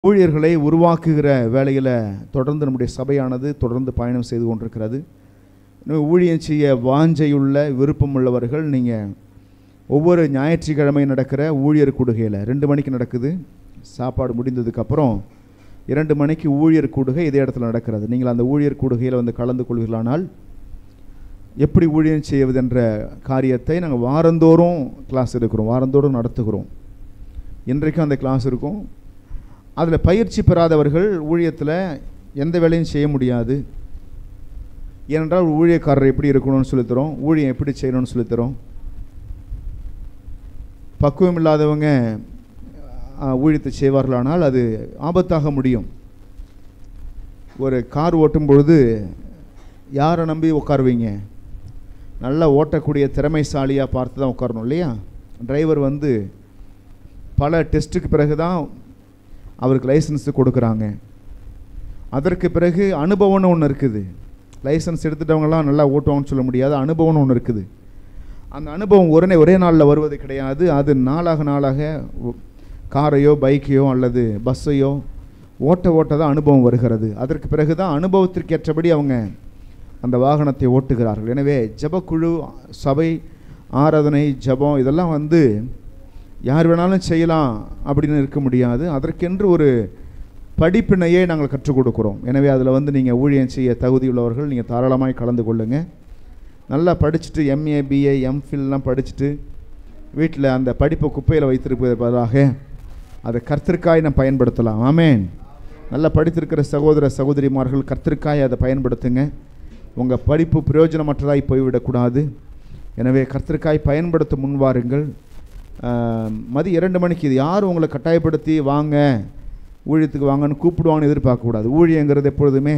ஊழியர்களை உருவாக்குகிற வேலையில் தொடர்ந்து நம்முடைய சபையானது தொடர்ந்து பயணம் செய்து கொண்டிருக்கிறது இன்னும் ஊழியம் செய்ய வாஞ்சையுள்ள விருப்பம் உள்ளவர்கள் நீங்கள் ஒவ்வொரு ஞாயிற்றுக்கிழமை நடக்கிற ஊழியர் கூடுகையில் ரெண்டு மணிக்கு நடக்குது சாப்பாடு முடிந்ததுக்கப்புறம் இரண்டு மணிக்கு ஊழியர் கூடுகை இதே இடத்துல நடக்கிறது நீங்கள் அந்த ஊழியர் கூடுகையில் வந்து கலந்து கொள்வீர்களானால் எப்படி ஊழியம் செய்வது என்ற காரியத்தை நாங்கள் வாரந்தோறும் கிளாஸ் எடுக்கிறோம் வாரந்தோறும் நடத்துகிறோம் இன்றைக்கும் அந்த கிளாஸ் இருக்கும் அதில் பயிற்சி பெறாதவர்கள் ஊழியத்தில் எந்த வேலையும் செய்ய முடியாது ஏனென்றால் ஊழியக்காரர் எப்படி இருக்கணும்னு சொல்லித்தரோம் ஊழியம் எப்படி செய்யணும்னு சொல்லித்தரோம் பக்குவம் இல்லாதவங்க ஆ, ஊழியத்தை செய்வார்களானால் அது ஆபத்தாக முடியும் ஒரு கார் ஓட்டும் பொழுது யாரை நம்பி உட்காருவீங்க நல்லா ஓட்டக்கூடிய திறமைசாலியாக பார்த்து தான் உட்காரணும் இல்லையா டிரைவர் வந்து பல டெஸ்ட்டுக்கு பிறகு தான் அவருக்கு லைசன்ஸ் கொடுக்குறாங்க அதற்கு பிறகு அனுபவம்னு ஒன்று இருக்குது லைசன்ஸ் எடுத்துட்டவங்கலாம் நல்லா ஓட்டுவாங்கன்னு சொல்ல முடியாது அனுபவம்னு ஒன்று இருக்குது அந்த அனுபவம் உடனே ஒரே நாளில் வருவது கிடையாது அது நாளாக நாளாக ஒ- காரையோ பைக்கையோ அல்லது பஸ்ஸையோ ஓட்ட ஓட்ட தான் அனுபவம் வருகிறது அதற்கு பிறகு தான் அனுபவத்திற்கேற்றபடி அவங்க அந்த வாகனத்தை ஓட்டுகிறார்கள் எனவே ஜெபக்குழு சபை ஆராதனை ஜெபம் இதெல்லாம் வந்து யார் வேணாலும் செய்யலாம் அப்படின்னு இருக்க முடியாது அதற்கென்று ஒரு படிப்பினையே நாங்கள் கற்றுக் கொடுக்குறோம் எனவே அதில் வந்து நீங்கள் ஊழியம் செய்ய தகுதியுள்ளவர்கள் நீங்கள் தாராளமாய் கலந்து கொள்ளுங்கள் நல்லா படிச்சுட்டு எம்ஏ பிஏ எம்ஃபில்லாம் படிச்சுட்டு வீட்டில் அந்த படிப்பை குப்பையில் வைத்திருப்பது பதிலாக அதை கர்த்தருக்காய் நம்ம பயன்படுத்தலாம் ஆமென் நல்லா படித்திருக்கிற சகோதர சகோதரிமார்கள் கர்த்தருக்காய் அதை பயன்படுத்துங்க உங்கள் படிப்பு பிரயோஜனமற்றதாய் போய்விடக்கூடாது எனவே கர்த்தருக்காய் பயன்படுத்த முன்வாருங்கள் ஆஹ், மதியம் இரண்டு மணிக்கு இது யாரும் உங்களை கட்டாயப்படுத்தி வாங்க ஊழியத்துக்கு வாங்கன்னு கூப்பிடுவாங்கன்னு எதிர்பார்க்கக்கூடாது ஊழியங்கிறது எப்பொழுதுமே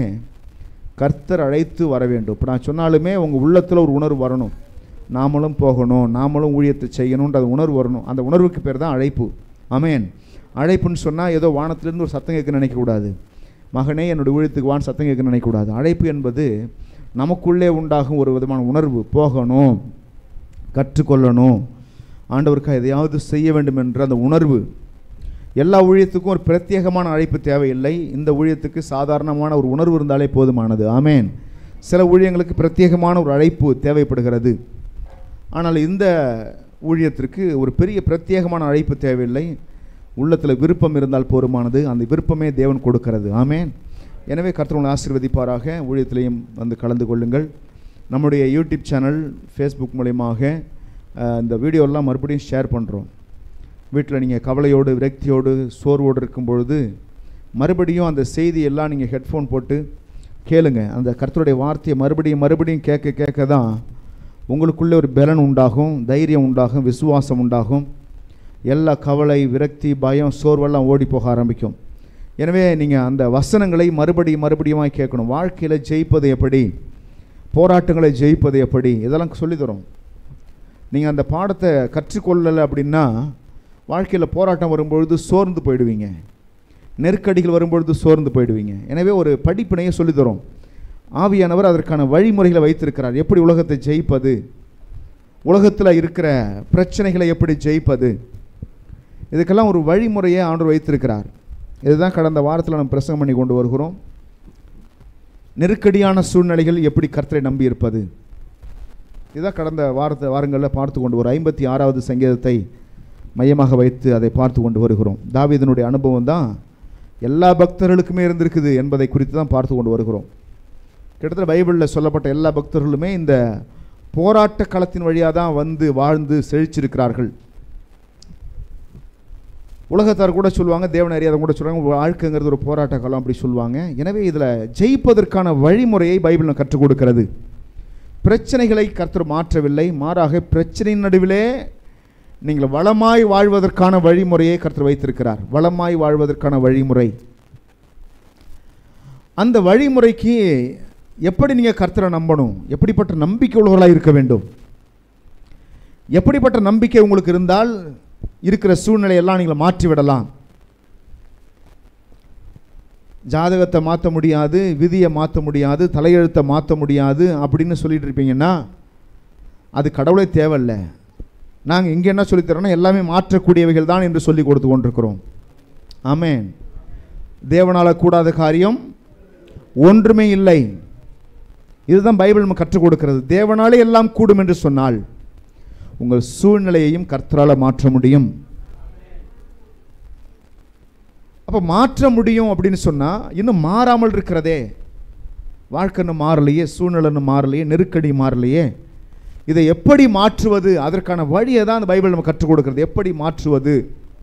கர்த்தர் அழைத்து வர வேண்டும் இப்போ நான் சொன்னாலுமே உங்கள் உள்ளத்தில் ஒரு உணர்வு வரணும் நாமளும் போகணும் நாமளும் ஊழியத்தை செய்யணுன்ற அந்த உணர்வு வரணும் அந்த உணர்வுக்கு பேர் தான் அழைப்பு ஆமென் அழைப்புன்னு சொன்னால் ஏதோ வானத்திலிருந்து ஒரு சத்தம் கேட்க நினைக்கக்கூடாது மகனே என்னுடைய ஊழியத்துக்கு வான் சத்தம் கேட்க நினைக்கக்கூடாது அழைப்பு என்பது நமக்குள்ளே உண்டாகும் ஒரு விதமான உணர்வு போகணும் கற்றுக்கொள்ளணும் ஆண்டவருக்காக எதையாவது செய்ய வேண்டும் என்ற அந்த உணர்வு எல்லா ஊழியத்துக்கும் ஒரு பிரத்யேகமான அழைப்பு தேவையில்லை இந்த ஊழியத்துக்கு சாதாரணமான ஒரு உணர்வு இருந்தாலே போதுமானது ஆமென் சில ஊழியங்களுக்கு பிரத்யேகமான ஒரு அழைப்பு தேவைப்படுகிறது ஆனால் இந்த ஊழியத்திற்கு ஒரு பெரிய பிரத்யேகமான அழைப்பு தேவையில்லை உள்ளத்தில் விருப்பம் இருந்தால் போதுமானது அந்த விருப்பமே தேவன் கொடுக்கிறது ஆமென் எனவே கர்த்தர் உங்களை ஆசீர்வதிப்பாராக ஊழியத்திலையும் வந்து கலந்து கொள்ளுங்கள் நம்முடைய யூடியூப் சேனல் ஃபேஸ்புக் மூலயமாக அஹ், இந்த வீடியோலாம் மறுபடியும் ஷேர் பண்ணுறோம் வீட்டில் நீங்கள் கவலையோடு விரக்தியோடு சோர்வோடு இருக்கும் பொழுது மறுபடியும் அந்த செய்தியெல்லாம் நீங்கள் ஹெட்ஃபோன் போட்டு கேளுங்க அந்த கர்த்தருடைய வார்த்தையை மறுபடியும் மறுபடியும் கேட்க கேட்க தான் உங்களுக்குள்ளே ஒரு பலன் உண்டாகும் தைரியம் உண்டாகும் விசுவாசம் உண்டாகும் எல்லா கவலை விரக்தி பயம் சோர்வெல்லாம் ஓடி போக ஆரம்பிக்கும் எனவே நீங்கள் அந்த வசனங்களை மறுபடியும் மறுபடியுமாய் கேட்கணும் வாழ்க்கையில் ஜெயிப்பது எப்படி போராட்டங்களை ஜெயிப்பது எப்படி இதெல்லாம் சொல்லித்தரோம் நீங்கள் அந்த பாடத்தை கற்றுக்கொள்ளலை அப்படின்னா வாழ்க்கையில் போராட்டம் வரும்பொழுது சோர்ந்து போயிடுவீங்க நெருக்கடிகள் வரும்பொழுது சோர்ந்து போயிடுவீங்க எனவே ஒரு படிப்பினையை சொல்லித்தரோம் ஆவியானவர் அதற்கான வழிமுறைகளை வைத்திருக்கிறார் எப்படி உலகத்தை ஜெயிப்பது உலகத்தில் இருக்கிற பிரச்சனைகளை எப்படி ஜெயிப்பது இதுக்கெல்லாம் ஒரு வழிமுறையை ஆண்டவர் வைத்திருக்கிறார் இதுதான் கடந்த வாரத்தில் நம்ம பிரசங்கம் பண்ணி கொண்டு வருகிறோம் நெருக்கடியான சூழ்நிலைகள் எப்படி கர்த்தரை நம்பி இருப்பது இதுதான் கடந்த வாரத்தை வாரங்களில் பார்த்து கொண்டு வரும் ஐம்பத்தி ஆறாவது சங்கீதத்தை மையமாக வைத்து அதை பார்த்து கொண்டு வருகிறோம் தாவீதனுடைய அனுபவம் தான் எல்லா பக்தர்களுக்குமே இருந்திருக்குது என்பதை குறித்து தான் பார்த்து கொண்டு வருகிறோம் கிட்டத்தட்ட பைபிளில் சொல்லப்பட்ட எல்லா பக்தர்களுமே இந்த போராட்ட களத்தின் வழியாக தான் வந்து வாழ்ந்து செழிச்சிருக்கிறார்கள் உலகத்தார் கூட சொல்லுவாங்க தேவன் அறியாத கூட சொல்லுவாங்க வாழ்க்கைங்கிறது ஒரு போராட்ட காலம் அப்படி சொல்லுவாங்க எனவே இதில் ஜெயிப்பதற்கான வழிமுறையை பைபிள் கற்றுக் கொடுக்கிறது பிரச்சனைகளை கர்த்தர் மாற்றவில்லை மாறாக பிரச்சனையின் நடுவிலே நீங்கள் வளமாய் வாழ்வதற்கான வழிமுறையை கர்த்தர் வைத்திருக்கிறார் வளமாய் வாழ்வதற்கான வழிமுறை அந்த வழிமுறைக்கு எப்படி நீங்கள் கர்த்தரை நம்பணும் எப்படிப்பட்ட நம்பிக்கை உள்ளவர்களாக இருக்க வேண்டும் எப்படிப்பட்ட நம்பிக்கை உங்களுக்கு இருந்தால் இருக்கிற சூழ்நிலையெல்லாம் நீங்கள் மாற்றி விடலாம் ஜாதகத்தை மாற்ற முடியாது விதியை மாற்ற முடியாது தலையெழுத்தை மாற்ற முடியாது அப்படின்னு சொல்லிட்டு இருப்பீங்கன்னா அது கடவுளே தேவையில்ல நாங்கள் இங்கே என்ன சொல்லித்தரோன்னா எல்லாமே மாற்றக்கூடியவைகள் தான் என்று சொல்லி கொடுத்து கொண்டிருக்கிறோம் ஆமென் தேவனால கூடாத காரியம் ஒன்றுமே இல்லை இதுதான் பைபிள் நமக்கு கற்றுக் கொடுக்கிறது தேவனாலே எல்லாம் கூடும் என்று சொன்னால் உங்கள் சூழ்நிலையையும் கர்த்தரால மாற்ற முடியும் அப்போ மாற்ற முடியும் அப்படின்னு சொன்னால் இன்னும் மாறாமல் இருக்கிறதே வாழ்க்கை இன்னும் மாறலையே சூழ்நிலை இன்னும் மாறலையே நெருக்கடி மாறலையே இதை எப்படி மாற்றுவது அதற்கான வழியை தான் அந்த பைபிள் நம்ம கற்றுக் கொடுக்கிறது எப்படி மாற்றுவது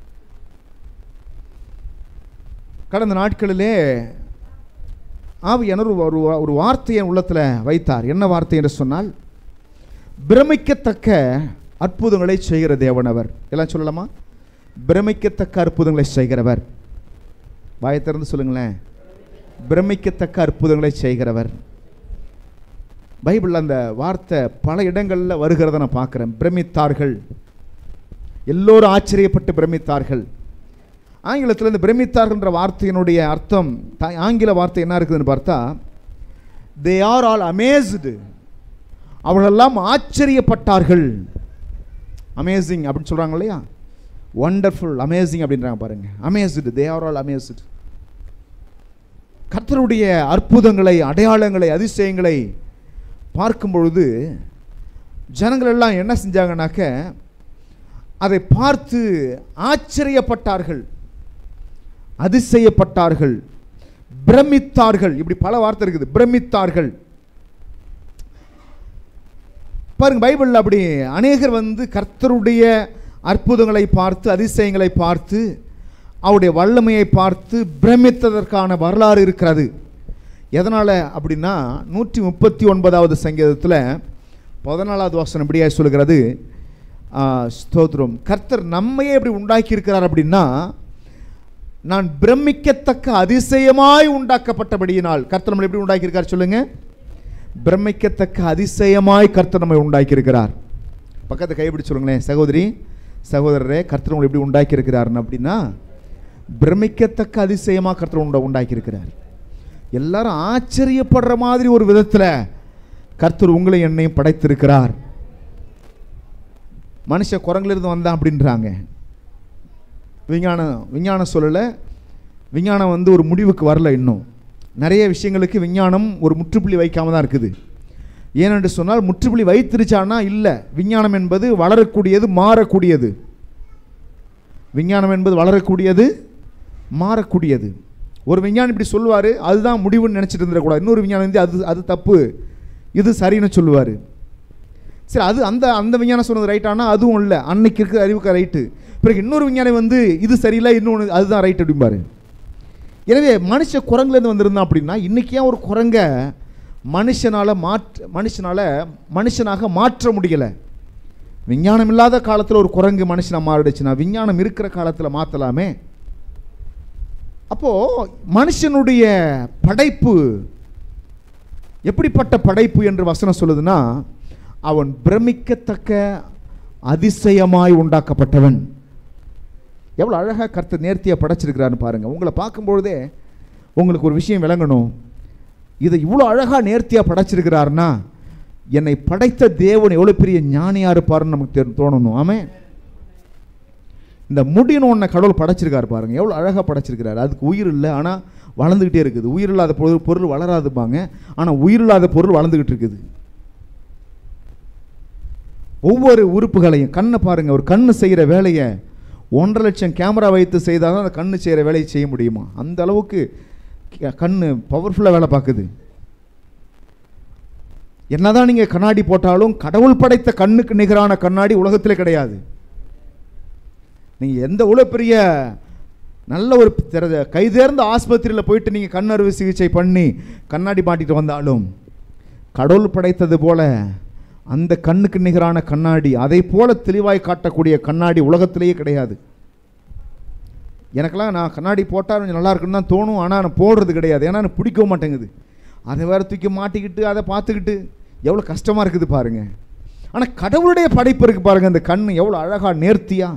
கடந்த நாட்களிலே ஆவியானவர் ஒரு ஒரு வார்த்தையை உள்ளத்தில் வைத்தார் என்ன வார்த்தை என்று சொன்னால் பிரமிக்கத்தக்க அற்புதங்களை செய்கிற தேவனவர் எல்லாம் சொல்லலாமா பிரமிக்கத்தக்க அற்புதங்களை செய்கிறவர் வாயை திறந்து சொல்லுங்களேன் பிரமிக்கத்தக்க அற்புதங்களை செய்கிறவர் பைபிளில் அந்த வார்த்தை பல இடங்களில் வருகிறத நான் பார்க்குறேன் பிரமித்தார்கள் எல்லோரும் ஆச்சரியப்பட்டு பிரமித்தார்கள் ஆங்கிலத்தில் இந்த பிரமித்தார்கள்ன்ற வார்த்தையினுடைய அர்த்தம் த- ஆங்கில வார்த்தை என்ன இருக்குதுன்னு பார்த்தா தே ஆர் ஆல் அமேஸ்டு அவர்களெல்லாம் ஆச்சரியப்பட்டார்கள் அமேசிங் அப்படின்னு சொல்கிறாங்க இல்லையா ஒண்டர்ஃபுல் அமேசிங் அப்படின்றாங்க பாருங்க amazed they are all amazed கர்த்தருடைய அற்புதங்களை அடையாளங்களை அதிசயங்களை பார்க்கும் பொழுது ஜனங்கள் எல்லாம் என்ன செஞ்சாங்கனாக்க அதை பார்த்து ஆச்சரியப்பட்டார்கள் அதிசயப்பட்டார்கள் பிரமித்தார்கள் இப்படி பல வார்த்தை இருக்குது பிரமித்தார்கள் பாருங்க பைபிளில் அப்படி அநேகர் வந்து கர்த்தருடைய அற்புதங்களை பார்த்து அதிசயங்களை பார்த்து அவருடைய வல்லமையை பார்த்து பிரமித்ததற்கான வரலாறு இருக்கிறது எதனால் அப்படின்னா நூற்றி முப்பத்தி ஒன்பதாவது சங்கீதத்தில் பதினாலாவது வாசனம் இப்படியாக சொல்கிறது ஆ, ஸ்தோத்திரம் கர்த்தர் நம்மையே எப்படி உண்டாக்கி இருக்கிறார் அப்படின்னா நான் பிரமிக்கத்தக்க அதிசயமாய் உண்டாக்கப்பட்டபடியினால் கர்த்தர் நம்மளை எப்படி உண்டாக்கியிருக்கார் சொல்லுங்க பிரமிக்கத்தக்க அதிசயமாய் கர்த்தர் நம்மை உண்டாக்கியிருக்கிறார் பக்கத்தை கைப்பிடி சொல்லுங்களேன் சகோதரி சகோதரரே கர்த்தர் உங்களை எப்படி உண்டாக்கியிருக்கிறாருன்னு அப்படின்னா பிரமிக்கத்தக்க அதிசயமாக கர்த்தர் உண்டா உண்டாக்கியிருக்கிறார் எல்லாரும் ஆச்சரியப்படுற மாதிரி ஒரு விதத்தில் கர்த்தர் உங்களை என்னையும் படைத்திருக்கிறார் மனுஷ குரங்கிலிருந்து வந்தான் அப்படின்றாங்க விஞ்ஞானம் விஞ்ஞானம் சொல்லலை விஞ்ஞானம் வந்து ஒரு முடிவுக்கு வரல இன்னும் நிறைய விஷயங்களுக்கு விஞ்ஞானம் ஒரு முற்றுப்புள்ளி வைக்காம தான் இருக்குது ஏனென்று சொன்னால் முற்றுப்புள்ளி வைத்திருச்சானா இல்லை விஞ்ஞானம் என்பது வளரக்கூடியது மாறக்கூடியது விஞ்ஞானம் என்பது வளரக்கூடியது மாறக்கூடியது ஒரு விஞ்ஞானி இப்படி சொல்லுவார் அதுதான் முடிவுன்னு நினச்சிட்டு இருந்துடக்கூடாது இன்னொரு விஞ்ஞானம் வந்து அது அது தப்பு இது சரின்னு சொல்லுவார் சரி அது அந்த அந்த விஞ்ஞானம் சொன்னது ரைட் ஆனால் அதுவும் இல்லை அன்னைக்கு இருக்கிற அறிவுக்கு ரைட்டு பிறகு இன்னொரு விஞ்ஞானி வந்து இது சரியில்லை இன்னொன்று அதுதான் ரைட் அப்படிம்பாரு எனவே மனுஷ குரங்குலேருந்து வந்திருந்தான் அப்படின்னா இன்றைக்கி ஏன் ஒரு குரங்க மனுஷனால் மாற்ற மனுஷனால் மனுஷனாக மாற்ற முடியலை விஞ்ஞானம் இல்லாத காலத்தில் ஒரு குரங்கு மனுஷனாக மாறிடுச்சுன்னா விஞ்ஞானம் இருக்கிற காலத்தில் மாற்றலாமே அப்போது மனுஷனுடைய படைப்பு எப்படிப்பட்ட படைப்பு என்று வசனம் சொல்லுதுன்னா அவன் பிரமிக்கத்தக்க அதிசயமாய் உண்டாக்கப்பட்டவன் எவ்வளோ அழகாக கர்த்தர் நேர்த்தியாக படைச்சிருக்கிறாருன்னு பாருங்கள் உங்களை பார்க்கும்பொழுதே உங்களுக்கு ஒரு விஷயம் விளங்கணும் இதை இவ்வளோ அழகாக நேர்த்தியாக படைச்சிருக்கிறாருன்னா என்னை படைத்த தேவன் எவ்வளோ பெரிய ஞானியாக இருப்பாருன்னு நமக்கு தெரி- தோணணும் ஆமென் இந்த முடின்னு ஒன்றை கடவுள் படைச்சிருக்காரு பாருங்க எவ்வளோ அழகாக படைச்சிருக்கிறாரு அதுக்கு உயிர் இல்லை ஆனால் வளர்ந்துக்கிட்டே இருக்குது உயிர் இல்லாத பொருள் பொருள் வளராதுப்பாங்க ஆனால் உயிர் இல்லாத பொருள் வளர்ந்துக்கிட்டு இருக்குது ஒவ்வொரு உறுப்புகளையும் கண்ணை பாருங்க ஒரு கண்ணு செய்கிற வேலையை ஒன்றரை லட்சம் கேமரா வைத்து செய்தால் தான் அந்த கண்ணு செய்கிற வேலையை செய்ய முடியுமா அந்த அளவுக்கு க- கண்ணு பவர்ஃபுல்லாக வேலை பார்க்குது என்னதான் நீங்கள் கண்ணாடி போட்டாலும் கடவுள் படைத்த கண்ணுக்கு நிகரான கண்ணாடி உலகத்திலே கிடையாது நீங்கள் எந்த உள்ள பெரிய நல்ல ஒரு திற- கைதேர்ந்த ஆஸ்பத்திரியில் போயிட்டு நீங்கள் கண் அறுவை சிகிச்சை பண்ணி கண்ணாடி மாட்டிட்டு வந்தாலும் கடவுள் படைத்தது போல அந்த கண்ணுக்கு நிகரான கண்ணாடி அதை போல தெளிவாய் காட்டக்கூடிய கண்ணாடி உலகத்திலேயே கிடையாது எனக்கெல்லாம் நான் கண்ணாடி போட்டால் கொஞ்சம் நல்லா இருக்குன்னு தான் தோணும் ஆனால் நான் போடுறது கிடையாது ஏன்னா எனக்கு பிடிக்கவும் மாட்டேங்குது அதை வேற தூக்கி மாட்டிக்கிட்டு அதை பார்த்துக்கிட்டு எவ்வளோ கஷ்டமாக இருக்குது பாருங்க ஆனால் கடவுளுடைய படைப்பு இருக்கு பாருங்க அந்த கண் எவ்வளோ அழகாக நேர்த்தியாக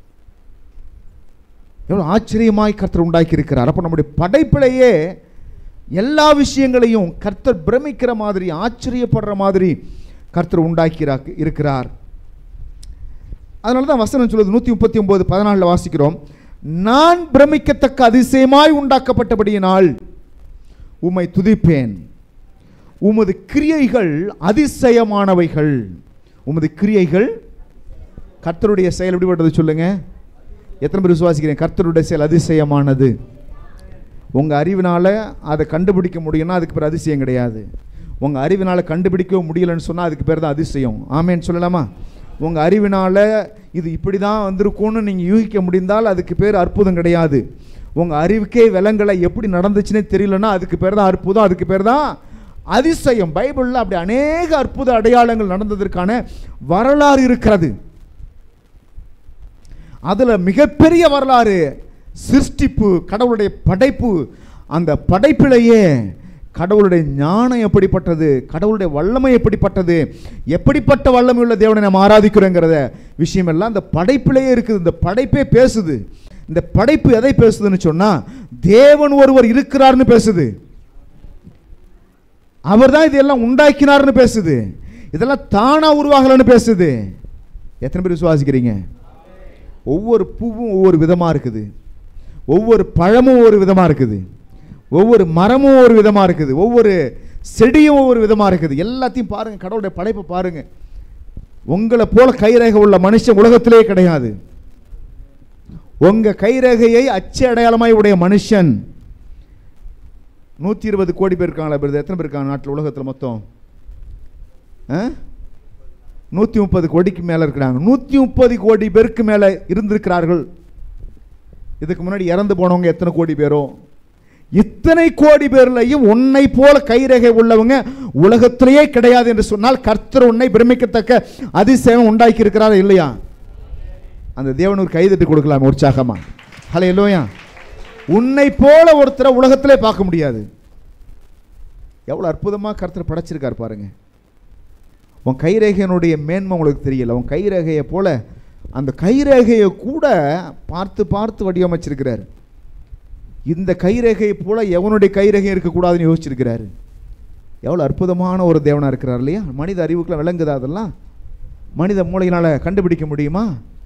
எவ்வளோ ஆச்சரியமாய் கர்த்தர் உண்டாக்கி இருக்கிறார் அப்போ நம்முடைய படைப்பிலேயே எல்லா விஷயங்களையும் கர்த்தர் பிரமிக்கிற மாதிரி ஆச்சரியப்படுற மாதிரி கர்த்தர் உண்டாக்கி இருக்கிறார் அதனால தான் வசனம் சொல்லுது நூற்றி முப்பத்தி ஒம்பது பதினாலில் வாசிக்கிறோம் நான் பிரமிக்கத்தக்க அதிசயமாய் உண்டாக்கப்பட்டபடியினால் உம்மை துதிப்பேன் உமது கிரியைகள் அதிசயமானவைகள் உமது கிரியைகள் கர்த்தருடைய செயல் எப்படிப்பட்டது சொல்லுங்க எத்தனை பேர் விசுவாசிக்கிறேன் கர்த்தருடைய செயல் அதிசயமானது உங்க அறிவினால அதை கண்டுபிடிக்க முடியும்னா அதுக்கு பேர் அதிசயம் கிடையாது உங்க அறிவினால கண்டுபிடிக்க முடியலன்னு சொன்னா அதுக்கு பேர் தான் அதிசயம் ஆமேன்னு சொல்லலாமா உங்க அறிவினால இது இப்படி தான் வந்திருக்கும்னு நீங்க யூகிக்க முடிந்தால் அதுக்கு பேர் அற்புதம் கிடையாது உங்க அறிவுக்கே விலங்கலை எப்படி நடந்துச்சுன்னே தெரியலன்னா அதுக்கு பேர் தான் அற்புதம் அதுக்கு பேர் தான் அதிசயம் பைபிளில் அப்படி அநேக அற்புத அடையாளங்கள் நடந்ததற்கான வரலாறு இருக்கிறது அதுல மிகப்பெரிய வரலாறு சிருஷ்டிப்பு கடவுளுடைய படைப்பு அந்த படைப்பிலேயே கடவுளுடைய ஞானம் எப்படிப்பட்டது கடவுளுடைய வல்லமை எப்படிப்பட்டது எப்படிப்பட்ட வல்லமை உள்ள தேவனை நாம் ஆராதிக்கிறோங்கிறத விஷயம் எல்லாம் இந்த படைப்பிலேயே இருக்குது இந்த படைப்பே பேசுது இந்த படைப்பு எதை பேசுதுன்னு சொன்னா தேவன் ஒருவர் இருக்கிறார்னு பேசுது அவர் தான் இதெல்லாம் உண்டாக்கினார்னு பேசுது இதெல்லாம் தானா உருவாகலன்னு பேசுது எத்தனை பேர் விசுவாசிக்கிறீங்க ஒவ்வொரு பூவும் ஒவ்வொரு விதமாக இருக்குது ஒவ்வொரு பழமும் ஒவ்வொரு விதமாக இருக்குது ஒவ்வொரு மரமும் ஒரு விதமாக இருக்குது ஒவ்வொரு செடியும் ஒவ்வொரு விதமாக இருக்குது எல்லாத்தையும் பாருங்கள் கடவுளுடைய படைப்பை பாருங்கள் உங்களை போல கைரேகை உள்ள மனுஷன் உலகத்திலே கிடையாது உங்க கைரேகையை அச்சு அடையாளமாய் உடைய மனுஷன் நூற்றி இருபது கோடி பேர் இருக்காங்களா பிரதர் எத்தனை பேர் இருக்காங்க நாட்டில் உலகத்தில் மொத்தம் நூற்றி முப்பது கோடிக்கு மேலே இருக்கிறாங்க நூற்றி முப்பது கோடி பேருக்கு மேலே இருந்திருக்கிறார்கள் இதுக்கு முன்னாடி இறந்து போனவங்க எத்தனை கோடி பேரோ இத்தனை கோடி பேர்லையும் உன்னை போல கைரேகை உள்ளவங்க உலகத்திலேயே கிடையாது என்று சொன்னால் கர்த்தர் உன்னை பிரமிக்கத்தக்க அதிசயம் உண்டாக்கி இருக்கிறாரா இல்லையா அந்த தேவனூர் கைதட்டி கொடுக்கலாம் உற்சாகமா ஹலோ இல்லையா உன்னை போல ஒருத்தரை உலகத்திலே பார்க்க முடியாது எவ்வளோ அற்புதமாக கர்த்தர் படைச்சிருக்கார் பாருங்க உன் கைரேகையினுடைய மேன்மை உங்களுக்கு தெரியல உன் கைரேகையை போல அந்த கைரேகையை கூட பார்த்து பார்த்து வடிவமைச்சிருக்கிறார் இந்த கைரேகையை போல எவனுடைய கைரேகை இருக்கக்கூடாதுன்னு யோசிச்சிருக்கிறாரு எவ்வளோ அற்புதமான ஒரு தேவனாக இருக்கிறார் இல்லையா மனித அறிவுக்குள்ள விளங்குதா அதெல்லாம் மனித மூளையினால் கண்டுபிடிக்க முடியுமா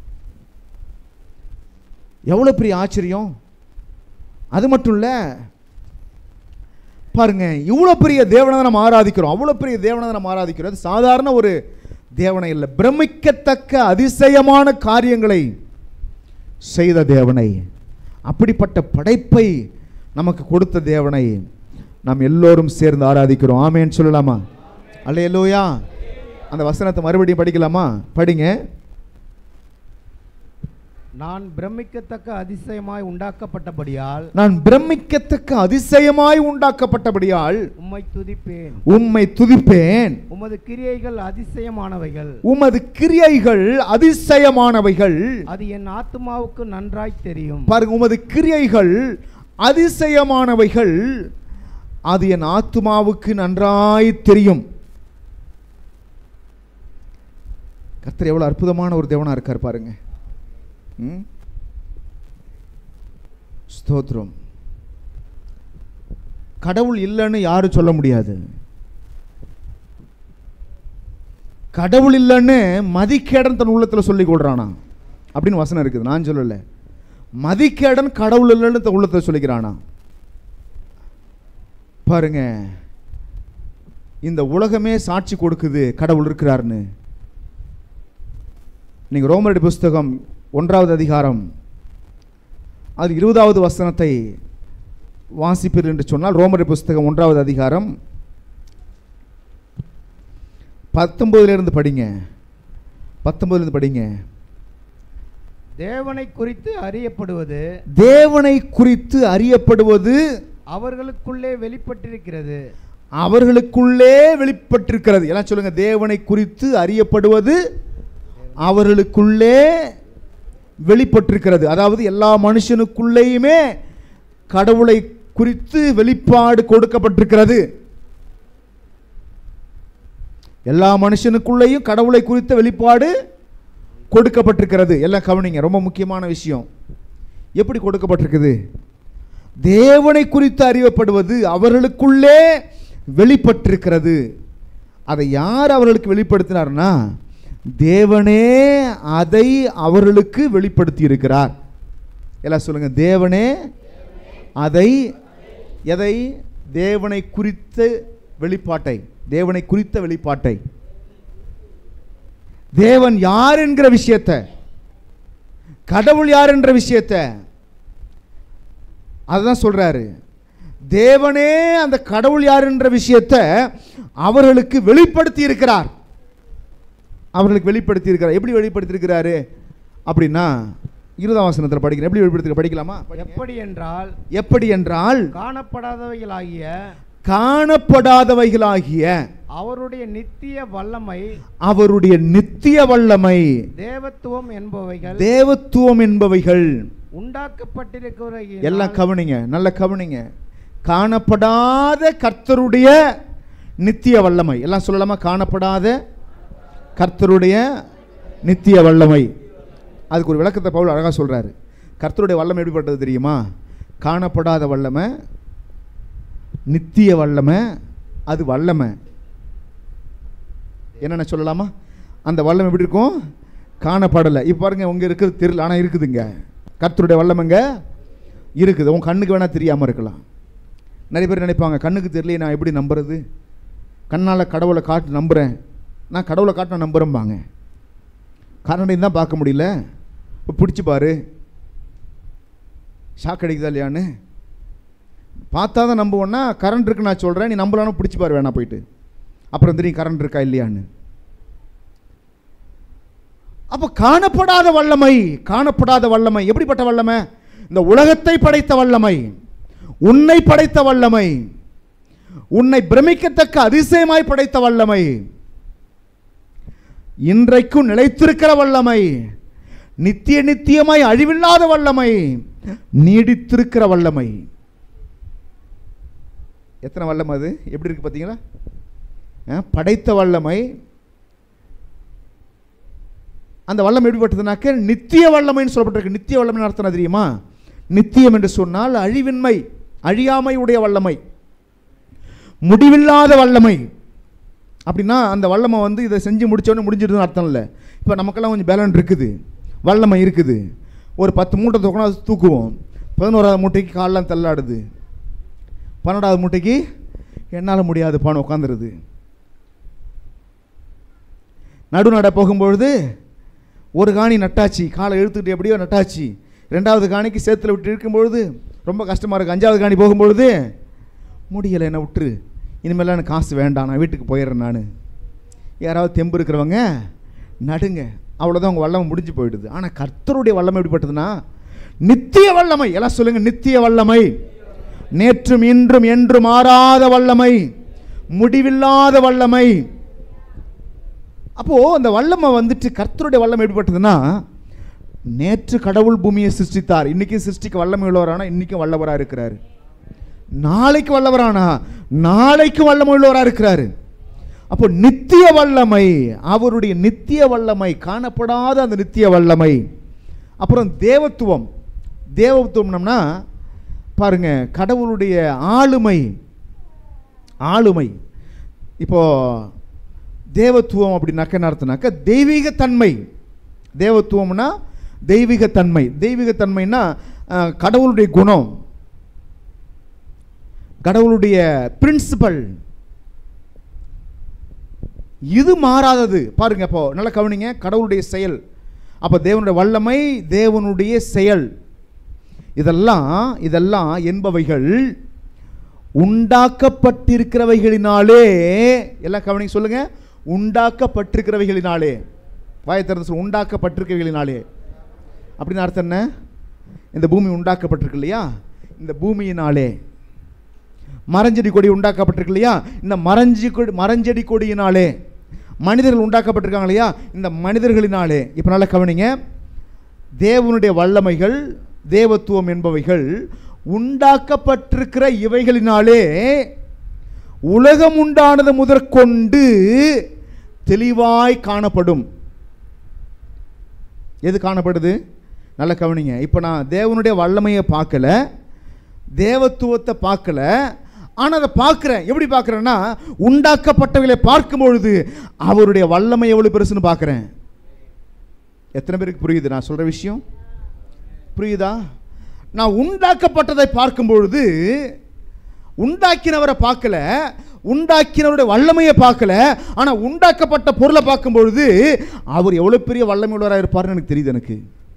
எவ்வளோ பெரிய ஆச்சரியம் அது மட்டும் இல்லை பாருங்க இவ்வளோ பெரிய தேவனை நம்ம ஆராதிக்கிறோம் அவ்வளோ பெரிய தேவனை நம்ம ஆராதிக்கிறோம் அது சாதாரண ஒரு தேவனை இல்லை பிரமிக்கத்தக்க அதிசயமான காரியங்களை செய்த தேவனை அப்படிப்பட்ட படைப்பை நமக்கு கொடுத்த தேவனை நாம் எல்லோரும் சேர்ந்து ஆராதிக்கிறோம் ஆமேன்னு சொல்லலாமா அல்லையலோயா அந்த வசனத்தை மறுபடியும் படிக்கலாமா படிங்க நான் பிரமிக்கத்தக்க அதிசயமாய் உண்டாக்கப்பட்டபடியால் நான் பிரமிக்கத்தக்க அதிசயமாய் உண்டாக்கப்பட்டபடியால் உம்மை துதிப்பேன் உம்மை துதிப்பேன் உமது கிரியைகள் அதிசயமானவைகள் உமது கிரியைகள் அதிசயமானவைகள் அது என் ஆத்துமாவுக்கு நன்றாய் தெரியும் பாருங்க உமது கிரியைகள் அதிசயமானவைகள் அது என் ஆத்துமாவுக்கு நன்றாய் தெரியும் கர்த்தர் எவ்வளவு அற்புதமான ஒரு தேவனா இருக்கார் பாருங்க ம்? ஸ்தோத்திரம் கடவுள் இல்லைன்னு யாரும் சொல்ல முடியாது கடவுள் இல்லைன்னு மதிக்கேடன் தன் உள்ளத்தில் சொல்லி கொள்றானா அப்படின்னு வசனம் இருக்குது நான் சொல்லலை மதிக்கேடன் கடவுள் இல்லைன்னு தன் உள்ளத்தில் சொல்லிக்கிறானா பாருங்க இந்த உலகமே சாட்சி கொடுக்குது கடவுள் இருக்கிறாருன்னு நீங்கள் ரோமரடி புஸ்தகம் ஒன்றாவது அதிகாரம் அது இருபதாவது வசனத்தை வாசிப்பீர் என்று சொன்னால் ரோமரடி புஸ்தகம் ஒன்றாவது அதிகாரம் பத்தொன்பதுலேருந்து படிங்க பத்தொன்பதுலேருந்து படிங்க தேவனை குறித்து அறியப்படுவது தேவனை குறித்து அறியப்படுவது அவர்களுக்குள்ளே வெளிப்பட்டிருக்கிறது அவர்களுக்குள்ளே வெளிப்பட்டிருக்கிறது எல்லாம் சொல்லுங்க தேவனை குறித்து அறியப்படுவது அவர்களுக்குள்ளே வெளிப்பட்டிருக்கிறது அதாவது எல்லா மனுஷனுக்குள்ளேயுமே கடவுளை குறித்து வெளிப்பாடு கொடுக்கப்பட்டிருக்கிறது எல்லா மனுஷனுக்குள்ளேயும் கடவுளை குறித்த வெளிப்பாடு கொடுக்கப்பட்டிருக்கிறது எல்லாம் கவனிங்க ரொம்ப முக்கியமான விஷயம் எப்படி கொடுக்கப்பட்டிருக்குது தேவனை குறித்து அறியப்படுவது அவர்களுக்குள்ளே வெளிப்பட்டிருக்கிறது அதை யார் அவர்களுக்கு வெளிப்படுத்தினார்னா தேவனே அதை அவர்களுக்கு வெளிப்படுத்தி இருக்கிறார் எல்லாம் சொல்லுங்க தேவனே அதை எதை தேவனை குறித்த வெளிப்பாட்டை தேவனை குறித்த வெளிப்பாட்டை தேவன் யார் என்கிற விஷயத்தை கடவுள் யார் என்ற விஷயத்தை அதுதான் சொல்றாரு தேவனே அந்த கடவுள் யார் என்ற விஷயத்தை அவர்களுக்கு வெளிப்படுத்தி இருக்கிறார் அவர்களுக்கு வெளிப்படுத்தி இருக்கிறார் எப்படி வெளிப்படுத்தி இருக்கிறாரு அப்படின்னா இருபதாம் வசனத்தில் படிக்கிறேன் எப்படி வெளிப்படுத்தி படிக்கலாமா எப்படி என்றால் எப்படி என்றால் காணப்படாதவைகளாகிய காணப்படாதவைகளாகிய அவருடைய நித்திய வல்லமை அவருடைய நித்திய வல்லமை தேவத்துவம் என்பவைகள் தேவத்துவம் என்பவைகள் உண்டாக்கப்பட்டிருக்கிற எல்லாம் கவனிங்க நல்ல கவனிங்க காணப்படாத கர்த்தருடைய நித்திய வல்லமை எல்லாம் சொல்லலாமா காணப்படாத கர்த்தருடைய நித்திய வல்லமை அதுக்கு ஒரு விளக்கத்தை பவுல் அழகாக சொல்றாரு கர்த்தருடைய வல்லமை எப்படிப்பட்டது தெரியுமா காணப்படாத வல்லமை நித்திய வல்லமை அது வல்லமை என்னென்ன சொல்லலாமா அந்த வல்லமை எப்படி இருக்கும் காணப்படலை இப்போ பாருங்க உங்க இருக்கிறது தெரியல ஆனால் இருக்குதுங்க கர்த்தருடைய வல்லமைங்க இருக்குது உன் கண்ணுக்கு வேணால் தெரியாமல் இருக்கலாம் நிறைய பேர் நினைப்பாங்க கண்ணுக்கு தெரியலையே நான் எப்படி நம்புறது கண்ணால் கடவுளை காட்டு நம்புகிறேன் நான் கடவுளை காட்டு நான் நம்புகிறேன்பாங்க கரண்டையும் தான் பார்க்க முடியல இப்போ பிடிச்சி பாரு ஷாக் அடிக்குதா இல்லையான்னு பார்த்தா தான் நம்புவோன்னா கரண்ட் இருக்கு நான் சொல்கிறேன் நீ நம்பலான்னு பிடிச்சி பாரு வேணா போயிட்டு அப்புறம் தெரியும் கரண்ட் இருக்கா இல்லையான்னு அப்போ காணப்படாத வல்லமை காணப்படாத வல்லமை எப்படிப்பட்ட வல்லமை இந்த உலகத்தை படைத்த வல்லமை உன்னை படைத்த வல்லமை உன்னை பிரமிக்கத்தக்க அதிசயமாய் படைத்த வல்லமை இன்றைக்கும் நிலைத்திருக்கிற வல்லமை நித்திய நித்தியமாய் அழிவில்லாத வல்லமை நீடித்திருக்கிற வல்லமை எத்தனை வல்லமை அது எப்படி இருக்கு பார்த்தீங்களா அஹ், படைத்த வல்லமை அந்த வல்லமை எப்படிப்பட்டதுனாக்க நித்திய வல்லமைன்னு சொல்லப்பட்டிருக்கு நித்திய வல்லமை அர்த்தம் தெரியுமா நித்தியம் என்று சொன்னால் அழிவின்மை அழியாமை உடைய வல்லமை முடிவில்லாத வல்லமை அப்படின்னா அந்த வல்லமை வந்து இதை செஞ்சு முடிச்சோடனே முடிஞ்சிடுதுன்னு அர்த்தம் இல்லை இப்போ நமக்கெல்லாம் கொஞ்சம் பேலன் இருக்குது வல்லமை இருக்குது ஒரு பத்து மூட்டை தூக்கினா அது தூக்குவோம் பதினோராவது மூட்டைக்கு காலெலாம் தள்ளாடுது பன்னெண்டாவது மூட்டைக்கு என்னால் முடியாது பான்னு உட்காந்துருது நடுநட போகும்பொழுது ஒரு காணி நட்டாச்சு காலை இழுத்துக்கிட்டு எப்படியோ நட்டாச்சு ரெண்டாவது காணிக்கு சேத்துல விட்டு இருக்கும்பொழுது ரொம்ப கஷ்டமாக இருக்குது அஞ்சாவது காணி போகும்பொழுது முடியலை என்னை விட்டுரு இனிமேலாம் எனக்கு காசு வேண்டாம் நான் வீட்டுக்கு போயிடுறேன் நான் யாராவது தெம்பு இருக்கிறவங்க நடுங்க அவ்வளோதான் உங்கள் வல்லமை முடிஞ்சு போயிடுது ஆனால் கர்த்தருடைய வல்லமை எப்படிப்பட்டதுன்னா நித்திய வல்லமை எல்லாம் சொல்லுங்கள் நித்திய வல்லமை நேற்றும் இன்றும் என்றும் மாறாத வல்லமை முடிவில்லாத வல்லமை அப்போ அந்த வல்லமை வந்துட்டு கர்த்தருடைய வல்லமை எப்படிப்பட்டதுன்னா நேற்று கடவுள் பூமியை சிருஷ்டித்தார் இன்னைக்கும் சிருஷ்டிக்க வல்லமை உள்ளவரானா இன்னைக்கும் வல்லவராக இருக்கிறாரு நாளைக்கு வல்லவரானா நாளைக்கு வல்லமை உள்ளவராக இருக்கிறாரு அப்போ நித்திய வல்லமை அவருடைய நித்திய வல்லமை காணப்படாத அந்த நித்திய வல்லமை அப்புறம் தேவத்துவம் தேவத்துவம்னம்னா பாருங்க கடவுளுடைய ஆளுமை ஆளுமை இப்போ தேவத்துவம் அப்படின்னாக்க என்ன அர்த்தம்னாக்க தெய்வீக தன்மை தேவத்துவம்னா தெய்வீக தன்மை தெய்வீக தன்மைனா அஹ், கடவுளுடைய குணம் கடவுளுடைய பிரின்சிபல் இது மாறாதது பாருங்க அப்போ நல்லா கவனிங்க கடவுளுடைய செயல் அப்போ தேவனுடைய வல்லமை தேவனுடைய செயல் இதெல்லாம் இதெல்லாம் என்பவைகள் உண்டாக்கப்பட்டிருக்கிறவைகளினாலே எல்லாம் கவனிங்க சொல்லுங்க உண்டாக்கப்பட்டிருக்கிறவைகளினாலே வாயை திறந்து சொல்லு உண்டாக்கப்பட்டிருக்கிறவைகளினாலே அப்படின்னு அர்த்தம் என்ன இந்த பூமி உண்டாக்கப்பட்டிருக்கு இல்லையா இந்த பூமியினாலே மரஞ்செடி கொடி உண்டாக்கப்பட்டிருக்கு இல்லையா இந்த மரஞ்சி கொடி மரஞ்செடி கொடியினாலே மனிதர்கள் உண்டாக்கப்பட்டிருக்காங்க இல்லையா இந்த மனிதர்களினாலே இப்போ நல்லா கவனிங்க தேவனுடைய வல்லமைகள் தேவத்துவம் என்பவைகள் உண்டாக்கப்பட்டிருக்கிற இவைகளினாலே உலகம் உண்டானது முதற்கொண்டு தெளிவாய் காணப்படும் எது காணப்படுது நல்லா கவனிங்க இப்போ நான் தேவனுடைய வல்லமையை பார்க்கல தேவத்துவத்தை பார்க்கல ஆனால் அதை பார்க்குறேன் எப்படி பார்க்குறேன்னா உண்டாக்கப்பட்டவர்களை பார்க்கும் பொழுது அவருடைய வல்லமை எவ்வளோ பெருசுன்னு பார்க்குறேன் எத்தனை பேருக்கு புரியுது நான் சொல்கிற விஷயம் புரியுதா நான் உண்டாக்கப்பட்டதை பார்க்கும் பொழுது உண்டாக்கினவரை பார்க்கல உண்டாக்கினவருடைய வல்லமையை பார்க்கல ஆனா உண்டாக்கப்பட்ட பொருளை பார்க்கும் பொழுது அவர் எவ்வளவு பெரிய வல்லமை உள்ளவராக இருப்பார்னு எனக்கு தெரியுது எனக்கு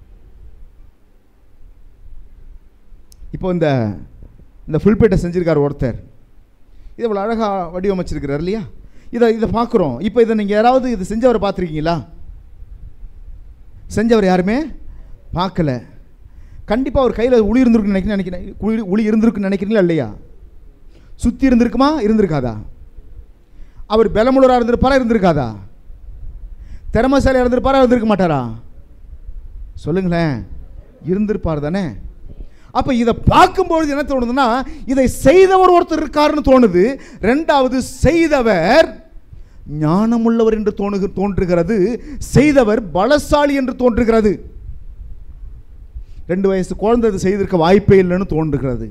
இப்போ இந்த இந்த ஃபுல்பேட்டை செஞ்சிருக்கார் ஒருத்தர் இது இவ்வளோ அழகாக வடிவமைச்சிருக்கிறார் இல்லையா இதை இதை பார்க்குறோம் இப்போ இதை நீங்கள் யாராவது இது செஞ்சவரை பார்த்துருக்கீங்களா செஞ்சவர் யாருமே பார்க்கல கண்டிப்பாக அவர் கையில் உளி இருந்திருக்குன்னு நினைக்கிறேன் நினைக்கிறேன் உளி உளி இருந்திருக்குன்னு நினைக்கிறீங்களா இல்லையா சுற்றி இருந்திருக்குமா இருந்திருக்காதா அவர் பலமுள்ளவராக இருந்திருப்பாரா இருந்திருக்காதா திறமசாலியாக இருந்திருப்பாரா இருந்திருக்க மாட்டாரா சொல்லுங்களேன் இருந்திருப்பார் தானே அப்போ இதை பார்க்கும்பொழுது என்ன தோணுதுன்னா இதை செய்தவர் ஒருத்தர் இருக்காருன்னு தோணுது ரெண்டாவது செய்தவர் ஞானமுள்ளவர் என்று தோணுகு தோன்றுகிறது செய்தவர் பலசாலி என்று தோன்றுகிறது ரெண்டு வயசு குழந்தை இது செய்திருக்க வாய்ப்பே இல்லைன்னு தோன்றுகிறது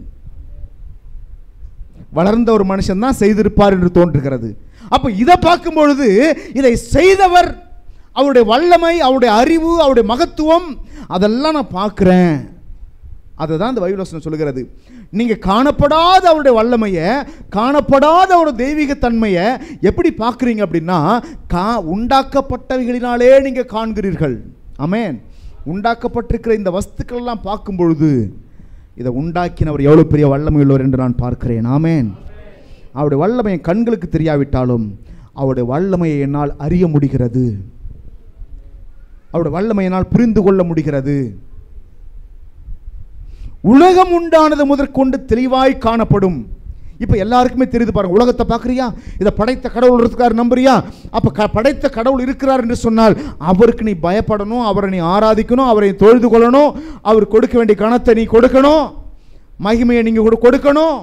வளர்ந்த ஒரு மனுஷன் தான் செய்திருப்பார் என்று தோன்றுகிறது அப்போ இதை பார்க்கும் பொழுது இதை செய்தவர் அவருடைய வல்லமை அவருடைய அறிவு அவருடைய மகத்துவம் அதெல்லாம் நான் பார்க்குறேன் அதை தான் இந்த பைபிள் வசனம் சொல்லுகிறது நீங்கள் காணப்படாத அவருடைய வல்லமையை காணப்படாத அவருடைய தெய்வீக தன்மையை எப்படி பார்க்குறீங்க அப்படின்னா கா உண்டாக்கப்பட்டவைகளினாலே நீங்கள் காண்கிறீர்கள் ஆமென் உண்டாக்கப்பட்டிருக்கிற இந்த வஸ்துக்கள் எல்லாம் பார்க்கும் பொழுது இதை உண்டாக்கினவர் எவ்வளோ பெரிய வல்லமை உள்ளவர் என்று நான் பார்க்கிறேன் ஆமென் அவருடைய வல்லமை என் கண்களுக்கு தெரியாவிட்டாலும் அவருடைய வல்லமையை என்னால் அறிய முடிகிறது அவருடைய வல்லமை என்னால் புரிந்து கொள்ள முடிகிறது உலகம் உண்டானது முதற்கொண்டு தெளிவாய் காணப்படும் இப்போ எல்லாருக்குமே தெரியுது பாருங்க உலகத்தை பார்க்குறியா இதை படைத்த கடவுள் இருக்கார் நம்புறியா அப்போ க படைத்த கடவுள் இருக்கிறார் என்று சொன்னால் அவருக்கு நீ பயப்படணும் அவரை நீ ஆராதிக்கணும் அவரை தொழுது கொள்ளணும் அவர் கொடுக்க வேண்டிய கணத்தை நீ கொடுக்கணும் மகிமையை நீங்கள் கூட கொடுக்கணும்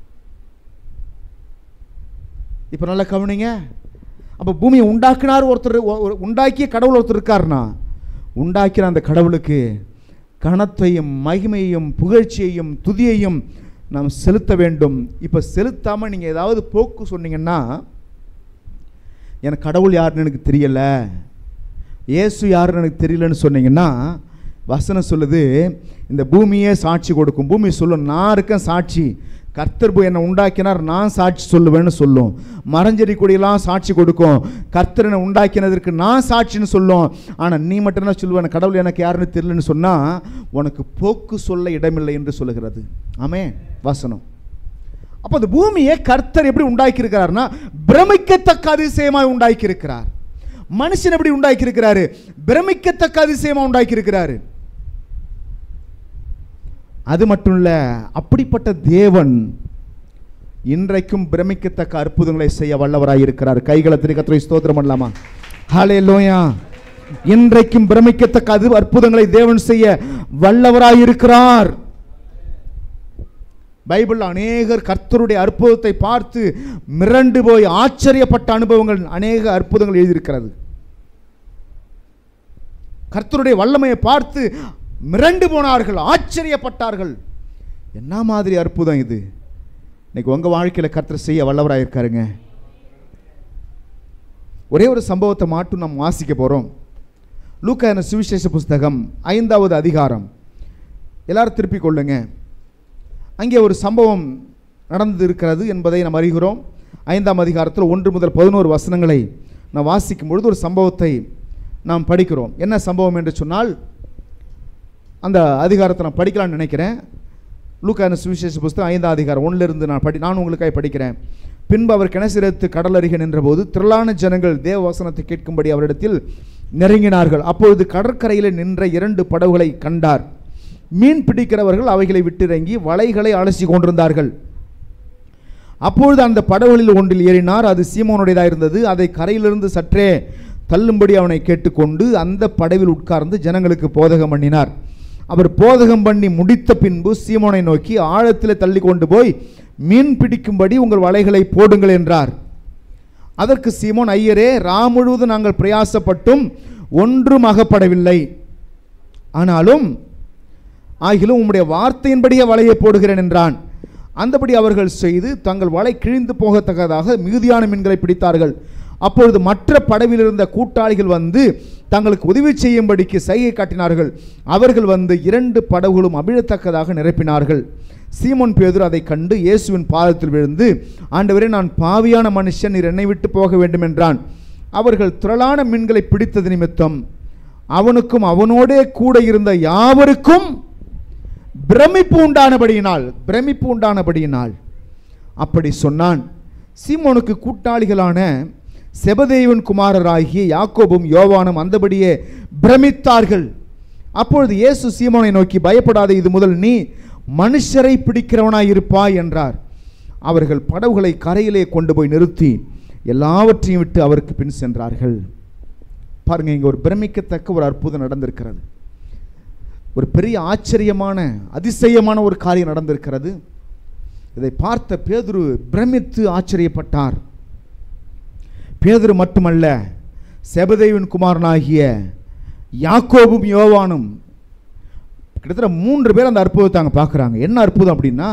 இப்போ நல்லா கவனிங்க அப்போ பூமியை உண்டாக்கினார் ஒருத்தர் ஒ- ஒரு- உண்டாக்கிய கடவுள் ஒருத்தர் இருக்காருனா உண்டாக்கின அந்த கடவுளுக்கு கணத்தையும் மகிமையையும் புகழ்ச்சியையும் துதியையும் நாம் செலுத்த வேண்டும் இப்போ செலுத்தாமல் நீங்கள் ஏதாவது போக்கு சொன்னீங்கன்னா எனக்கு கடவுள் யாருன்னு எனக்கு தெரியல இயேசு யாருன்னு எனக்கு தெரியலன்னு சொன்னீங்கன்னா வசனம் சொல்லுது இந்த பூமியே சாட்சி கொடுக்கும் பூமி சொல்லும் நான் இருக்கேன் சாட்சி கர்த்தர் போய் என்னை உண்டாக்கினார் நான் சாட்சி சொல்லுவேன்னு சொல்லும் மரஞ்செடி கொடியெல்லாம் சாட்சி கொடுக்கும் கர்த்தர் என்னை உண்டாக்கினதற்கு நான் சாட்சின்னு சொல்லும் ஆனால் நீ மட்டும் என்ன சொல்லுவேன் கடவுள் எனக்கு யாருன்னு தெரியலன்னு சொன்னால் உனக்கு போக்கு சொல்ல இடமில்லை என்று சொல்லுகிறது ஆமே வசனம் அப்போ அந்த பூமியை கர்த்தர் எப்படி உண்டாக்கி இருக்கிறார்னா பிரமிக்கத்தக்க அதிசயமாய் உண்டாக்கி இருக்கிறார் மனுஷன் எப்படி உண்டாக்கி இருக்கிறாரு பிரமிக்கத்தக்க அதிசயமா உண்டாக்கி இருக்கிறாரு அது மட்டும் இல்ல அப்படிப்பட்ட தேவன் இன்றைக்கும் பிரமிக்கத்தக்க அற்புதங்களை செய்ய வல்லவராய் இருக்கிறார் கைகளை திருக்கத்திரை ஸ்தோத்திரம் பண்ணலாமா ஹாலே லோயா இன்றைக்கும் பிரமிக்கத்தக்க அது அற்புதங்களை தேவன் செய்ய வல்லவராய் இருக்கிறார் பைபிள் அநேகர் கர்த்தருடைய அற்புதத்தை பார்த்து மிரண்டு போய் ஆச்சரியப்பட்ட அனுபவங்கள் அநேக அற்புதங்கள் எழுதியிருக்கிறது கர்த்தருடைய வல்லமையை பார்த்து மிரண்டு போனார்கள் ஆச்சரியப்பட்டார்கள் என்ன மாதிரி அற்புதம் இது இன்னைக்கு உங்க வாழ்க்கையில் கர்த்தர் செய்ய வல்லவராக இருக்காருங்க ஒரே ஒரு சம்பவத்தை மட்டும் நாம் வாசிக்க போறோம் லூக்கான சுவிசேஷ புஸ்தகம் ஐந்தாவது அதிகாரம் எல்லாரும் திருப்பிக் கொள்ளுங்க அங்கே ஒரு சம்பவம் நடந்து இருக்கிறது என்பதை நாம் அறிகிறோம் ஐந்தாம் அதிகாரத்தில் ஒன்று முதல் பதினோரு வசனங்களை நாம் வாசிக்கும் பொழுது ஒரு சம்பவத்தை நாம் படிக்கிறோம் என்ன சம்பவம் என்று சொன்னால் அந்த அதிகாரத்தை நான் படிக்கலாம்னு நினைக்கிறேன் லூக்கான சுவிசேஷ புஸ்தகம் ஐந்தாம் அதிகாரம் ஒன்றிலிருந்து நான் படி நான் உங்களுக்காக படிக்கிறேன் பின்பு அவர் கிணசிரத்து கடல் அருகே நின்றபோது திரளான ஜனங்கள் தேவ வசனத்தை கேட்கும்படி அவரிடத்தில் நெருங்கினார்கள் அப்பொழுது கடற்கரையில் நின்ற இரண்டு படகுகளை கண்டார் மீன் பிடிக்கிறவர்கள் அவைகளை விட்டிறங்கி வலைகளை அலசி கொண்டிருந்தார்கள் அப்பொழுது அந்த படகுகளில் ஒன்றில் ஏறினார் அது சீமோனுடையதாக இருந்தது அதை கரையிலிருந்து சற்றே தள்ளும்படி அவனை கேட்டுக்கொண்டு அந்த படவில் உட்கார்ந்து ஜனங்களுக்கு போதகம் பண்ணினார் அவர் போதகம் பண்ணி முடித்த பின்பு சீமோனை நோக்கி ஆழத்தில் தள்ளி கொண்டு போய் மீன் பிடிக்கும்படி உங்கள் வலைகளை போடுங்கள் என்றார் அதற்கு சீமோன் ஐயரே ரா முழுவதும் நாங்கள் பிரயாசப்பட்டும் ஒன்றும் அகப்படவில்லை ஆனாலும் ஆகிலும் உம்முடைய வார்த்தையின்படியே வலையை போடுகிறேன் என்றான் அந்தபடி அவர்கள் செய்து தங்கள் வலை கிழிந்து போகத்தக்கதாக மிகுதியான மீன்களை பிடித்தார்கள் அப்பொழுது மற்ற படவில் இருந்த கூட்டாளிகள் வந்து தங்களுக்கு உதவி செய்யும்படிக்கு சைகை காட்டினார்கள் அவர்கள் வந்து இரண்டு படகுகளும் அமிழத்தக்கதாக நிரப்பினார்கள் சீமோன் பேதுரு அதை கண்டு இயேசுவின் பாதத்தில் விழுந்து ஆண்டவரே நான் பாவியான மனுஷன் நீர் என்னை விட்டு போக வேண்டும் என்றான் அவர்கள் திரளான மீன்களை பிடித்தது நிமித்தம் அவனுக்கும் அவனோடே கூட இருந்த யாவருக்கும் பிரமிப்பு உண்டானபடியினால் பிரமிப்பு உண்டானபடியினால் அப்படி சொன்னான் சீமோனுக்கு கூட்டாளிகளான செபதேவன் குமாரராகிய யாக்கோபும் யோவானும் அந்தபடியே பிரமித்தார்கள் அப்பொழுது இயேசு சீமோனை நோக்கி பயப்படாதே இது முதல் நீ மனுஷரை பிடிக்கிறவனாய் இருப்பாய் என்றார் அவர்கள் படகுகளை கரையிலே கொண்டு போய் நிறுத்தி எல்லாவற்றையும் விட்டு அவருக்கு பின் சென்றார்கள் பாருங்க இங்க ஒரு பிரமிக்கத்தக்க ஒரு அற்புதம் நடந்திருக்கிறது ஒரு பெரிய ஆச்சரியமான அதிசயமான ஒரு காரியம் நடந்திருக்கிறது இதை பார்த்த பேதுரு பிரமித்து ஆச்சரியப்பட்டார் பேதுரு மட்டுமல்ல செபதேவின் குமாரனாகிய யாக்கோபும் யோவானும் கிட்டத்தட்ட மூன்று பேர் அந்த அற்புதத்தை அங்கே பார்க்குறாங்க என்ன அற்புதம் அப்படின்னா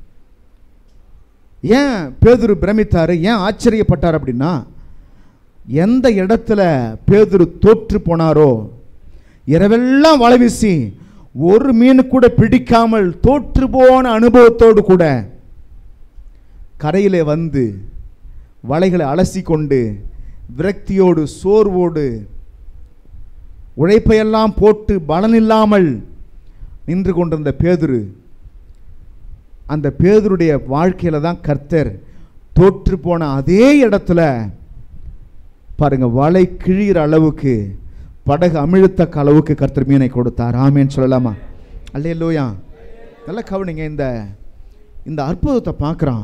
ஏன் பேதுரு பிரமித்தார் ஏன் ஆச்சரியப்பட்டார் அப்படின்னா எந்த இடத்துல பேதுரு தோற்று போனாரோ இரவெல்லாம் வலை வீசி ஒரு மீன் கூட பிடிக்காமல் தோற்று போன அனுபவத்தோடு கூட கரையிலே வந்து வலைகளை அலசி கொண்டு விரக்தியோடு சோர்வோடு உழைப்பையெல்லாம் போட்டு பலனில்லாமல் நின்று கொண்டிருந்த பேதுரு அந்த பேதுருடைய வாழ்க்கையில தான் கர்த்தர் தோற்று போன அதே இடத்துல பாருங்க வலை கிழிகிற அளவுக்கு படகு அமிழ்த்தக்க அளவுக்கு கர்த்தர் மீனை கொடுத்தார் ஆமேன்னு சொல்லலாமா அல்லையா நல்லா கவனிங்க இந்த இந்த அற்புதத்தை பார்க்குறான்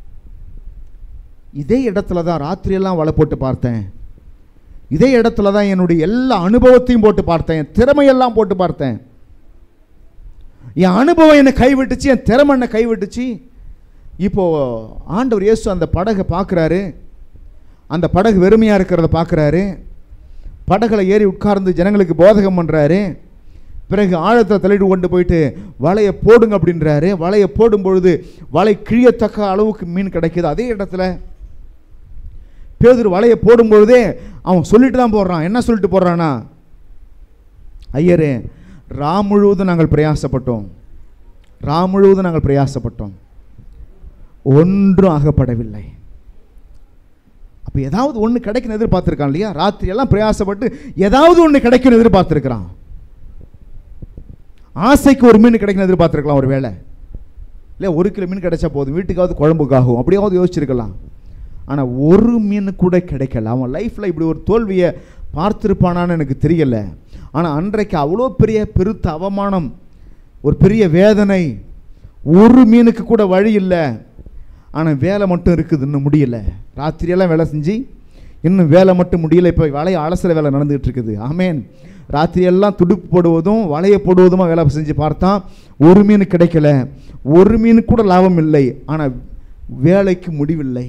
இதே இடத்துல தான் ராத்திரியெல்லாம் வலை போட்டு பார்த்தேன் இதே இடத்துல தான் என்னுடைய எல்லா அனுபவத்தையும் போட்டு பார்த்தேன் திறமையெல்லாம் போட்டு பார்த்தேன் என் அனுபவம் என்னை கைவிட்டுச்சு என் திறமை என்னை கைவிட்டுச்சு இப்போ ஆண்டவர் இயேசு அந்த படகை பார்க்குறாரு அந்த படகு வெறுமையாக இருக்கிறத பார்க்குறாரு படகுல ஏறி உட்கார்ந்து ஜனங்களுக்கு போதகம் பண்ணுறாரு பிறகு ஆழத்தை தள்ளிட்டு கொண்டு போயிட்டு வலையை போடுங்க அப்படின்றாரு வலையை போடும் பொழுது வலை கிழியத்தக்க அளவுக்கு மீன் கிடைக்குது அதே இடத்துல பேதுரு வலையை போடும் பொழுதே அவன் சொல்லிட்டு தான் போடுறான் என்ன சொல்லிட்டு போடுறானா ஐயரே ரா முழுவதும் நாங்கள் பிரயாசப்பட்டோம் ரா முழுவதும் நாங்கள் பிரயாசப்பட்டோம் ஒன்றும் ஆகப்படவில்லை அப்போ ஏதாவது ஒன்று கிடைக்கணும் எதிர்பார்த்துருக்கான் இல்லையா ராத்திரி எல்லாம் பிரயாசப்பட்டு ஏதாவது ஒன்று கிடைக்கணும் எதிர்பார்த்துருக்கிறான் ஆசைக்கு ஒரு மீன் கிடைக்கணும் எதிர்பார்த்துருக்கலாம் ஒரு வேளை இல்லை ஒரு கிலோ மீன் கிடைச்சா போதும் வீட்டுக்காவது குழம்புக்காகும் அப்படியாவது யோசிச்சிருக்கலாம் ஆனால் ஒரு மீன் கூட கிடைக்கல அவன் லைஃப்பில் இப்படி ஒரு தோல்வியை பார்த்துருப்பானான்னு எனக்கு தெரியல ஆனால் அன்றைக்கு அவ்வளோ பெரிய பெருத்த அவமானம் ஒரு பெரிய வேதனை ஒரு மீனுக்கு கூட வழி இல்லை ஆனால் வேலை மட்டும் இருக்குது இன்னும் முடியல ராத்திரியெல்லாம் வேலை செஞ்சு இன்னும் வேலை மட்டும் முடியல இப்போ வலையை அலசுற வேலை நடந்துகிட்டு இருக்குது ஆமேன் ராத்திரியெல்லாம் துடுப்பு போடுவதும் வலையை போடுவதுமா வேலை செஞ்சு பார்த்தா ஒரு மீன் கிடைக்கல ஒரு மீன் கூட லாபம் இல்லை ஆனால் வேலைக்கு முடிவில்லை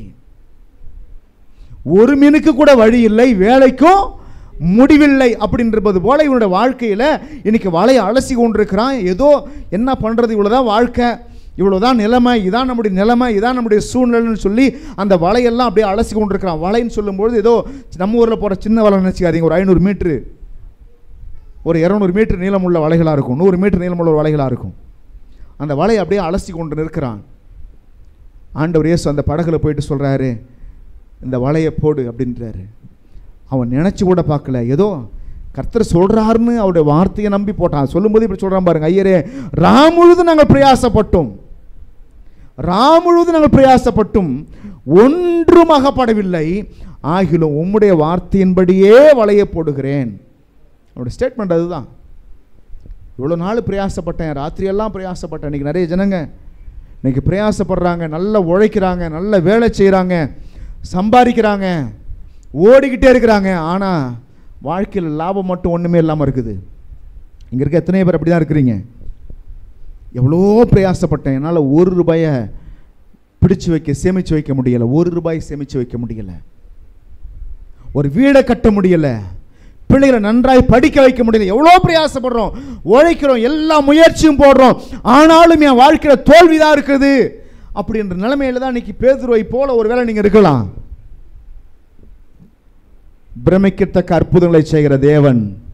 ஒரு மீனுக்கு கூட வழி இல்லை வேலைக்கும் முடிவில்லை அப்படின்றது போல இவனுடைய வாழ்க்கையில் இன்னைக்கு வலையை அலசி கொண்டிருக்கிறான் ஏதோ என்ன பண்ணுறது இவ்வளோதான் வாழ்க்கை இவ்வளோதான் நிலைமை இதான் நம்முடைய நிலைமை இதான் நம்முடைய சூழ்நிலைன்னு சொல்லி அந்த வலையெல்லாம் அப்படியே அலசி கொண்டிருக்கிறான் வலைன்னு சொல்லும்பொழுது ஏதோ நம்ம ஊரில் போகிற சின்ன வலை நினச்சிக்காதீங்க ஒரு ஐநூறு மீட்ரு ஒரு இரநூறு மீட்டர் நீளமுள்ள வலைகளாக இருக்கும் நூறு மீட்டர் நீளமுள்ள ஒரு வலைகளாக இருக்கும் அந்த வலையை அப்படியே அலசி கொண்டு நிற்கிறான் ஆண்டவர் இயேசு அந்த படகுல போயிட்டு சொல்கிறாரு இந்த வலையை போடு அப்படின்றாரு அவன் நினச்சி கூட பார்க்கல ஏதோ கர்த்தர் சொல்கிறாருன்னு அவருடைய வார்த்தையை நம்பி போட்டான் சொல்லும்போது இப்படி சொல்கிறான் பாருங்க ஐயரே ராம் முழுதும் நாங்கள் பிரயாசப்பட்டோம் ராம் முழுவதும் நாங்கள் பிரயாசப்பட்டும் ஒன்றும் அகப்படவில்லை ஆகிலும் உம்முடைய வார்த்தையின்படியே வலையை போடுகிறேன் அவருடைய ஸ்டேட்மெண்ட் அதுதான் இவ்வளோ நாள் பிரயாசப்பட்டேன் ராத்திரியெல்லாம் பிரயாசப்பட்டேன் இன்றைக்கி நிறைய ஜனங்க இன்னைக்கு பிரயாசப்படுறாங்க நல்லா உழைக்கிறாங்க நல்ல வேலை செய்கிறாங்க சம்பாதிக்கிறாங்க ஓடிக்கிட்டே இருக்கிறாங்க ஆனால் வாழ்க்கையில் லாபம் மட்டும் ஒன்றுமே இல்லாமல் இருக்குது இங்கே இருக்க எத்தனை பேர் அப்படி தான் இருக்கிறீங்க எவ்வளோ பிரயாசப்பட்டேன் என்னால் ஒரு ரூபாயை பிடிச்சு வைக்க சேமித்து வைக்க முடியலை ஒரு ரூபாய் சேமித்து வைக்க முடியலை ஒரு வீடை கட்ட முடியலை பிள்ளைகளை நன்றாய் படிக்க வைக்க முடியல எவ்வளோ பிரயாசப்படுறோம் உழைக்கிறோம் எல்லா முயற்சியும் போடுறோம் ஆனாலும் என் வாழ்க்கையில் தோல்வி தான் இருக்குது அப்படின்ற நிலைமையில தான் இன்னைக்கு பேதுருவை போல ஒரு வேளை நீங்கள் இருக்கலாம் பிரமிக்கத்தக்க அற்புதங்களை செய்கிற தேவன்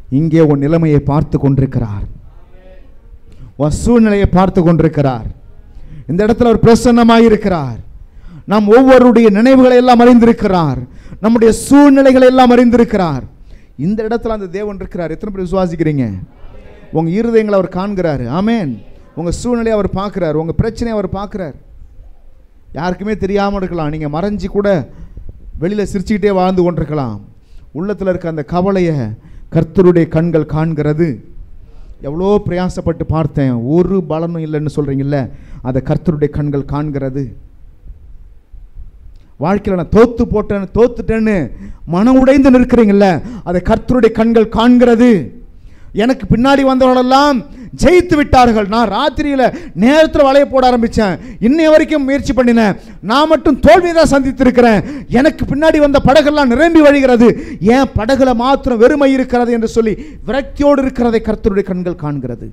இங்கே உன் நிலைமையை பார்த்து கொண்டிருக்கிறார் உன் சூழ்நிலையை பார்த்து கொண்டிருக்கிறார் இந்த இடத்துல அவர் பிரசன்னமாய் இருக்கிறார் நாம் ஒவ்வொருடைய நினைவுகளை எல்லாம் அறிந்திருக்கிறார் நம்முடைய சூழ்நிலைகளை எல்லாம் அறிந்திருக்கிறார் இந்த இடத்துல அந்த தேவன் இருக்கிறார் எத்தனை பேர் விசுவாசிக்கிறீங்க உங்க இருதயங்களை அவர் காண்கிறாரு ஆமென் உங்க சூழ்நிலையை அவர் பார்க்கிறார் உங்க பிரச்சனையை அவர் பார்க்கிறார் யாருக்குமே தெரியாமல் இருக்கலாம் நீங்கள் மறைஞ்சு கூட வெளியில் சிரிச்சுக்கிட்டே வாழ்ந்து கொண்டிருக்கலாம் உள்ளத்தில் இருக்க அந்த கவலையை கர்த்தருடைய கண்கள் காண்கிறது எவ்வளோ பிரயாசப்பட்டு பார்த்தேன் ஒரு பலனும் இல்லைன்னு சொல்கிறீங்கல்ல அதை கர்த்தருடைய கண்கள் காண்கிறது வாழ்க்கையில் நான் தோத்து போட்டேன் தோத்துட்டேன்னு மனம் உடைந்து நிற்கிறீங்கல்ல அதை கர்த்தருடைய கண்கள் காண்கிறது எனக்கு பின்னாடி வந்தவர்களெல்லாம் ஜெயித்து விட்டார்கள் நான் ராத்திரியில் நேரத்தில் வலைய போட ஆரம்பித்தேன் இன்னைய வரைக்கும் முயற்சி பண்ணினேன் நான் மட்டும் தோல்வியை தான் சந்தித்திருக்கிறேன் எனக்கு பின்னாடி வந்த படகெல்லாம் நிரம்பி வழிகிறது ஏன் படகுல மாத்திரம் வெறுமை இருக்கிறது என்று சொல்லி விரக்தியோடு இருக்கிறதை கர்த்தருடைய கண்கள் காண்கிறது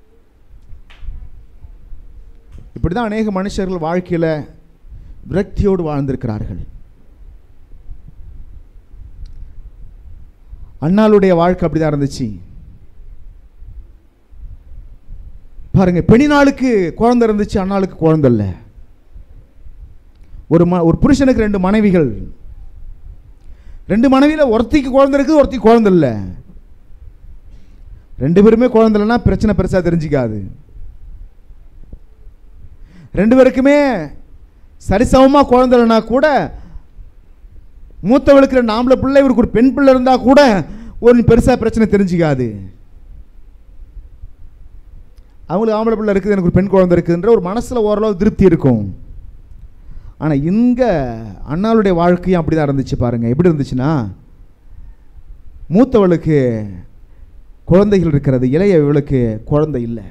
இப்படி தான் அநேக மனுஷர்கள் வாழ்க்கையில் விரக்தியோடு வாழ்ந்திருக்கிறார்கள் அண்ணாளுடைய வாழ்க்கை அப்படிதான் இருந்துச்சு பாருங்க பெணினாளுக்கு குழந்தை இருந்துச்சு அண்ணாளுக்கு குழந்தை இல்லை ஒரு ம ஒரு புருஷனுக்கு ரெண்டு மனைவிகள் ரெண்டு மனைவியில ஒருத்திக்கு குழந்தை இருக்குது ஒருத்திக்கு குழந்தை இல்லை ரெண்டு பேருமே குழந்தை இல்லைன்னா பிரச்சனை பெருசாக தெரிஞ்சிக்காது ரெண்டு பேருக்குமே சரிசமமாக குழந்தை இல்லைனா கூட மூத்தவளுக்கு ரெண்டு ஆம்பளை பிள்ளை இவருக்கு ஒரு பெண் பிள்ளை இருந்தால் கூட ஒரு பெருசாக பிரச்சனை தெரிஞ்சிக்காது அவங்களுக்கு ஆம்பளை பிள்ளை இருக்குது எனக்கு ஒரு பெண் குழந்தை இருக்குதுன்ற ஒரு மனசில் ஓரளவு திருப்தி இருக்கும் ஆனால் இங்கே அண்ணாளுடைய வாழ்க்கையும் அப்படி தான் இருந்துச்சு பாருங்கள் எப்படி இருந்துச்சுன்னா மூத்தவளுக்கு குழந்தைகள் இருக்கிறது இளைய இவளுக்கு குழந்தை இல்லை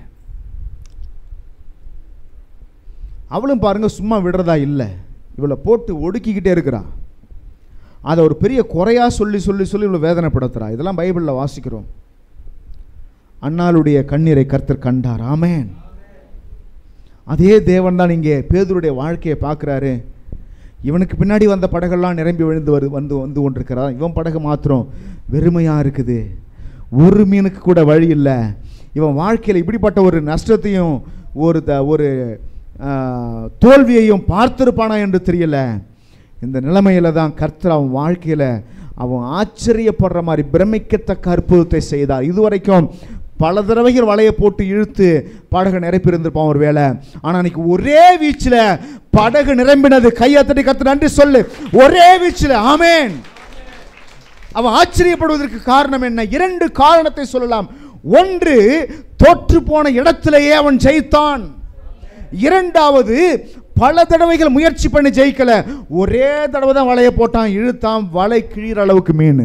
அவளும் பாருங்க சும்மா விடுறதா இல்லை இவளை போட்டு ஒடுக்கிக்கிட்டே இருக்கிறா அதை ஒரு பெரிய குறையா சொல்லி சொல்லி சொல்லி இவளை வேதனைப்படுத்துறா இதெல்லாம் பைபிளில் வாசிக்கிறோம் அண்ணாளுடைய கண்ணீரை கர்த்தர் கண்டார் ஆமென் அதே தேவன் தான் இங்கே பேதுருடைய வாழ்க்கையை பார்க்குறாரு இவனுக்கு பின்னாடி வந்த படகெல்லாம் நிரம்பி விழுந்து வரு வந்து வந்து கொண்டிருக்கிறான் இவன் படகு மாத்திரம் வெறுமையாக இருக்குது ஒரு மீனுக்கு கூட வழி இல்லை இவன் வாழ்க்கையில் இப்படிப்பட்ட ஒரு நஷ்டத்தையும் ஒரு த ஒரு ஆ, தோல்வியையும் பார்த்திருப்பானா என்று தெரியல இந்த நிலைமையில தான் கர்த்தர் அவன் வாழ்க்கையில் அவன் ஆச்சரியப்படுற மாதிரி பிரமிக்கத்தக்க அற்புதத்தை செய்தார் இதுவரைக்கும் பல தடவைகள் வலையை போட்டு இழுத்து படகு நிரப்பியிருந்திருப்பான் ஒரு வேலை ஆனால் அன்னைக்கு ஒரே வீச்சில் படகு நிரம்பினது கையை தட்டி கத்து நன்றி சொல்லு ஒரே வீச்சில் ஆமென் அவன் ஆச்சரியப்படுவதற்கு காரணம் என்ன இரண்டு காரணத்தை சொல்லலாம் ஒன்று தோற்று போன இடத்திலேயே அவன் ஜெயித்தான் இரண்டாவது பல தடவைகள் முயற்சி பண்ணி ஜெயிக்கல ஒரே தடவை தான் வலையை போட்டான் இழுத்தான் வலை கிழிற அளவுக்கு மீன்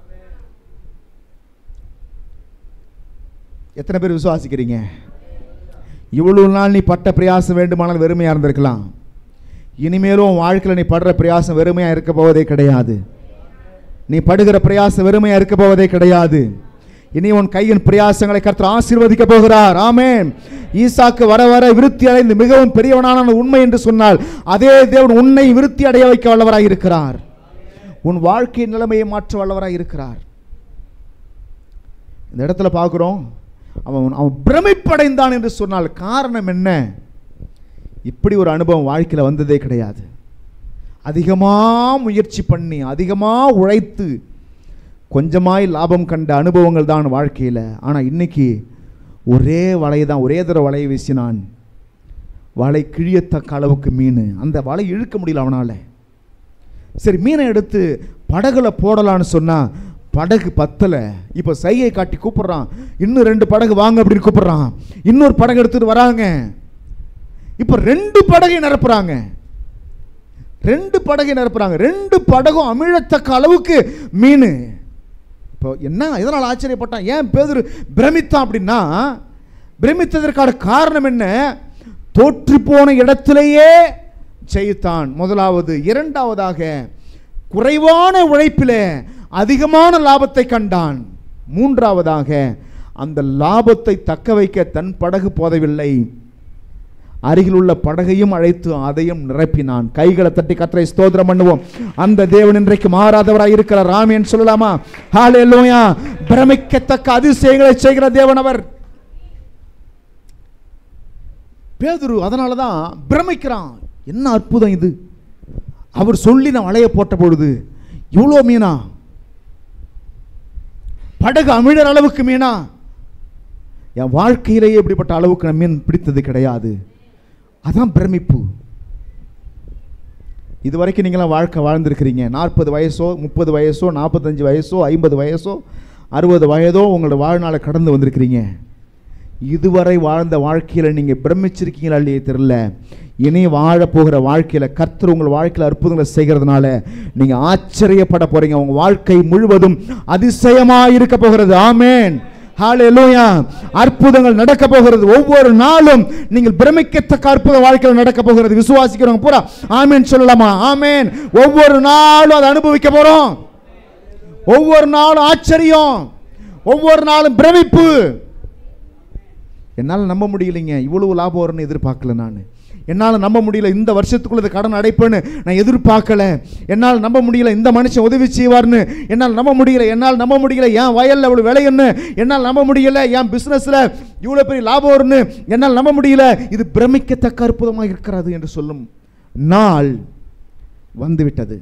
எத்தனை பேர் விசுவாசிக்கிறீங்க இவ்வளவு நாள் நீ பட்ட பிரயாசம் வேண்டுமானால் வெறுமையா இருந்திருக்கலாம் இனிமேலும் உன் வாழ்க்கையில் நீ படுற பிரயாசம் வெறுமையா இருக்க போவதே கிடையாது நீ படுகிற பிரயாசம் வெறுமையா இருக்க போவதே கிடையாது இனி உன் கையின் பிரயாசங்களை கர்த்தர் ஆசீர்வதிக்க போகிறார் ஆமென் ஈசாக்கு வர வர விருத்தி அடைந்து மிகவும் பெரியவனான உண்மை என்று சொன்னால் அதே தேவன் உன்னை விருத்தி அடைய வைக்க வல்லவராய் இருக்கிறார் உன் வாழ்க்கையின் நிலைமையை மாற்ற வல்லவராய் இருக்கிறார் இந்த இடத்துல பார்க்குறோம் அவன் அவன் பிரமிப்படைந்தான் என்று சொன்னால் காரணம் என்ன இப்படி ஒரு அனுபவம் வாழ்க்கையில் வந்ததே கிடையாது அதிகமாக முயற்சி பண்ணி அதிகமாக உழைத்து கொஞ்சமாய் லாபம் கண்ட அனுபவங்கள் தான் வாழ்க்கையில் ஆனால் இன்னைக்கு ஒரே வலை தான் ஒரே தடவை வலையை வீசினான் வலை கிழியத்தக்க அளவுக்கு மீன் அந்த வலை இழுக்க முடியல அவனால் சரி மீனை எடுத்து படகுல போடலான்னு சொன்னா படகு பத்தலை இப்போ சையை காட்டி கூப்பிடுறான் இன்னும் ரெண்டு படகு வாங்க அப்படின்னு கூப்பிடுறான் இன்னொரு படகு எடுத்துட்டு வராங்க இப்போ ரெண்டு படகை நிரப்புறாங்க ரெண்டு படகை நிரப்புறாங்க ரெண்டு படகும் அமிழத்தக்க அளவுக்கு மீன் இப்போ என்ன எதனால் ஆச்சரியப்பட்டான் ஏன் பேதுரு பிரமித்தான் அப்படின்னா பிரமித்ததற்கான காரணம் என்ன தோற்று போன இடத்திலேயே ஜெயித்தான் முதலாவது இரண்டாவதாக குறைவான உழைப்பிலே அதிகமான லாபத்தை கண்டான் மூன்றாவதாக அந்த லாபத்தை தக்க வைக்க தன் படகு போதவில்லை அருகிலுள்ள படகையும் அழைத்து அதையும் நிரப்பினான் கைகளை தட்டி கத்தரை ஸ்தோத்திரம் பண்ணுவோம் அந்த தேவன் இன்றைக்கு மாறாதவராய் இருக்கிறார் ராமேன் சொல்லலாமா ஹalleluya பிரமிக்கத்தக்க அதிசயங்களை செய்கிற தேவன் அவர் பேதுரு அதனால தான் பிரமிக்கிறான் என்ன அற்புதம் இது அவர் சொல்லி நான் வலைய போட்ட பொழுது இவ்வளோ மீனா படகு அமிழற அளவுக்கு மீனா என் வாழ்க்கையிலேயே இப்படிப்பட்ட அளவுக்கு நான் மீன் பிடித்தது கிடையாது அதான் பிரமிப்பு இது வரைக்கும் நீங்களாம் வாழ்க்கை வாழ்ந்திருக்கிறீங்க நாற்பது வயசோ முப்பது வயசோ நாற்பத்தஞ்சு வயசோ ஐம்பது வயசோ அறுபது வயதோ உங்களோட வாழ்நாளை கடந்து வந்திருக்கிறீங்க இதுவரை வாழ்ந்த வாழ்க்கையில் நீங்கள் பிரமிச்சிருக்கீங்களா இல்லையே தெரியல இனி வாழப் போகிற வாழ்க்கையில் கர்த்தர் உங்கள் வாழ்க்கையில் அற்புதங்களை செய்கிறதுனால நீங்கள் ஆச்சரியப்பட போறீங்க உங்க வாழ்க்கை முழுவதும் அதிசயமாக இருக்க போகிறது ஆமேன் ஹalleluya அற்புதங்கள் நடக்க போகிறது ஒவ்வொரு நாளும் நீங்கள் பிரமிக்கத்தக்க அற்புத வாழ்க்கையில் நடக்க போகிறது விசுவாசிக்கிறவங்க பூரா ஆமேன் சொல்லலாமா ஆமேன் ஒவ்வொரு நாளும் அதை அனுபவிக்க போறோம் ஒவ்வொரு நாளும் ஆச்சரியம் ஒவ்வொரு நாளும் பிரமிப்பு என்னால் நம்ப முடியலைங்க இவ்வளவு லாபம் வரும்னு எதிர்பார்க்கல நான் என்னால் நம்ப முடியல இந்த வருஷத்துக்குள்ள இந்த கடன் அடைப்பேன்னு நான் எதிர்பார்க்கல என்னால் நம்ப முடியல இந்த மனுஷன் உதவி செய்வார்னு என்னால் நம்ப முடியல என்னால் நம்ப முடியல என் வயலில் இவ்வளோ விளையுன்னு என்னால் நம்ப முடியல என் பிஸ்னஸில் இவ்வளோ பெரிய லாபம் வரும்னு என்னால் நம்ப முடியல இது பிரமிக்கத்தக்க அற்புதமாக இருக்கிறது என்று சொல்லும் நாள் வந்துவிட்டது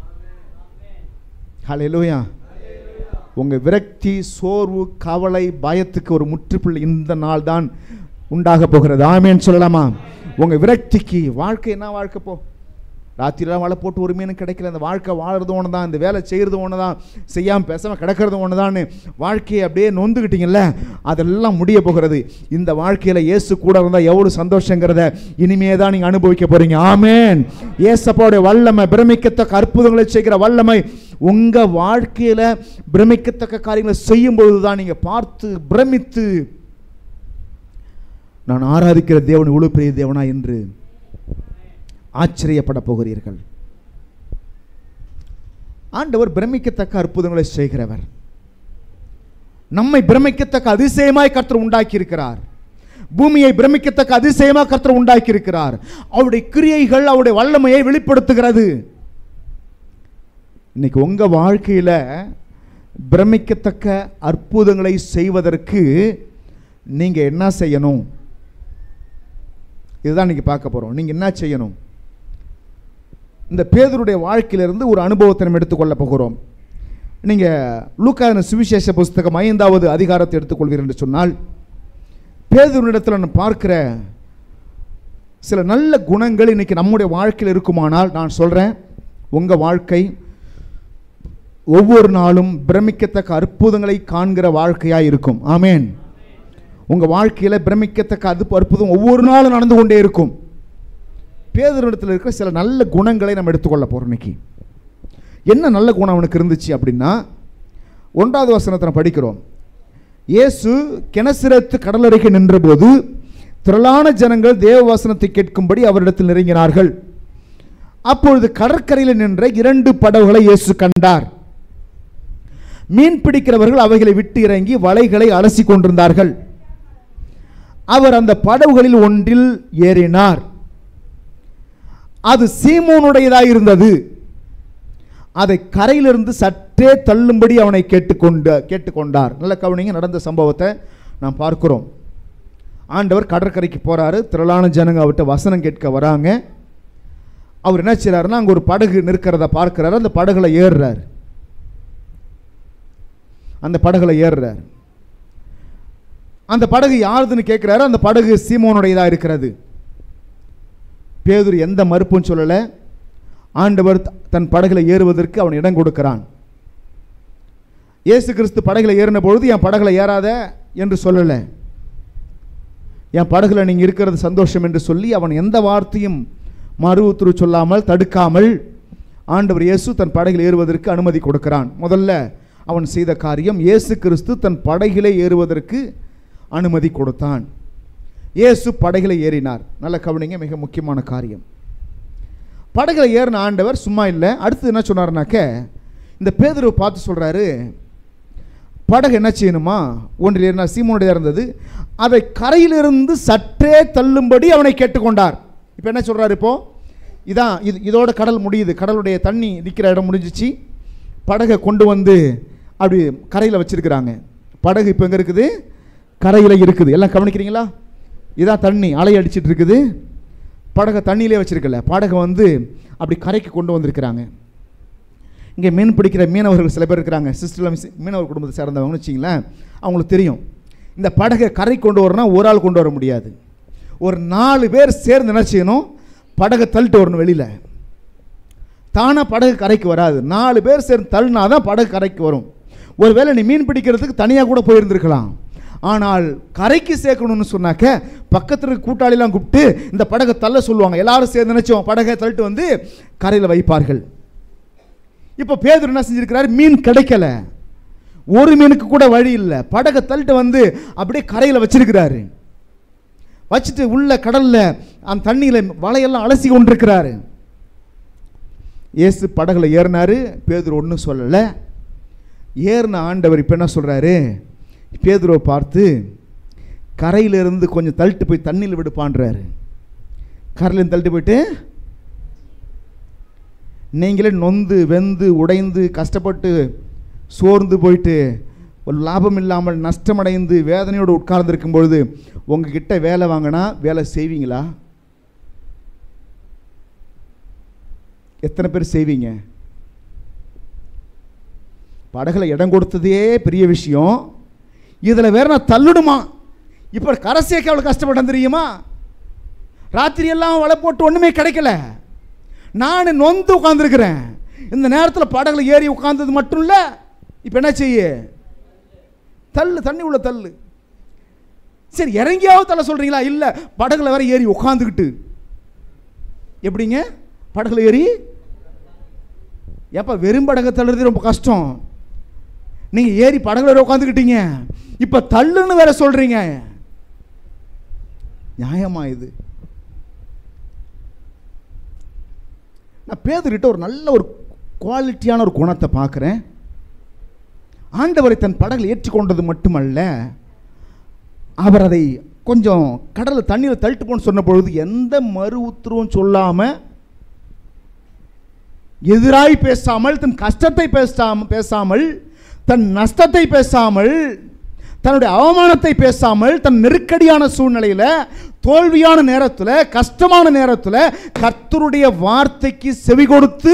ஹalleluya உங்க விரக்தி சோர்வு கவலை பயத்துக்கு ஒரு முற்றுப்புள்ளி இந்த நாள் தான் உண்டாக போகிறது ஆமேன்னு சொல்லலாமா உங்க விரக்திக்கு வாழ்க்கை என்ன வாழ்க்கை போ ராத்திரிலாம் வாழை போட்டு ஒரு மீனும் கிடைக்கல அந்த வாழ்க்கை வாழுறது ஒன்று தான் இந்த வேலை செய்கிறது ஒன்று தான் செய்யாமல் பேசாமல் கிடக்கிறது ஒன்று தான் வாழ்க்கையை அப்படியே நொந்துக்கிட்டீங்கல்ல அதெல்லாம் முடிய போகிறது இந்த வாழ்க்கையில் இயேசு கூட இருந்தால் எவ்வளோ சந்தோஷங்கிறத இனிமே தான் நீங்கள் அனுபவிக்க போகிறீங்க ஆமேன் ஏசப்பாவுடைய வல்லமை பிரமிக்கத்தக்க அற்புதங்களை செய்கிற வல்லமை உங்கள் வாழ்க்கையில் பிரமிக்கத்தக்க காரியங்களை செய்யும் பொழுது தான் நீங்கள் பார்த்து பிரமித்து நான் ஆராதிக்கிற தேவன் இவ்வளோ பெரிய தேவனா என்று ஆச்சரியப்பட போகிறீர்கள் ஆண்டவர் பிரமிக்கத்தக்க அற்புதங்களை செய்கிறவர் நம்மை பிரமிக்கத்தக்க அதிசயமாய் கர்த்தர் உண்டாக்கி இருக்கிறார் பூமியை பிரமிக்கத்தக்க அதிசயமாக கர்த்தர் உண்டாக்கி இருக்கிறார் அவருடைய கிரியைகள் அவருடைய வல்லமையை வெளிப்படுத்துகிறது இன்னைக்கு உங்க வாழ்க்கையில பிரமிக்கத்தக்க அற்புதங்களை செய்வதற்கு நீங்க என்ன செய்யணும் இதுதான் இன்னைக்கு பார்க்க போறோம் நீங்க என்ன செய்யணும் இந்த பேதருடைய வாழ்க்கையிலிருந்து ஒரு அனுபவத்தை நம்ம எடுத்துக்கொள்ள போகிறோம் நீங்கள் லூக்கான சுவிசேஷ புஸ்தகம் ஐந்தாவது அதிகாரத்தை எடுத்துக்கொள்வீர்கள் என்று சொன்னால் பேதருனிடத்தில் நான் பார்க்கிற சில நல்ல குணங்கள் இன்னைக்கு நம்முடைய வாழ்க்கையில் இருக்குமானால் நான் சொல்கிறேன் உங்கள் வாழ்க்கை ஒவ்வொரு நாளும் பிரமிக்கத்தக்க அற்புதங்களை காண்கிற வாழ்க்கையாக இருக்கும் ஆமேன் உங்கள் வாழ்க்கையில் பிரமிக்கத்தக்க அது அற்புதம் ஒவ்வொரு நாளும் நடந்து கொண்டே இருக்கும் பேதரிடத்தில் இருக்கிற சில நல்ல குணங்களை நம்ம எடுத்துக்கொள்ள போகிறோம் இன்னைக்கு என்ன நல்ல குணம் அவனுக்கு இருந்துச்சு அப்படின்னா ஒன்றாவது வசனத்தை நம்ம படிக்கிறோம் இயேசு கிணசிரத்து கடலருகே நின்றபோது திரளான ஜனங்கள் தேவ வசனத்தை கேட்கும்படி அவரிடத்தில் நெருங்கினார்கள் அப்பொழுது கடற்கரையில் நின்ற இரண்டு படகுகளை இயேசு கண்டார் மீன் பிடிக்கிறவர்கள் அவைகளை விட்டு இறங்கி வலைகளை அலசி கொண்டிருந்தார்கள் அவர் அந்த படகுகளில் ஒன்றில் ஏறினார் அது சீமோனுடையதாக இருந்தது அதை கரையிலிருந்து சற்றே தள்ளும்படி அவனை கேட்டுக்கொண்ட கேட்டுக்கொண்டார் நல்ல கவனிங்க நடந்த சம்பவத்தை நாம் பார்க்கிறோம் ஆண்டவர் கடற்கரைக்கு போறாரு திரளான ஜனங்க அவர்கிட்ட வசனம் கேட்க வராங்க அவர் என்ன செய்றாருன்னா அங்கே ஒரு படகு நிற்கிறத பார்க்கிறாரு அந்த படகுல ஏறுறாரு அந்த படகுல ஏறுறாரு அந்த படகு யாருதுன்னு கேட்குறாரு அந்த படகு சீமோனுடையதாக இருக்கிறது பேதுரு எந்த மறுப்பும் சொல்லலை ஆண்டவர் த- தன் படகுல ஏறுவதற்கு அவன் இடம் கொடுக்கிறான் இயேசு கிறிஸ்து படகுல ஏறின பொழுது என் படகுல ஏறாத என்று சொல்லலை என் படகுல நீங்கள் இருக்கிறது சந்தோஷம் என்று சொல்லி அவன் எந்த வார்த்தையும் மறு உத்தரவு சொல்லாமல் தடுக்காமல் ஆண்டவர் இயேசு தன் படகில் ஏறுவதற்கு அனுமதி கொடுக்கிறான் முதல்ல அவன் செய்த காரியம் இயேசு கிறிஸ்து தன் படகிலே ஏறுவதற்கு அனுமதி கொடுத்தான் இயேசு படகில ஏறினார் நல்ல கவனிங்க மிக முக்கியமான காரியம் படகுல ஏறின ஆண்டவர் சும்மா இல்லை அடுத்து என்ன சொன்னார்னாக்க இந்த பேதுருவை பார்த்து சொல்றாரு படகு என்ன செய்யணுமா ஒன்றில் என்ன சீமோனுடைய இருந்தது அதை கரையிலிருந்து சற்றே தள்ளும்படி அவனை கேட்டுக்கொண்டார் இப்போ என்ன சொல்றாரு இப்போ இதான் இது இதோட கடல் முடியுது கடலுடைய தண்ணி நிற்கிற இடம் முடிஞ்சிச்சு படகை கொண்டு வந்து அப்படி கரையில் வச்சிருக்கிறாங்க படகு இப்போ எங்கே இருக்குது கரையில் இருக்குது எல்லாம் கவனிக்கிறீங்களா இதான் தண்ணி அலை அடிச்சிட்டு இருக்குது படகை தண்ணியிலே வச்சிருக்கல படகை வந்து அப்படி கரைக்கு கொண்டு வந்திருக்கிறாங்க இங்கே மீன் பிடிக்கிற மீனவர்கள் சில பேர் இருக்கிறாங்க சிஸ்டர் மீனவர் குடும்பத்தை சேர்ந்தவங்கன்னு வச்சிங்களேன் அவங்களுக்கு தெரியும் இந்த படகை கரை கொண்டு வரணும்னா ஒரு ஆள் கொண்டு வர முடியாது ஒரு நாலு பேர் சேர்ந்து என்ன செய்யணும் படகை தள்ளிட்டு வரணும் வெளியில் தானாக படகு கரைக்கு வராது நாலு பேர் சேர்ந்து தள்ளினா தான் படகு கரைக்கு வரும் ஒருவேளை நீ மீன் பிடிக்கிறதுக்கு தனியாக கூட போயிருந்திருக்கலாம் ஆனால் கரைக்கு சேர்க்கணும்னு சொன்னாக்க பக்கத்தில் இருக்க கூட்டாளிலாம் கூப்பிட்டு இந்த படகை தள்ள சொல்லுவாங்க எல்லாரும் சேர்ந்து நினச்சோம் படகை தள்ளிட்டு வந்து கரையில் வைப்பார்கள் இப்போ பேதர் என்ன செஞ்சிருக்கிறாரு மீன் கிடைக்கல ஒரு மீனுக்கு கூட வழி இல்லை படகை தள்ளிட்டு வந்து அப்படியே கரையில் வச்சிருக்கிறாரு வச்சுட்டு உள்ள கடல்ல அந்த தண்ணியில் வலையெல்லாம் அலசி கொண்டிருக்கிறாரு இயேசு படகுல ஏறினாரு பேதுரு ஒன்றும் சொல்லலை ஏறின ஆண்டவர் இப்போ என்ன சொல்கிறாரு பேதுருவை பார்த்து கரையிலிருந்து கொஞ்சம் தள்ளிட்டு போய் தண்ணியில் விடுப்பான்றாரு கரையிலேருந்து தள்ளிட்டு போயிட்டு நீங்களே நொந்து வெந்து உடைந்து கஷ்டப்பட்டு சோர்ந்து போயிட்டு ஒரு லாபம் இல்லாமல் நஷ்டமடைந்து வேதனையோடு உட்கார்ந்திருக்கும் பொழுது உங்ககிட்ட வேலை வாங்கினா வேலை செய்வீங்களா எத்தனை பேர் செய்வீங்க படகுல இடம் கொடுத்ததே பெரிய விஷயம் இதில் வேற நான் தள்ளுடுமா இப்போ கரை சேர்க்க அவ்வளோ கஷ்டப்பட்டேன் தெரியுமா ராத்திரி எல்லாம் வலை போட்டு ஒன்றுமே கிடைக்கல நான் நொந்து உட்காந்துருக்கிறேன் இந்த நேரத்தில் படகுல ஏறி உட்கார்ந்தது மட்டும் இல்லை இப்போ என்ன செய்ய தள்ளு தண்ணி உள்ள தள்ளு சரி இறங்கியாவது தள்ள சொல்கிறீங்களா இல்லை படகுல வேற ஏறி உட்காந்துக்கிட்டு எப்படிங்க படகுல ஏறி எப்போ வெறும் படகை தள்ளுறது ரொம்ப கஷ்டம் நீங்கள் ஏறி படகுல வேற உட்காந்துக்கிட்டீங்க இப்போ தள்ளுன்னு வேற சொல்கிறீங்க நியாயமா இது நான் பேதர்கிட்ட ஒரு நல்ல ஒரு குவாலிட்டியான ஒரு குணத்தை பார்க்குறேன் ஆண்டவரை தன் படகில் ஏற்றிக்கொண்டது மட்டுமல்ல அவர் அதை கொஞ்சம் கடலில் தண்ணியில் தள்ளிட்டு போன்னு சொன்ன பொழுது எந்த மறு உத்தரவும் சொல்லாமல் எதிராய் பேசாமல் தன் கஷ்டத்தை பேசாம பேசாமல் தன் நஷ்டத்தை பேசாமல் தன்னுடைய அவமானத்தை பேசாமல் தன் நெருக்கடியான சூழ்நிலையில் தோல்வியான நேரத்தில் கஷ்டமான நேரத்தில் கர்த்தருடைய வார்த்தைக்கு செவி கொடுத்து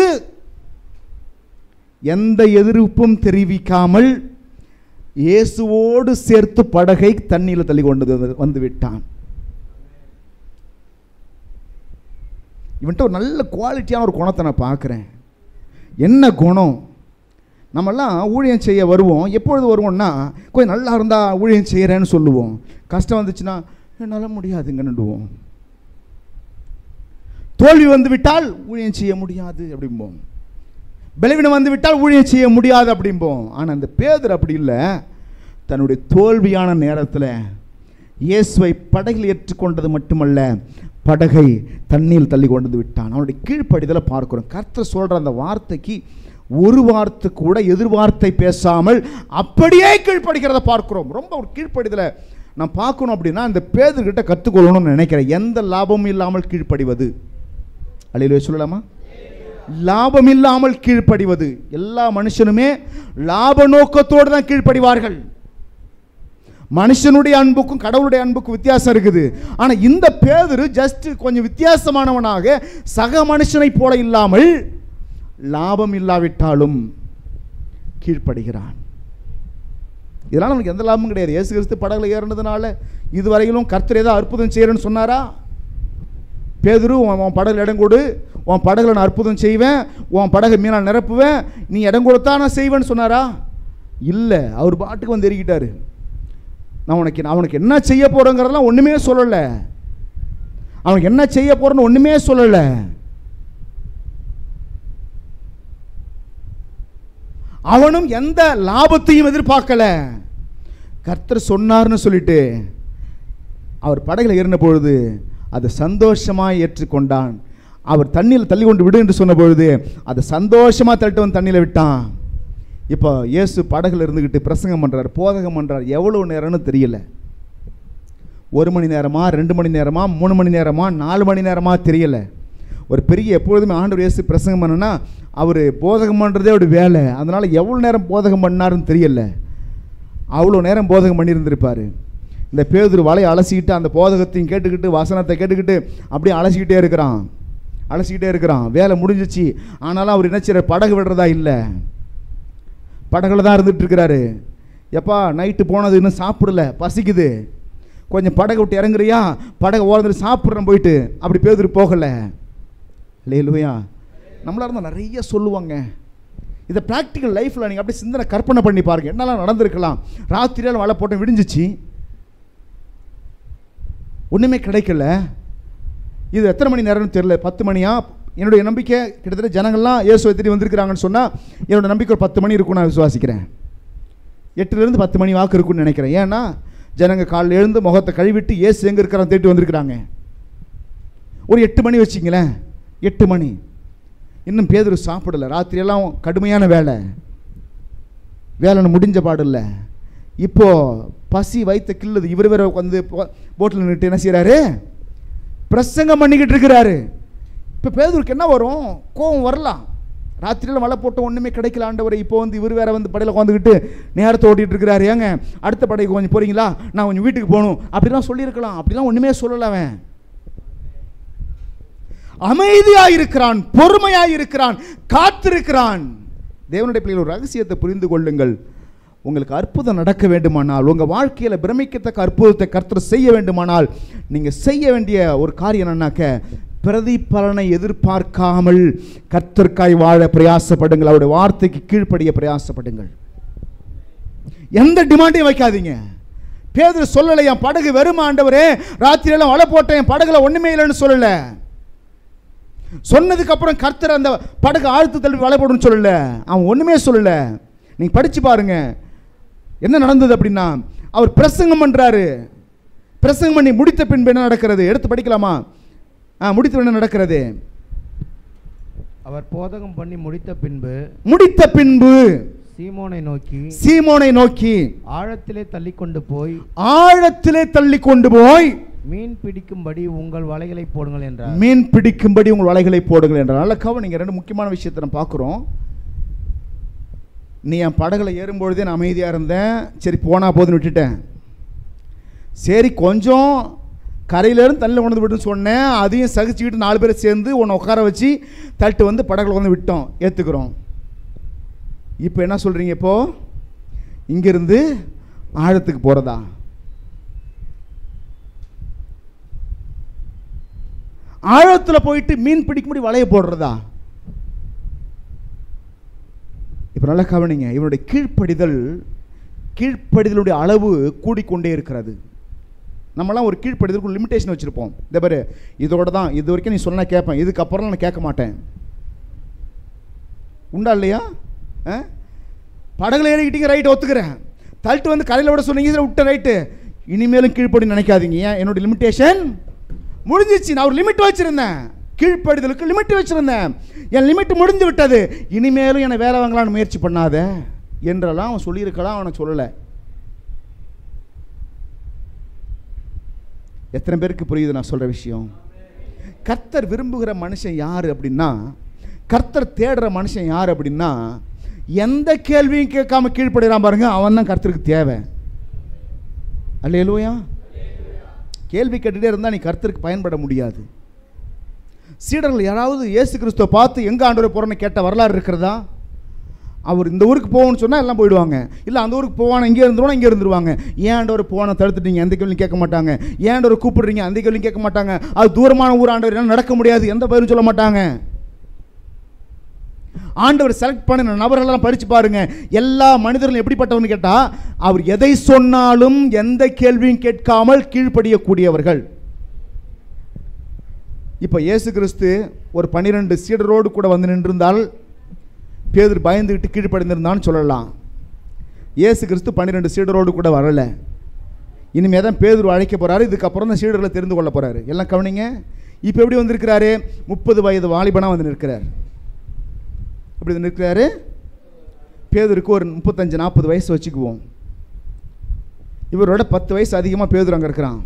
எந்த எதிர்ப்பும் தெரிவிக்காமல் இயேசுவோடு சேர்த்து படகை தண்ணியில் தள்ளி கொண்டு வந்து- வந்து விட்டான் இவன்ட்ட ஒரு நல்ல குவாலிட்டியான ஒரு குணத்தை நான் பார்க்குறேன் என்ன குணம் நம்மெல்லாம் ஊழியம் செய்ய வருவோம் எப்பொழுது வருவோம்னா கொஞ்சம் நல்லா இருந்தால் ஊழியம் செய்கிறேன்னு சொல்லுவோம் கஷ்டம் வந்துச்சுன்னா என்னால் முடியாதுங்கன்னுடுவோம் தோல்வி வந்து விட்டால் ஊழியம் செய்ய முடியாது அப்படிம்போம் பலவீனம் வந்து விட்டால் ஊழியம் செய்ய முடியாது அப்படிம்போம் ஆனால் அந்த பேதர் அப்படி இல்லை தன்னுடைய தோல்வியான நேரத்தில் இயேசுவை படகில் ஏற்றுக்கொண்டது மட்டுமல்ல படகை தண்ணீர் தள்ளி கொண்டு விட்டான் அவனுடைய கீழ்ப்படிதலை பார்க்கிறோம் கர்த்தர் சொல்கிற அந்த வார்த்தைக்கு ஒரு வார்த்தை கூட எதிர்வார்த்தை பேசாமல் அப்படியே கீழ்ப்படுகிறத பார்க்கிறோம் ரொம்ப ஒரு கீழ்ப்படிதலை நான் பார்க்கணும் அப்படின்னா இந்த பேதர்கிட்ட கற்றுக்கொள்ளணும்னு நினைக்கிறேன் எந்த லாபமும் இல்லாமல் கீழ்ப்படிவது அழிலே சொல்லலாமா லாபம் இல்லாமல் கீழ்ப்படிவது எல்லா மனுஷனுமே லாப நோக்கத்தோடு தான் கீழ்ப்படிவார்கள் மனுஷனுடைய அன்புக்கும் கடவுளுடைய அன்புக்கும் வித்தியாசம் இருக்குது ஆனா இந்த பேதுரு ஜஸ்ட் கொஞ்சம் வித்தியாசமானவனாக சக மனுஷனை போல இல்லாமல் லாபம் இல்லாவிட்டாலும் கீழ்ப்படுகிறான் இதனால் நமக்கு எந்த லாபமும் கிடையாது இயேசு கிறிஸ்து படகுல ஏறினதுனால இதுவரையிலும் கர்த்தர் ஏதோ அற்புதம் செய்கிறேன்னு சொன்னாரா பேதுரு உன் உன் படகுல இடம் கொடு உன் படகுல நான் அற்புதம் செய்வேன் உன் படகை மீனால் நிரப்புவேன் நீ இடம் கொடுத்தா நான் செய்வேன்னு சொன்னாரா இல்லை அவர் பாட்டுக்கு வந்து எறிக்கிட்டாரு நான் உனக்கு நான் அவனுக்கு என்ன செய்ய போகிறேங்கிறதெல்லாம் ஒன்றுமே சொல்லலை அவனுக்கு என்ன செய்ய போகிறேன்னு ஒன்றுமே சொல்லலை அவனும் எந்த லாபத்தையும் எதிர்பார்க்கல கர்த்தர் சொன்னார்னு சொல்லிட்டு அவர் படகுல ஏறின பொழுது அதை சந்தோஷமாக ஏற்றுக்கொண்டான் அவர் தண்ணியில் தள்ளி கொண்டு விடு என்று சொன்ன பொழுது அதை சந்தோஷமாக தள்ளிட்டு வந்து தண்ணியில் விட்டான் இப்போ இயேசு படகுல இருந்துக்கிட்டு பிரசங்கம் பண்ணுறார் போதகம் பண்ணுறார் எவ்வளோ நேரம்னு தெரியல ஒரு மணி நேரமா ரெண்டு மணி நேரமா மூணு மணி நேரமா நாலு மணி நேரமா தெரியல ஒரு பெரிய எப்பொழுதுமே ஆண்டவர் இயேசு பிரசங்கம் பண்ணுனா அவர் போதகம் பண்ணுறதே ஒரு வேலை அதனால் எவ்வளோ நேரம் போதகம் பண்ணாருன்னு தெரியல அவ்வளோ நேரம் போதகம் பண்ணியிருந்திருப்பார் இந்த பேதுரு வலையை அலசிக்கிட்டு அந்த போதகத்தையும் கேட்டுக்கிட்டு வசனத்தை கேட்டுக்கிட்டு அப்படியே அலசிக்கிட்டே இருக்கிறான் அலசிக்கிட்டே இருக்கிறான் வேலை முடிஞ்சிச்சு ஆனாலும் அவர் என்ன செய்றார் படகு விடுறதா இல்லை படகுல தான் இருந்துட்டு இருக்கிறாரு எப்பா நைட்டு போனது இன்னும் சாப்பிடல பசிக்குது கொஞ்சம் படகு விட்டு இறங்குறியா படகு ஓரந்துட்டு சாப்பிட்றேன் போயிட்டு அப்படி பேதுரு போகலை லேலுவையா நம்மளா இருந்தால் நிறைய சொல்லுவாங்க இதை ப்ராக்டிக்கல் லைஃப்பில் நீங்கள் அப்படியே சிந்தனை கற்பனை பண்ணி பாருங்க என்னெல்லாம் நடந்திருக்கலாம் ராத்திரியால் வலை போட்டேன் விடிஞ்சிச்சு ஒன்றுமே கிடைக்கல இது எத்தனை மணி நேரம்னு தெரியல பத்து மணியா என்னுடைய நம்பிக்கை கிட்டத்தட்ட ஜனங்கள்லாம் இயேசுவை தேடி வந்திருக்கிறாங்கன்னு சொன்னால் என்னோட நம்பிக்கை ஒரு பத்து மணி இருக்கும் நான் விசுவாசிக்கிறேன் எட்டுலேருந்து பத்து மணி வாக்கு இருக்கும்னு நினைக்கிறேன் ஏன்னா ஜனங்க காலைல எழுந்து முகத்தை கழுவிட்டு இயேசு எங்கே இருக்கிறான் தேடி வந்திருக்கிறாங்க ஒரு எட்டு மணி வச்சிங்களேன் எட்டு மணி இன்னும் பேதுரு சாப்பிடல ராத்திரியெல்லாம் கடுமையான வேலை வேலை முடிஞ்ச பாடு இல்லை இப்போ பசி வைத்த கில்லுது இவர் வேற வந்து போட்டில் நின்றுட்டு என்ன செய்கிறாரு பிரசங்கம் பண்ணிக்கிட்டு இருக்கிறாரு இப்போ பேதூருக்கு என்ன வரும் கோவம் வரலாம் ராத்திரியில் மழை போட்டு ஒன்றுமே கிடைக்கல ஆண்டவரை இப்போ வந்து இவர் வேற வந்து படையில் உட்காந்துக்கிட்டு நேரத்தை ஓட்டிகிட்டு இருக்கிறாரு ஏங்க அடுத்த படைக்கு கொஞ்சம் போகிறீங்களா நான் கொஞ்சம் வீட்டுக்கு போகணும் அப்படிலாம் சொல்லியிருக்கலாம் அப்படிலாம் ஒன்றுமே சொல்லல அவன் அமைதியாக இருக்கிறான் பொறுமையாக இருக்கிறான் காத்திருக்கிறான் தேவனுடைய பிள்ளைகள் ஒரு ரகசியத்தை புரிந்து கொள்ளுங்கள் உங்களுக்கு அற்புதம் நடக்க வேண்டுமானால் உங்கள் வாழ்க்கையில் பிரமிக்கத்தக்க அற்புதத்தை கர்த்தர் செய்ய வேண்டுமானால் நீங்கள் செய்ய வேண்டிய ஒரு காரியம் என்னன்னாக்க பிரதிபலனை எதிர்பார்க்காமல் கர்த்தர்க்காய் வாழ பிரயாசப்படுங்கள் அவருடைய வார்த்தைக்கு கீழ்ப்படிய பிரயாசப்படுங்கள் எந்த டிமாண்டையும் வைக்காதீங்க பேதர் சொல்லலை என் படகு வெறும் ஆண்டவரே ராத்திரியெல்லாம் வலை போட்டேன் என் படகுல ஒண்ணுமே இல்லைன்னு சொல்லல சொன்னதுக்கு அப்புறம் கர்த்தர் அந்த படகு ஆழ்த்து தள்ளி வலை போடுன்னு சொல்லல அவன் ஒண்ணுமே சொல்லல நீங்க படிச்சு பாருங்க என்ன நடந்தது அப்படின்னா அவர் பிரசங்கம் பண்றாரு பிரசங்கம் பண்ணி முடித்த பின்பு என்ன நடக்கிறது எடுத்து படிக்கலாமா ஆ முடித்த என்ன நடக்கிறது அவர் போதகம் பண்ணி முடித்த பின்பு முடித்த பின்பு சீமோனை நோக்கி சீமோனை நோக்கி ஆழத்திலே தள்ளிக்கொண்டு போய் ஆழத்திலே தள்ளி கொண்டு போய் மீன் பிடிக்கும்படி உங்கள் வலைகளை போடுங்கள் என்றார் மீன் பிடிக்கும்படி உங்கள் வலைகளை போடுங்கள் என்ற நல்ல கவனிங்க ரெண்டு முக்கியமான விஷயத்தை நம்ம பார்க்குறோம் நீ என் படகுல ஏறும்பொழுதே நான் அமைதியாக இருந்தேன் சரி போனா போதுன்னு விட்டுட்டேன் சரி கொஞ்சம் கரையிலேருந்து தண்ணியில் கொண்டு வந்து விட்டுன்னு சொன்னேன் அதையும் சகிச்சுக்கிட்டு நாலு பேர் சேர்ந்து உன்னை உட்கார வச்சு தட்டு வந்து படகுல வந்து விட்டோம் ஏற்றுக்கிறோம் இப்போ என்ன சொல்கிறீங்க இப்போது இங்கேருந்து ஆழத்துக்கு போகிறதா ஆழத்தில் போயிட்டு மீன் பிடிக்கும்படி வலையை போடுறதா இப்போ நல்லா கவனிங்க இவனுடைய கீழ்ப்படிதல் கீழ்ப்படிதலுடைய அளவு கூடிக்கொண்டே இருக்கிறது நம்மலாம் ஒரு கீழ்ப்படிதலுக்கு ஒரு லிமிட்டேஷன் வச்சுருப்போம் இந்த பாரு இதோட தான் இது வரைக்கும் நீ சொன்னா கேட்பேன் இதுக்கப்புறம் நான் கேட்க மாட்டேன் உண்டா இல்லையா ஆ படகுல ஏறிக்கிட்டீங்க ரைட்டு ஒத்துக்கிறேன் தள்ளிட்டு வந்து கரையில் விட சொன்னீங்க சரி, விட்ட ரைட்டு இனிமேலும் கீழ்ப்படி நினைக்காதீங்க ஏன் என்னோட லிமிட்டேஷன் முடிஞ்சிச்சு நான் ஒரு லிமிட் வச்சுருந்தேன் கீழ்ப்படிதலுக்கு லிமிட் வச்சுருந்தேன் என் லிமிட் முடிஞ்சு விட்டது இனிமேலும் என்னை வேலை வாங்கலாம்னு முயற்சி பண்ணாத என்றெல்லாம் அவன் சொல்லியிருக்கலாம் அவனுக்கு சொல்லலை எத்தனை பேருக்கு புரியுது நான் சொல்கிற விஷயம் கர்த்தர் விரும்புகிற மனுஷன் யார் அப்படின்னா கர்த்தர் தேடுற மனுஷன் யார் அப்படின்னா எந்த கேள்வியும் கேட்காம கீழ்ப்படுறான் பாருங்க அவன் தான் கர்த்தருக்கு தேவை அல்ல கேள்வி கேட்டுட்டே இருந்தால் நீ கர்த்தருக்கு பயன்பட முடியாது சீடர்கள் யாராவது இயேசு கிறிஸ்துவை பார்த்து எங்கே ஆண்டவரை போகிறோன்னு கேட்ட வரலாறு இருக்கிறதா அவர் இந்த ஊருக்கு போகணும்னு சொன்னால் எல்லாம் போயிடுவாங்க இல்லை அந்த ஊருக்கு போவான இங்கே இருந்துருவானா இங்கே இருந்துருவாங்க ஏன் ஆண்டவர் போன தடுத்துட்டீங்க எந்த கேள்வியும் கேட்க மாட்டாங்க ஏன் ஆண்டவர் கூப்பிடுறீங்க அந்த கேள்வியும் கேட்க மாட்டாங்க அது தூரமான ஊர் ஆண்டவர் என்ன நடக்க முடியாது எந்த பதிலும் சொல்ல மாட்டாங்க ஆண்டவர் செலக்ட் பண்ணின நபர்களெல்லாம் படிச்சு பாருங்க எல்லா மனிதர்களும் எப்படிப்பட்டவன்னு கேட்டா அவர் எதை சொன்னாலும் எந்த கேள்வியும் கேட்காமல் கீழ்ப்படியக்கூடியவர்கள் இப்போ இயேசு கிறிஸ்து ஒரு பன்னிரெண்டு சீடரோடு கூட வந்து நின்றிருந்தால் பேதர் பயந்துக்கிட்டு கீழ்ப்படிந்திருந்தான்னு சொல்லலாம் இயேசு கிறிஸ்து பன்னிரெண்டு சீடரோடு கூட வரல இனிமே தான் பேதுரு அழைக்க போறாரு இதுக்கப்புறம் தான் சீடர்களை தெரிந்து கொள்ள போறாரு எல்லாம் கவனிங்க இப்போ எப்படி வந்திருக்கிறாரு முப்பது வயது வாலிபனா வந்து நிற்கிறார் எப்படி வந்து நிற்கிறாரு பேதருக்கு ஒரு முப்பத்தஞ்சு நாற்பது வயசு வச்சுக்குவோம் இவரோட பத்து வயசு அதிகமாக பேதர் அங்கே இருக்கிறான்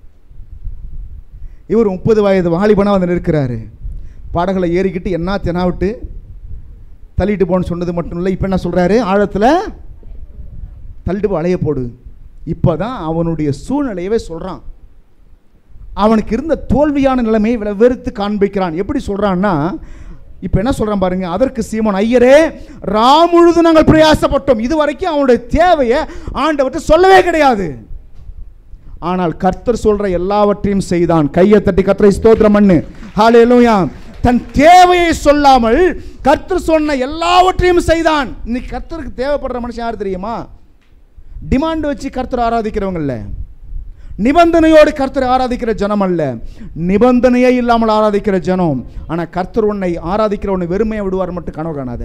இவர் முப்பது வயது வாலிபனாக வந்து நிற்கிறாரு படகுல ஏறிக்கிட்டு என்ன தெனாவிட்டு தள்ளிட்டு போன்னு சொன்னது மட்டும் இல்லை இப்போ என்ன சொல்கிறாரு ஆழத்தில் தள்ளிட்டு போ, அலைய போடு இப்போ தான் அவனுடைய சூழ்நிலையவே சொல்கிறான் அவனுக்கு இருந்த தோல்வியான நிலைமையை வில- வெறுத்து காண்பிக்கிறான் எப்படி சொல்கிறான்னா இப்போ என்ன சொல்கிறான் பாருங்க அதற்கு சீமோன் ஐயரே ரா முழுதும் நாங்கள் பிரயாசப்பட்டோம் இது வரைக்கும் அவனுடைய தேவையை ஆண்டவர்கிட்ட சொல்லவே கிடையாது ஆனால் கர்த்தர் சொல்ற எல்லாவற்றையும் செய்தான் கையை தட்டி கர்த்தரை ஸ்தோத்திரம் பண்ணு ஹalleluya தன் தேவையை சொல்லாமல் கர்த்தர் சொன்ன எல்லாவற்றையும் செய்தான் இன்னைக்கு கர்த்தருக்கு தேவைப்படுற மனுஷன் யார் தெரியுமா டிமாண்ட் வச்சு கர்த்தர் ஆராதிக்கிறவங்க இல்ல நிபந்தனையோடு கர்த்தரை ஆராதிக்கிற ஜனம் அல்ல நிபந்தனையே இல்லாமல் ஆராதிக்கிற ஜனம் ஆனா கர்த்தர் உன்னை ஆராதிக்கிற உன்னை வெறுமையை விடுவார் மட்டும் கனவு காணாத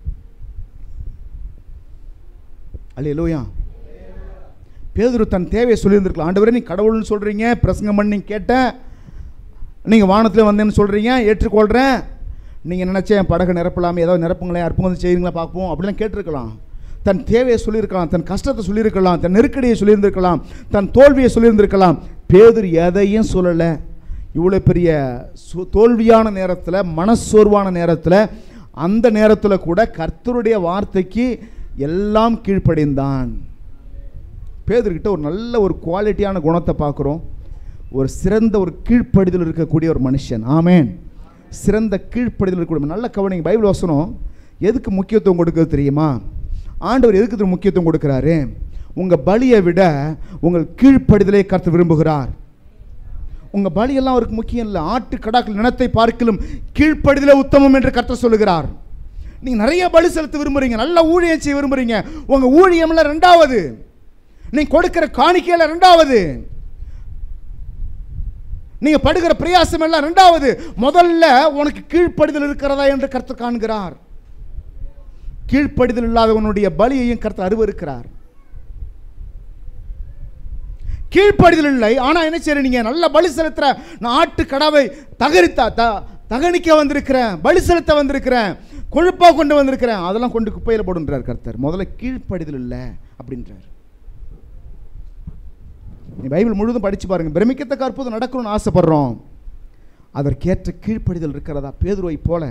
அல்லேலூயா பேதுரு தன் தேவையை சொல்லியிருந்திருக்கலாம் ஆண்டவரே நீ கடவுள்னு சொல்கிறீங்க பிரசங்கம் பண்ணி கேட்டேன் நீங்கள் வானத்தில் வந்தேன்னு சொல்கிறீங்க ஏற்றுக்கொள்கிறேன் நீங்கள் நினச்ச என் படகு நிரப்பலாமே ஏதாவது நிரப்புங்களேன் அற்புதம் வந்து செய்யுங்களா பார்ப்போம் அப்படிலாம் கேட்டிருக்கலாம் தன் தேவையை சொல்லியிருக்கலாம் தன் கஷ்டத்தை சொல்லியிருக்கலாம் தன் நெருக்கடியை சொல்லியிருந்திருக்கலாம் தன் தோல்வியை சொல்லியிருந்திருக்கலாம் பேதுரு எதையும் சொல்லலை இவ்வளோ பெரிய சு- தோல்வியான நேரத்தில் மனசோர்வான நேரத்தில் அந்த நேரத்தில் கூட கர்த்தருடைய வார்த்தைக்கு எல்லாம் கீழ்ப்படிந்தான் பேதர்கிட்ட ஒரு நல்ல ஒரு குவாலிட்டியான குணத்தை பார்க்குறோம் ஒரு சிறந்த ஒரு கீழ்ப்படிதல் இருக்கக்கூடிய ஒரு மனுஷன் ஆமேன் சிறந்த கீழ்ப்படிதல் இருக்கக்கூடிய நல்ல கவனிங்க பைபிள் வசனம் எதுக்கு முக்கியத்துவம் கொடுக்குறது தெரியுமா ஆண்டவர் எதுக்கு இதுக்கு முக்கியத்துவம் கொடுக்குறாரு உங்கள் பலியை விட உங்கள் கீழ்ப்படிதலை கருத்து விரும்புகிறார் உங்கள் பலியெல்லாம் அவருக்கு முக்கியம் இல்லை ஆட்டு கடாக்கள் நினத்தை பார்க்கலும் கீழ்ப்படிதலே உத்தமம் என்று கர்த்தர் சொல்லுகிறார் நீங்கள் நிறைய பலி செலுத்த விரும்புறீங்க நல்ல ஊழியம் செய்ய விரும்புறீங்க உங்கள் ஊழியம்ல ரெண்டாவது நீ கொடுக்கிற காணிக்கையில ரெண்டாவது நீங்க படுகிற பிரயாசம் எல்லாம் ரெண்டாவது முதல்ல உனக்கு கீழ்ப்படிதல் இருக்கிறதா என்று கர்த்தர் காண்கிறார் கீழ்ப்படிதல் இல்லாதவனுடைய பலியையும் கர்த்தர் அருவருக்கிறார் கீழ்ப்படிதல் இல்லை ஆனா என்ன சரி நீங்க நல்ல பலி செலுத்துற நான் ஆட்டு கடாவை தகரித்தா த தகனிக்க வந்திருக்கிறேன் பலி செலுத்த வந்திருக்கிறேன் கொழுப்பா கொண்டு வந்திருக்கிறேன் அதெல்லாம் கொண்டு குப்பையில் போடுன்றார் கர்த்தர் முதல்ல கீழ்ப்படிதல் இல்லை அப்படின்றார் நீ பைபிள் முழுதும் படிச்சு பாருங்க பிரமிக்கத்தக்க அற்புதம் நடக்கணும்னு ஆசைப்படுறோம் அதற்கேற்ற கீழ்ப்படிதல் இருக்கிறதா பேதுருவை போல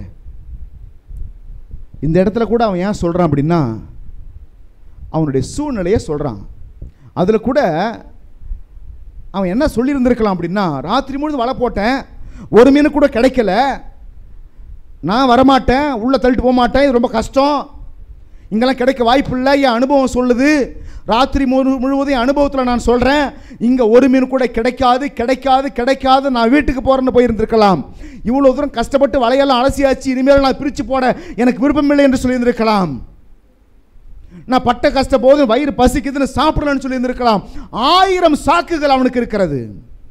இந்த இடத்துல கூட அவன் ஏன் சொல்றான் அப்படின்னா அவனுடைய சூழ்நிலையை சொல்றான் அதில் கூட அவன் என்ன சொல்லியிருந்திருக்கலாம் அப்படின்னா ராத்திரி முழுது வலை போட்டேன் ஒரு மீன் கூட கிடைக்கல நான் வரமாட்டேன் உள்ளே தள்ளிட்டு போக மாட்டேன் இது ரொம்ப கஷ்டம் இங்கெல்லாம் கிடைக்க வாய்ப்பு இல்லை என் அனுபவம் சொல்லுது ராத்திரி முழு முழுவதும் என் அனுபவத்தில் நான் சொல்கிறேன் இங்கே ஒரு மீன் கூட கிடைக்காது கிடைக்காது கிடைக்காது நான் வீட்டுக்கு போகிறேன்னு போயிருந்திருக்கலாம் இவ்வளோ தூரம் கஷ்டப்பட்டு வலையெல்லாம் அலசியாச்சு இனிமேல் நான் பிரித்து போட எனக்கு விருப்பமில்லை என்று சொல்லியிருந்திருக்கலாம் நான் பட்ட கஷ்ட போது வயிறு பசிக்குதுன்னு சாப்பிடலன்னு சொல்லியிருந்திருக்கலாம் ஆயிரம் சாக்குகள் அவனுக்கு இருக்கிறது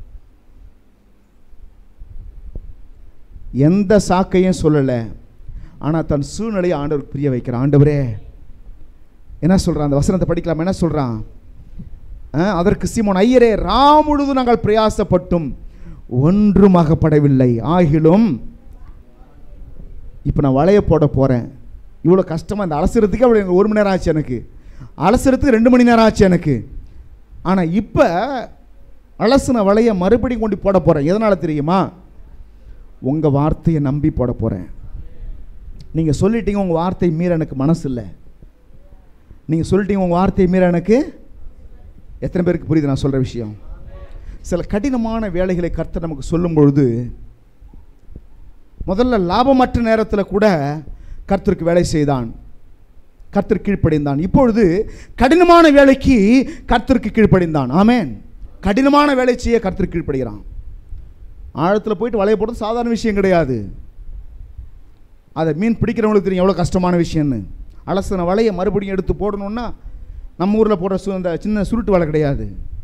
எந்த சாக்கையும் சொல்லலை ஆனால் தன் சூழ்நிலையை ஆண்டவருக்கு புரிய வைக்கிறான் ஆண்டவரே என்ன சொல்கிறான் அந்த வசனத்தை படிக்கலாம் என்ன சொல்கிறான் அதற்கு சீமோன் ஐயரே ராமுழுது நாங்கள் பிரயாசப்பட்டும் ஒன்றும் அகப்படவில்லை ஆகிலும் இப்போ நான் வளைய போட போகிறேன் இவ்வளோ கஷ்டமாக இந்த அலசுறதுக்கு அப்படி எனக்கு ஒரு மணி நேரம் ஆச்சு எனக்கு அலசுறதுக்கு ரெண்டு மணி நேரம் ஆச்சு எனக்கு ஆனால் இப்போ அலசுன வலையை மறுபடியும் கொண்டு போட போகிறேன் எதனால் தெரியுமா உங்கள் வார்த்தையை நம்பி போட போகிறேன் நீங்கள் சொல்லிட்டீங்க உங்கள் வார்த்தை மீற எனக்கு மனசு இல்லை நீங்கள் சொல்லிட்டீங்க உங்கள் வார்த்தையை மீற எனக்கு எத்தனை பேருக்கு புரியுது நான் சொல்கிற விஷயம் சில கடினமான வேலைகளை கர்த்தர் நமக்கு சொல்லும் பொழுது முதல்ல லாபமற்ற நேரத்தில் கூட கர்த்தருக்கு வேலை செய்தான் கர்த்தர் கீழ்ப்படிந்தான் இப்பொழுது கடினமான வேலைக்கு கர்த்தருக்கு கீழ்ப்படிந்தான் ஆமென் கடினமான வேலை செய்ய கர்த்தர் கீழ்ப்படுகிறான் ஆழத்தில் போயிட்டு வலைய போடுறது சாதாரண விஷயம் கிடையாது அதை மீன் பிடிக்கிறவங்களுக்கு தெரியும் எவ்வளோ கஷ்டமான விஷயம்னு அலசின வலையை மறுபடியும் எடுத்து போடணும்னா நம்ம ஊரில் போடுற சு அந்த சின்ன சுருட்டு வலை கிடையாது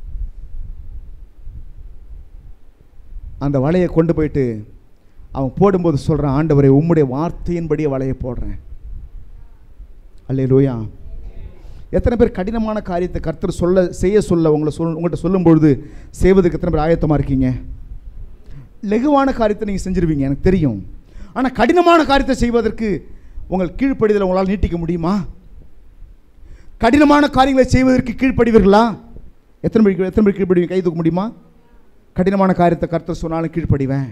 அந்த வலையை கொண்டு போயிட்டு அவன் போடும்போது சொல்கிறான் ஆண்டவரே உம்முடைய வார்த்தையின்படியே வலையை போடுறேன் அல்லே லோயா எத்தனை பேர் கடினமான காரியத்தை கர்த்தர் சொல்ல செய்ய சொல்ல உங்களை சொல் உங்கள்கிட்ட சொல்லும் பொழுது செய்வதற்கு எத்தனை பேர் ஆயத்தமாக இருக்கீங்க லெகுவான காரியத்தை நீங்கள் செஞ்சிருவீங்க எனக்கு தெரியும் ஆனால் கடினமான காரியத்தை செய்வதற்கு உங்கள் கீழ்ப்படிதலை உங்களால் நீட்டிக்க முடியுமா கடினமான காரியங்களை செய்வதற்கு கீழ்ப்படிவீர்களா எத்தனை பேர் எத்தனை பேர் கீழ்ப்படிவீங்க கை தூக்க முடியுமா கடினமான காரியத்தை கர்த்தர் சொன்னாலும் கீழ்ப்படிவேன்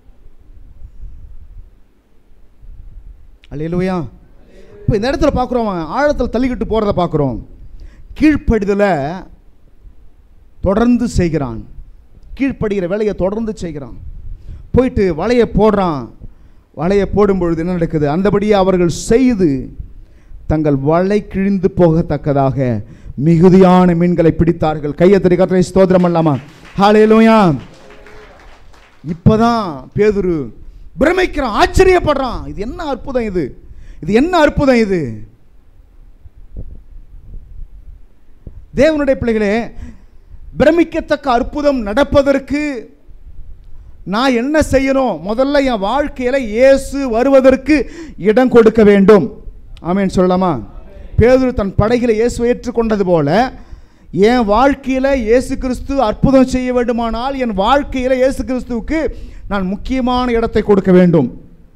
அல்லையிலுயா இப்போ இந்த இடத்துல பார்க்குறோம் ஆழத்தில் தள்ளிக்கிட்டு போகிறத பார்க்குறோம் கீழ்ப்படிதலை தொடர்ந்து செய்கிறான் கீழ்ப்படுகிற வேலையை தொடர்ந்து செய்கிறான் போயிட்டு வலையை போடுறான் வலையை போடும் பொழுது என்ன நடக்குது அந்தபடியே அவர்கள் செய்து தங்கள் வலை கிழிந்து போகத்தக்கதாக மிகுதியான மீன்களை பிடித்தார்கள் கையத்தறி கத்தனை ஸ்தோத்திரம் பண்ணலாமா ஹalleluya இப்பதான் பேதுரு பிரமிக்கிறான் ஆச்சரியப்படுறான் இது என்ன அற்புதம் இது இது என்ன அற்புதம் இது தேவனுடைய பிள்ளைகளே பிரமிக்கத்தக்க அற்புதம் நடப்பதற்கு நான் என்ன செய்யணும் முதல்ல என் வாழ்க்கையில் இயேசு வருவதற்கு இடம் கொடுக்க வேண்டும் ஆமென் சொல்லலாமா பேதுரு தன் படகில இயேசு ஏற்றுக்கொண்டது போல என் வாழ்க்கையில் இயேசு கிறிஸ்து அற்புதம் செய்ய வேண்டுமானால் என் வாழ்க்கையில் இயேசு கிறிஸ்துவுக்கு நான் முக்கியமான இடத்தை கொடுக்க வேண்டும்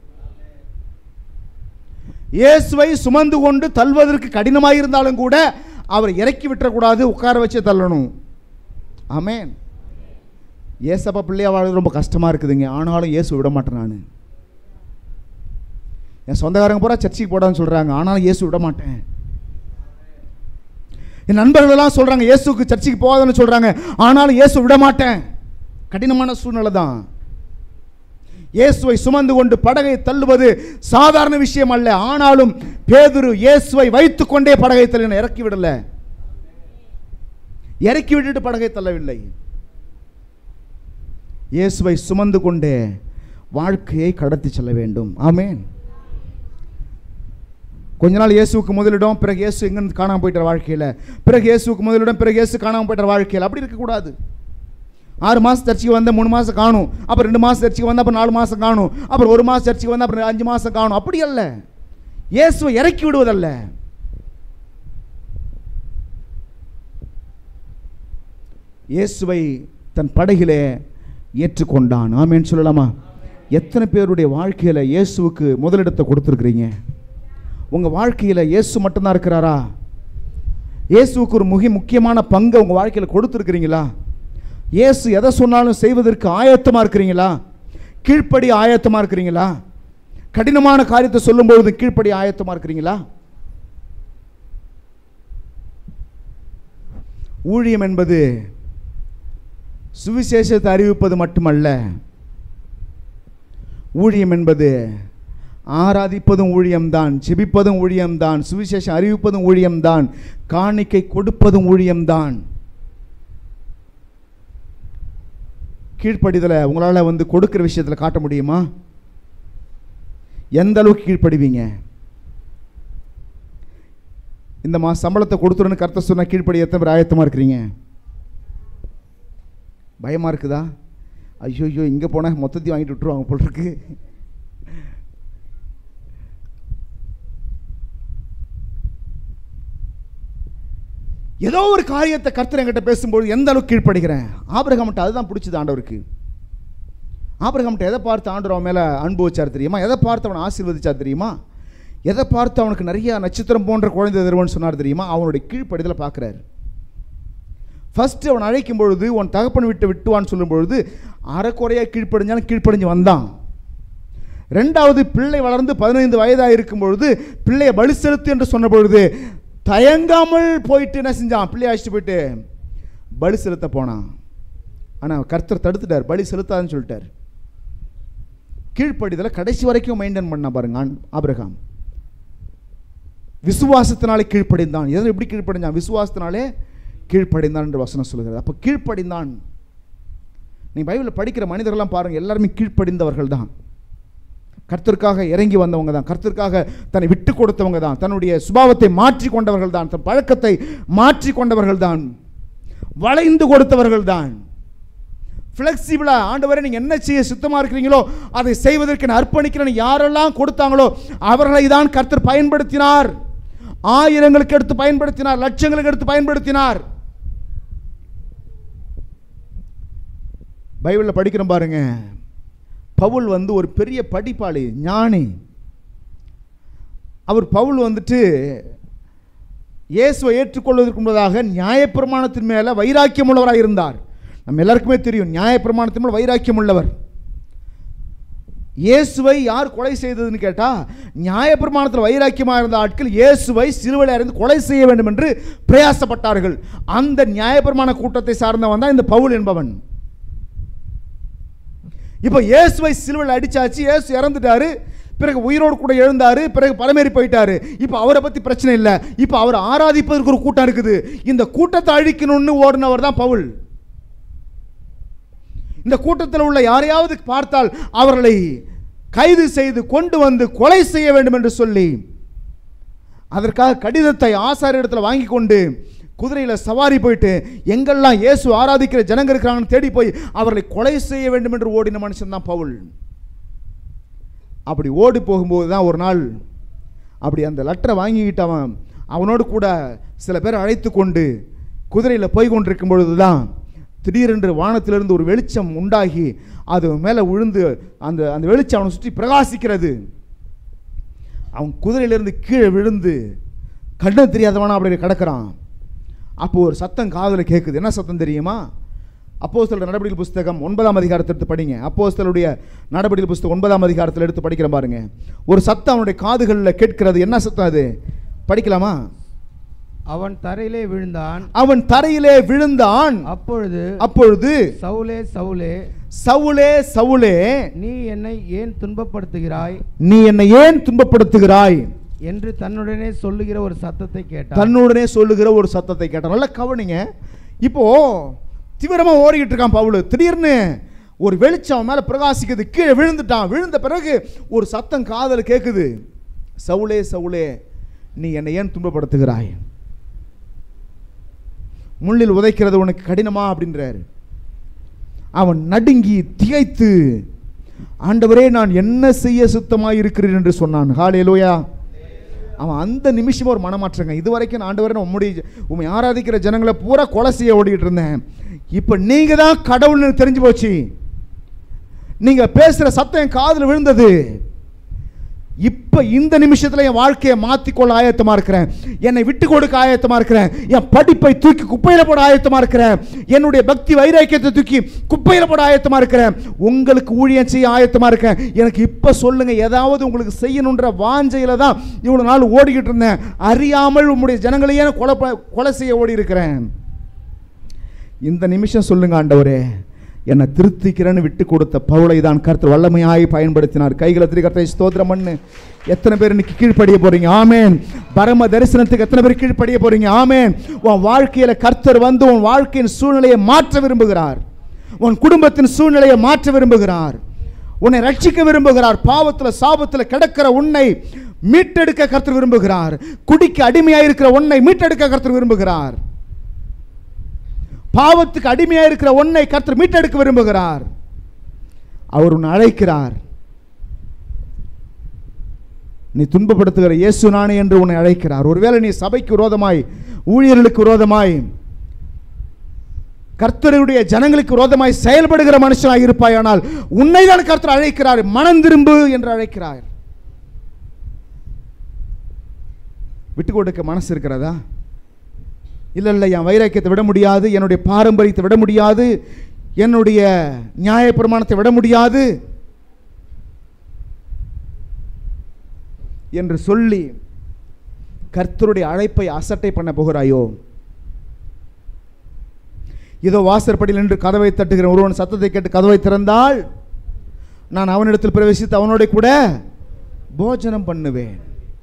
இயேசுவை சுமந்து கொண்டு தள்ளுவதற்கு கடினமாக இருந்தாலும் கூட அவர் இறக்கி விட்டுறக்கூடாது உட்கார வச்சு தள்ளணும் ஆமென் ஏசப்பா பிள்ளையா வாழ்றது ரொம்ப கஷ்டமாக இருக்குதுங்க ஆனாலும் இயேசு விட மாட்டேன் நான் என் சொந்தக்காரங்க பூரா சர்ச்சுக்கு போடான்னு சொல்கிறாங்க ஆனாலும் இயேசு விட மாட்டேன் என் நண்பர்களெல்லாம் சொல்கிறாங்க இயேசுக்கு சர்ச்சுக்கு போகாதுன்னு சொல்கிறாங்க ஆனாலும் இயேசு விட மாட்டேன் கடினமான சூழ்நிலை தான் இயேசுவை சுமந்து கொண்டு படகை தள்ளுவது சாதாரண விஷயம் அல்ல ஆனாலும் பேதுரு இயேசுவை வைத்துக்கொண்டே படகை தள்ளின இறக்கி விடல இறக்கி விட்டுட்டு படகை தள்ளவில்லை இயேசுவை சுமந்து கொண்டே வாழ்க்கையை கடத்தி செல்ல வேண்டும் ஆமென் கொஞ்ச நாள் இயேசுவுக்கு முதலிடம் பிறகு இயேசு எங்கேருந்து காணாமல் போயிட்டார் வாழ்க்கையில் பிறகு இயேசுவுக்கு முதலிடம் பிறகு இயேசு காணாமல் போயிட்டார் வாழ்க்கையில் அப்படி இருக்கக்கூடாது ஆறு மாதம் சர்ச்சைக்கு வந்த மூணு மாதம் காணும் அப்புறம் ரெண்டு மாதம் சர்ச்சைக்கு வந்தால் அப்புறம் நாலு மாதம் காணும் அப்புறம் ஒரு மாதம் சர்ச்சைக்கு வந்தால் அப்புறம் அஞ்சு மாதம் காணும் அப்படி அல்ல இயேசுவை இறக்கி விடுவதல்ல இயேசுவை தன் படகிலே ஏற்றுக்கொண்டான் ஆமேன்னு சொல்லலாமா எத்தனை பேருடைய வாழ்க்கையில் இயேசுவுக்கு முதலிடத்தை கொடுத்துருக்குறீங்க உங்கள் வாழ்க்கையில் இயேசு மட்டும்தான் இருக்கிறாரா இயேசுவுக்கு ஒரு மிக முக்கியமான பங்கை உங்கள் வாழ்க்கையில் கொடுத்துருக்கிறீங்களா இயேசு எதை சொன்னாலும் செய்வதற்கு ஆயத்தமாக இருக்கிறீங்களா கீழ்ப்படி ஆயத்தமாக இருக்கிறீங்களா கடினமான காரியத்தை சொல்லும்பொழுது கீழ்ப்படி ஆயத்தமாக இருக்கிறீங்களா ஊழியம் என்பது சுவிசேஷத்தை அறிவிப்பது மட்டுமல்ல ஊழியம் என்பது ஆராதிப்பதும் ஊழியம்தான் ஜெபிப்பதும் ஊழியம்தான் சுவிசேஷம் அறிவிப்பதும் ஊழியம்தான் காணிக்கை கொடுப்பதும் ஊழியம்தான் கீழ்ப்படிதலை உங்களால் வந்து கொடுக்குற விஷயத்தில் காட்ட முடியுமா எந்த அளவுக்கு கீழ்ப்படுவீங்க இந்த மா சம்பளத்தை கொடுத்துருன்னு கருத்தை சொன்னால் கீழ்ப்படி எத்தனை பேர் ஆயத்தமாக இருக்கிறீங்க பயமாக இருக்குதா ஐயோ ஐயோ இங்கே போனால் மொத்தத்தையும் வாங்கிட்டு விட்டுருவாங்க போல் இருக்கு ஏதோ ஒரு காரியத்தை கர்த்தர் என்கிட்ட பேசும்போது எந்த அளவுக்கு கீழ்ப்படுகிறேன் ஆபிரகாம்கிட்ட அதுதான் பிடிச்சது ஆண்டவருக்கு ஆபிரகாம்கிட்ட எதை பார்த்து ஆண்டவர் அவன் மேலே அன்பு வச்சார் தெரியுமா எதை பார்த்து அவனை ஆசீர்வதிச்சார் தெரியுமா எதை பார்த்து அவனுக்கு நிறைய நட்சத்திரம் போன்ற குழந்தை தருவன்னு சொன்னார் தெரியுமா அவனுடைய கீழ்ப்படிதலை பார்க்குறாரு ஃபஸ்ட்டு அவன் அழைக்கும் பொழுது உன் தகப்பன் விட்டு விட்டுவான்னு சொல்லும் பொழுது அறக்குறையாக கீழ்ப்படிஞ்சாலும் கீழ்ப்படிஞ்சு வந்தான் ரெண்டாவது பிள்ளை வளர்ந்து பதினைந்து வயதாக இருக்கும் பொழுது பிள்ளையை பலி செலுத்து என்று சொன்ன பொழுது தயங்காமல் போயிட்டு என்ன செஞ்சான் பிள்ளையை அழைச்சிட்டு போயிட்டு பலி செலுத்த போனான் ஆனால் கர்த்தர் தடுத்துட்டார் பலி செலுத்தாதுன்னு சொல்லிட்டார் கீழ்ப்படிதலை கடைசி வரைக்கும் மெயின்டைன் பண்ண பாருங்க ஆண்- ஆபிரகாம் விசுவாசத்தினாலே கீழ்ப்படிந்தான் எதை எப்படி கீழ்ப்படிந்தான் விசுவாசத்தினாலே கீழ்ப்படிந்தான் என்று வசனம் சொல்லுகிறது அப்போ கீழ்ப்படிந்தான் நீ பைபிளில் படிக்கிற மனிதர்கள்லாம் பாருங்க எல்லாருமே கீழ்ப்படிந்தவர்கள் தான் கர்த்தருக்காக இறங்கி வந்தவங்க தான் கர்த்தருக்காக தன்னை விட்டு கொடுத்தவங்க தான் தன்னுடைய சுபாவத்தை மாற்றி கொண்டவர்கள் தான் தன் பழக்கத்தை மாற்றி கொண்டவர்கள் தான் வளைந்து கொடுத்தவர்கள் தான் ஃப்ளெக்சிபிளாக ஆண்டவரை நீங்கள் என்ன செய்ய சுத்தமாக இருக்கிறீங்களோ அதை செய்வதற்கு நான் அர்ப்பணிக்கிறேன் யாரெல்லாம் கொடுத்தாங்களோ அவர்களை தான் கர்த்தர் பயன்படுத்தினார் ஆயிரங்களுக்கு எடுத்து பயன்படுத்தினார் லட்சங்களுக்கு எடுத்து பயன்படுத்தினார் பைபிளில் படிக்கிறோம் பாருங்க பவுல் வந்து ஒரு பெரிய படிப்பாளி ஞானி அவர் பவுல் வந்துட்டு இயேசுவை ஏற்றுக்கொள்வதற்கு முன்பதாக நியாயப்பிரமாணத்தின் மேலே வைராக்கியம் உள்ளவராக இருந்தார் நம்ம எல்லாருக்குமே தெரியும் நியாயப்பிரமாணத்தின் மேலே வைராக்கியம் உள்ளவர் இயேசுவை யார் கொலை செய்ததுன்னு கேட்டால் நியாயப்பிரமாணத்தில் வைராக்கியமாக இருந்த ஆட்கள் இயேசுவை சிலுவையில் அறிந்து கொலை செய்ய வேண்டும் என்று பிரயாசப்பட்டார்கள் அந்த நியாயப்பிரமாண கூட்டத்தை சார்ந்தவன் தான் இந்த பவுல் என்பவன் இப்போ இயேசுவை சிலுவையில் அடிச்சாச்சு இயேசு இறந்துட்டாரு பிறகு உயிரோடு கூட எழுந்தாரு பிறகு பரமேறி போயிட்டாரு இப்போ அவரை பற்றி பிரச்சனை இல்லை இப்போ அவர் ஆராதிப்பதற்கு ஒரு கூட்டம் இருக்குது இந்த கூட்டத்தை அழிக்கணும்னு ஓடினவர் தான் பவுல் இந்த கூட்டத்தில் உள்ள யாரையாவது பார்த்தால் அவர்களை கைது செய்து கொண்டு வந்து கொலை செய்ய வேண்டும் என்று சொல்லி அதற்காக கடிதத்தை ஆசாரியரிடத்தில் வாங்கி கொண்டு குதிரையில் சவாரி போயிட்டு எங்கெல்லாம் இயேசு ஆராதிக்கிற ஜனங்க இருக்கிறாங்கன்னு தேடி போய் அவர்களை கொலை செய்ய வேண்டும் என்று ஓடின மனுஷன் தான் பவுல் அப்படி ஓடி போகும்போது தான் ஒரு நாள் அப்படி அந்த லெட்டரை வாங்கிக்கிட்டு அவன் அவனோடு கூட சில பேர் அழைத்து கொண்டு குதிரையில் போய் கொண்டிருக்கும் பொழுது தான் திடீரென்று வானத்திலிருந்து ஒரு வெளிச்சம் உண்டாகி அது மேலே விழுந்து அந்த அந்த வெளிச்சம் அவனை சுற்றி பிரகாசிக்கிறது அவன் குதிரையிலிருந்து கீழே விழுந்து கண்ணு தெரியாதவனா அப்படி கிடக்கிறான் அப்போ ஒரு சத்தம் காதில் கேட்குது என்ன சத்தம் தெரியுமா அப்போஸ்தலர் நடவடிக்கை புஸ்தகம் ஒன்பதாம் அதிகாரத்தை எடுத்து படிங்க அப்போஸ்தலருடைய நடவடிக்கை புஸ்தகம் ஒன்பதாம் அதிகாரத்தில் எடுத்து படிக்கிற பாருங்க ஒரு சத்தம் அவனுடைய காதுகளில் கேட்கிறது என்ன சத்தம் அது படிக்கலாமா அவன் தரையிலே விழுந்தான் அவன் தரையிலே விழுந்தான் அப்பொழுது அப்பொழுது சவுலே சவுலே சவுலே சவுலே நீ என்னை ஏன் துன்பப்படுத்துகிறாய் நீ என்னை ஏன் துன்பப்படுத்துகிறாய் என்று தன்னுடனே சொல்லுகிற ஒரு சத்தத்தை கேட்டான் தன்னுடனே சொல்லுகிற ஒரு சத்தத்தை கேட்டான் நல்லா கவனிங்க இப்போ தீவிரமா ஓடிக்கிட்டு இருக்கான் பவுல் திடீர்னு ஒரு வெளிச்சம் அவன் மேல பிரகாசிக்குது கீழே விழுந்துட்டான் விழுந்த பிறகு ஒரு சத்தம் காதல் கேட்குது சவுலே சவுலே நீ என்னை ஏன் துன்பப்படுத்துகிறாய் முள்ளில் உதைக்கிறது உனக்கு கடினமா அப்படின்றாரு அவன் நடுங்கி திகைத்து ஆண்டவரே நான் என்ன செய்ய சுத்தமாக இருக்கிறேன் என்று சொன்னான் ஹாலேலூயா அவன் அந்த நிமிஷம் ஒரு மனமாற்றங்க இது வரைக்கும் நான் ஆண்டவரே நான் உம்முடைய உண்மை ஆராதிக்கிற ஜனங்களை பூரா கொலை செய்ய ஓடிக்கிட்டு இருந்தேன் இப்போ நீங்கள் தான் கடவுள்னு தெரிஞ்சு போச்சு நீங்கள் பேசுகிற சத்தம் என் காதில் விழுந்தது இப்போ இந்த நிமிஷத்தில் என் வாழ்க்கையை மாற்றிக்கொள்ள ஆயத்தமாக இருக்கிறேன் என்னை விட்டு கொடுக்க ஆயத்தமாக இருக்கிறேன் என் படிப்பை தூக்கி குப்பையில் போட ஆயத்தமாக இருக்கிறேன் என்னுடைய பக்தி வைராக்கியத்தை தூக்கி குப்பையில் போட ஆயத்தமாக இருக்கிறேன் உங்களுக்கு ஊழியம் செய்ய ஆயத்தமாக இருக்கேன் எனக்கு இப்போ சொல்லுங்கள் ஏதாவது உங்களுக்கு செய்யணுன்ற வாஞ்சையில் தான் இவ்வளோ நாள் ஓடிக்கிட்டு இருந்தேன் அறியாமல் உங்களுடைய ஜனங்களையே நான் கொலை ப- கொலை செய்ய ஓடி இருக்கிறேன் இந்த நிமிஷம் சொல்லுங்க ஆண்டவரே என்னை திருத்திக்கிறேன்னு விட்டு கொடுத்த பவுளை தான் கர்த்தர் வல்லமையாய் பயன்படுத்தினார் கைகளை திரு கர்த்தரை ஸ்தோத்திரம் பண்ணு எத்தனை பேர் இன்னைக்கு கீழ்ப்படிய போறீங்க ஆமேன் பரம தரிசனத்துக்கு எத்தனை பேர் கீழ்ப்படிய போறீங்க ஆமேன் உன் வாழ்க்கையில கர்த்தர் வந்து உன் வாழ்க்கையின் சூழ்நிலையை மாற்ற விரும்புகிறார் உன் குடும்பத்தின் சூழ்நிலையை மாற்ற விரும்புகிறார் உன்னை ரட்சிக்க விரும்புகிறார் பாவத்தில் சாபத்தில் கிடக்கிற உன்னை மீட்டெடுக்க கர்த்தர் விரும்புகிறார் குடிக்கு அடிமையாயிருக்கிற உன்னை மீட்டெடுக்க கர்த்தர் விரும்புகிறார் பாவத்துக்கு அடிமையாக இருக்கிற ஒன்றை கர்த்தர் மீட்டெடுக்க விரும்புகிறார் அவர் உன்னை அழைக்கிறார் நீ துன்பப்படுத்துகிற இயேசு நானே என்று உன்னை அழைக்கிறார் ஒருவேளை நீ சபைக்கு விரோதமாய் ஊழியர்களுக்கு விரோதமாய் கர்த்தருடைய ஜனங்களுக்கு விரோதமாய் செயல்படுகிற மனுஷனாக இருப்பாயானால் உன்னை தான் கர்த்தர் அழைக்கிறார் மனம் திரும்பு என்று அழைக்கிறார் விட்டு கொடுக்க மனசு இருக்கிறதா இல்லை இல்லை என் வைராக்கியத்தை விட முடியாது என்னுடைய பாரம்பரியத்தை விட முடியாது என்னுடைய நியாயப்பிரமாணத்தை விட முடியாது என்று சொல்லி கர்த்தருடைய அழைப்பை அசட்டை பண்ண போகிறாயோ இதோ வாசற்படியில் நின்று கதவை தட்டுகிற ஒருவன் சத்தத்தை கேட்டு கதவை திறந்தால் நான் அவனிடத்தில் பிரவேசித்து அவனோட கூட போஜனம் பண்ணுவேன்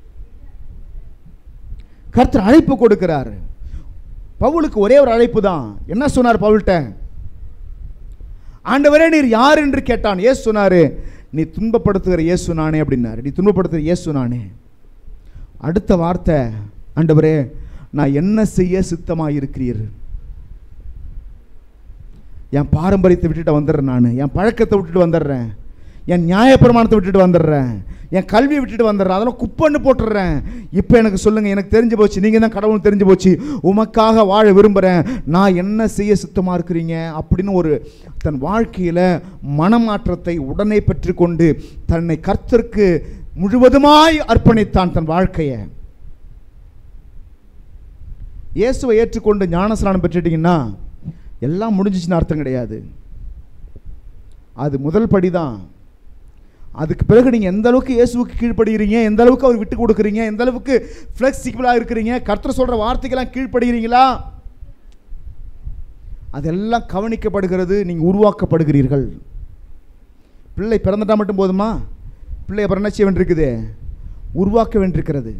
கர்த்தர் அழைப்பு கொடுக்கிறார் பவுலுக்கு ஒரே ஒரு அழைப்பு தான் என்ன சொன்னார் பவுல்கிட்ட ஆண்டவரே நீர் யார் என்று கேட்டான் ஏசு சொன்னாரு நீ துன்பப்படுத்துகிற இயேசு நானே அப்படின்னாரு நீ துன்பப்படுத்துகிற இயேசு நானே அடுத்த வார்த்தை ஆண்டவரே நான் என்ன செய்ய சித்தமாக இருக்கிறீர் என் பாரம்பரியத்தை விட்டுட்டு வந்துடுறேன் நான் என் பழக்கத்தை விட்டுட்டு வந்துடுறேன் என் நியாயப்பிரமாணத்தை விட்டுட்டு வந்துடுறேன் என் கல்வியை விட்டுட்டு வந்துடுறேன் அதெல்லாம் குப்பைன்னு போட்டுடுறேன் இப்போ எனக்கு சொல்லுங்கள் எனக்கு தெரிஞ்சு போச்சு நீங்கள் தான் கடவுள் தெரிஞ்சு போச்சு உமக்காக வாழ விரும்புகிறேன் நான் என்ன செய்ய சுத்தமாக இருக்கிறீங்க அப்படின்னு ஒரு தன் வாழ்க்கையில் மனமாற்றத்தை உடனே பெற்றுக்கொண்டு தன்னை கர்த்தருக்கு முழுவதுமாய் அர்ப்பணித்தான் தன் வாழ்க்கையை இயேசுவை ஏற்றுக்கொண்டு ஞானஸ்நானம் பெற்றுட்டீங்கன்னா எல்லாம் முடிஞ்சிச்சுன்னு அர்த்தம் கிடையாது அது முதல் படி தான் அதுக்கு பிறகு நீங்கள் எந்த அளவுக்கு இயேசுவுக்கு கீழ்ப்படுகிறீங்க எந்த அளவுக்கு அவர் விட்டு கொடுக்குறீங்க எந்த அளவுக்கு ஃப்ளெக்சிபிளாக இருக்கிறீங்க கர்த்தர் சொல்கிற வார்த்தைக்கெல்லாம் கீழ்ப்படுகிறீங்களா அதெல்லாம் கவனிக்கப்படுகிறது நீங்கள் உருவாக்கப்படுகிறீர்கள் பிள்ளை பிறந்துட்டா மட்டும் போதுமா பிள்ளை அப்புறம் என்ன செய்ய வேண்டியிருக்குது உருவாக்க வேண்டியிருக்கிறது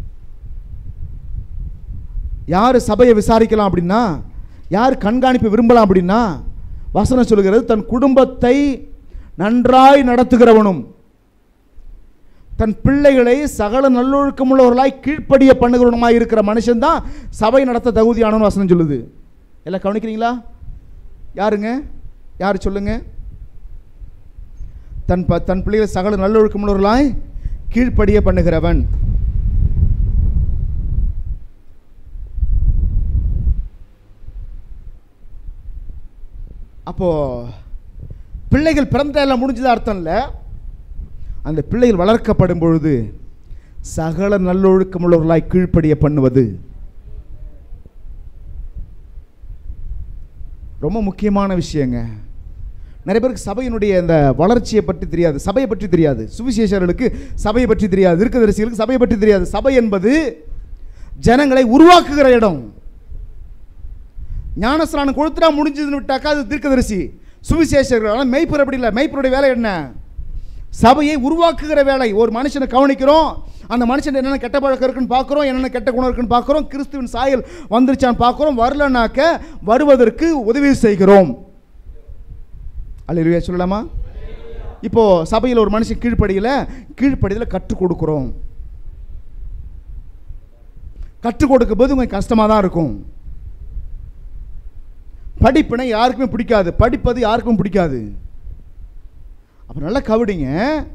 யார் சபையை விசாரிக்கலாம் அப்படின்னா யார் கண்காணிப்பு விரும்பலாம் அப்படின்னா வசனம் சொல்லுகிறது தன் குடும்பத்தை நன்றாய் நடத்துகிறவனும் தன் பிள்ளைகளை சகல நல்லொழுக்கமுள்ளவர்களாய் கீழ்ப்படிய பண்ணுகிறவனுமாய் இருக்கிற மனுஷன்தான் சபை நடத்த தகுதியானவன் வசனம் சொல்லுது எல்லாம் கவனிக்கிறீங்களா யாருங்க யார் சொல்லுங்க தன் ப தன் பிள்ளைகளை சகல நல்லொழுக்கமுள்ளவர்களாய் கீழ்ப்படிய பண்ணுகிறவன் அப்போ பிள்ளைகள் பிறந்த எல்லாம் முடிஞ்சது அர்த்தம் இல்லை அந்த பிள்ளைகள் வளர்க்கப்படும் பொழுது சகல நல்லொழுக்கமுள்ளவர்களாய் கீழ்ப்படிய பண்ணுவது ரொம்ப முக்கியமான விஷயங்க நிறைய பேருக்கு சபையினுடைய இந்த வளர்ச்சியை பற்றி தெரியாது சபையை பற்றி தெரியாது சுவிசேஷர்களுக்கு சபையை பற்றி தெரியாது தீர்க்கதரிசிகளுக்கு சபையை பற்றி தெரியாது சபை என்பது ஜனங்களை உருவாக்குகிற இடம் ஞானஸ்நானம் கொடுத்துட்டா முடிஞ்சதுன்னு விட்டாக்கா அது தீர்க்கதரிசி சுவிசேஷர்கள் ஆனால் மெய்ப்பர் அப்படி இல்லை மெய்ப்பருடைய வேலை என்ன சபையை உருவாக்குகிற வேலை ஒரு மனுஷனை கவனிக்கிறோம் அந்த மனுஷன் என்னென்ன கெட்ட பழக்கம் இருக்குன்னு பார்க்குறோம் என்னென்ன கெட்ட குணம் இருக்குன்னு பார்க்குறோம் கிறிஸ்துவின் சாயல் வந்துருச்சான்னு பார்க்குறோம் வரலனாக்க வருவதற்கு உதவி செய்கிறோம் அல்லையா சொல்லலாமா இப்போ சபையில் ஒரு மனுஷன் கீழ்ப்படியில் கீழ்ப்படியில் கற்றுக் கொடுக்குறோம் கற்றுக் கொடுக்கும் போது கொஞ்சம் கஷ்டமாக தான் இருக்கும் படிப்பினை யாருக்குமே பிடிக்காது படிப்பது யாருக்கும் பிடிக்காது அப்போ நல்லா கவனிங்க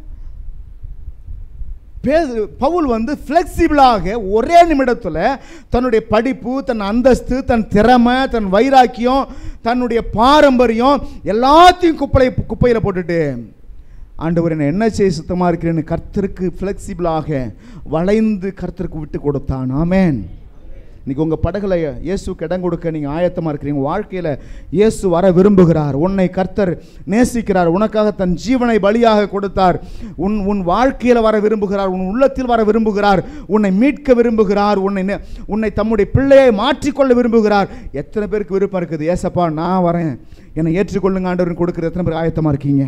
பேது பவுல் வந்து ஃப்ளெக்சிபிளாக ஒரே நிமிடத்தில் தன்னுடைய படிப்பு தன் அந்தஸ்து தன் திறமை தன் வைராக்கியம் தன்னுடைய பாரம்பரியம் எல்லாத்தையும் குப்பையை குப்பையில் போட்டுட்டு ஆண்டவர் என்ன என்ன செய்ய சுத்தமாக இருக்கிறேன்னு கர்த்தருக்கு ஃப்ளெக்சிபிளாக வளைந்து கர்த்தருக்கு விட்டு கொடுத்தான் ஆமேன் இன்னைக்கு உங்கள் படகுல இயேசுக்கு இடம் கொடுக்க நீங்கள் ஆயத்தமாக இருக்கிறீங்க வாழ்க்கையில் இயேசு வர விரும்புகிறார் உன்னை கர்த்தர் நேசிக்கிறார் உனக்காக தன் ஜீவனை பலியாக கொடுத்தார் உன் உன் வாழ்க்கையில் வர விரும்புகிறார் உன் உள்ளத்தில் வர விரும்புகிறார் உன்னை மீட்க விரும்புகிறார் உன்னை நே- உன்னை தம்முடைய பிள்ளையை மாற்றிக்கொள்ள விரும்புகிறார் எத்தனை பேருக்கு விருப்பம் இருக்குது ஏசப்பா நான் வரேன் என்னை ஏற்றுக்கொள்ளுங்க ஆண்டவர்னு கொடுக்குற எத்தனை பேர் ஆயத்தமாக இருக்கீங்க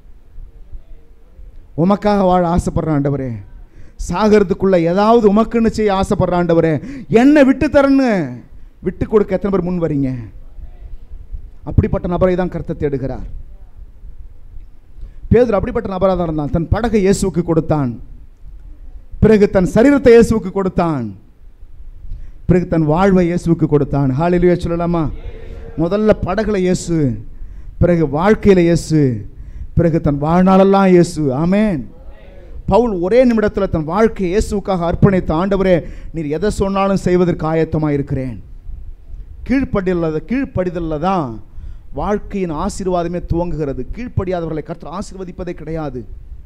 உமக்காக வாழ ஆசைப்படுறேன் ஆண்டவரே சாகிறதுக்குள்ள ஏதாவது உமக்குன்னு செய்ய ஆசைப்படுற ஆண்டவரே என்னை விட்டு தரன்னு விட்டு கொடுக்க எத்தனை பேர் முன் வரீங்க அப்படிப்பட்ட நபரை தான் கருத்தை தேடுகிறார் பேதுரு அப்படிப்பட்ட நபராக தான் இருந்தான் தன் படகை இயேசுவுக்கு கொடுத்தான் பிறகு தன் சரீரத்தை இயேசுவுக்கு கொடுத்தான் பிறகு தன் வாழ்வை இயேசுவுக்கு கொடுத்தான் ஹாலிலுயா சொல்லலாமா முதல்ல படகுல இயேசு பிறகு வாழ்க்கையில இயேசு பிறகு தன் வாழ்நாளெல்லாம் இயேசு ஆமென் பவுல் ஒரே நிமிடத்தில் தன் வாழ்க்கையை இயேசுவுக்காக அர்ப்பணித்த ஆண்டவரே நீர் எதை சொன்னாலும் செய்வதற்கு ஆயத்தமாக இருக்கிறேன் கீழ்ப்படியில் கீழ்ப்படிதலில் தான் வாழ்க்கையின் ஆசீர்வாதமே துவங்குகிறது கீழ்ப்படியாதவர்களை கர்த்தர் ஆசீர்வதிப்பதே கிடையாது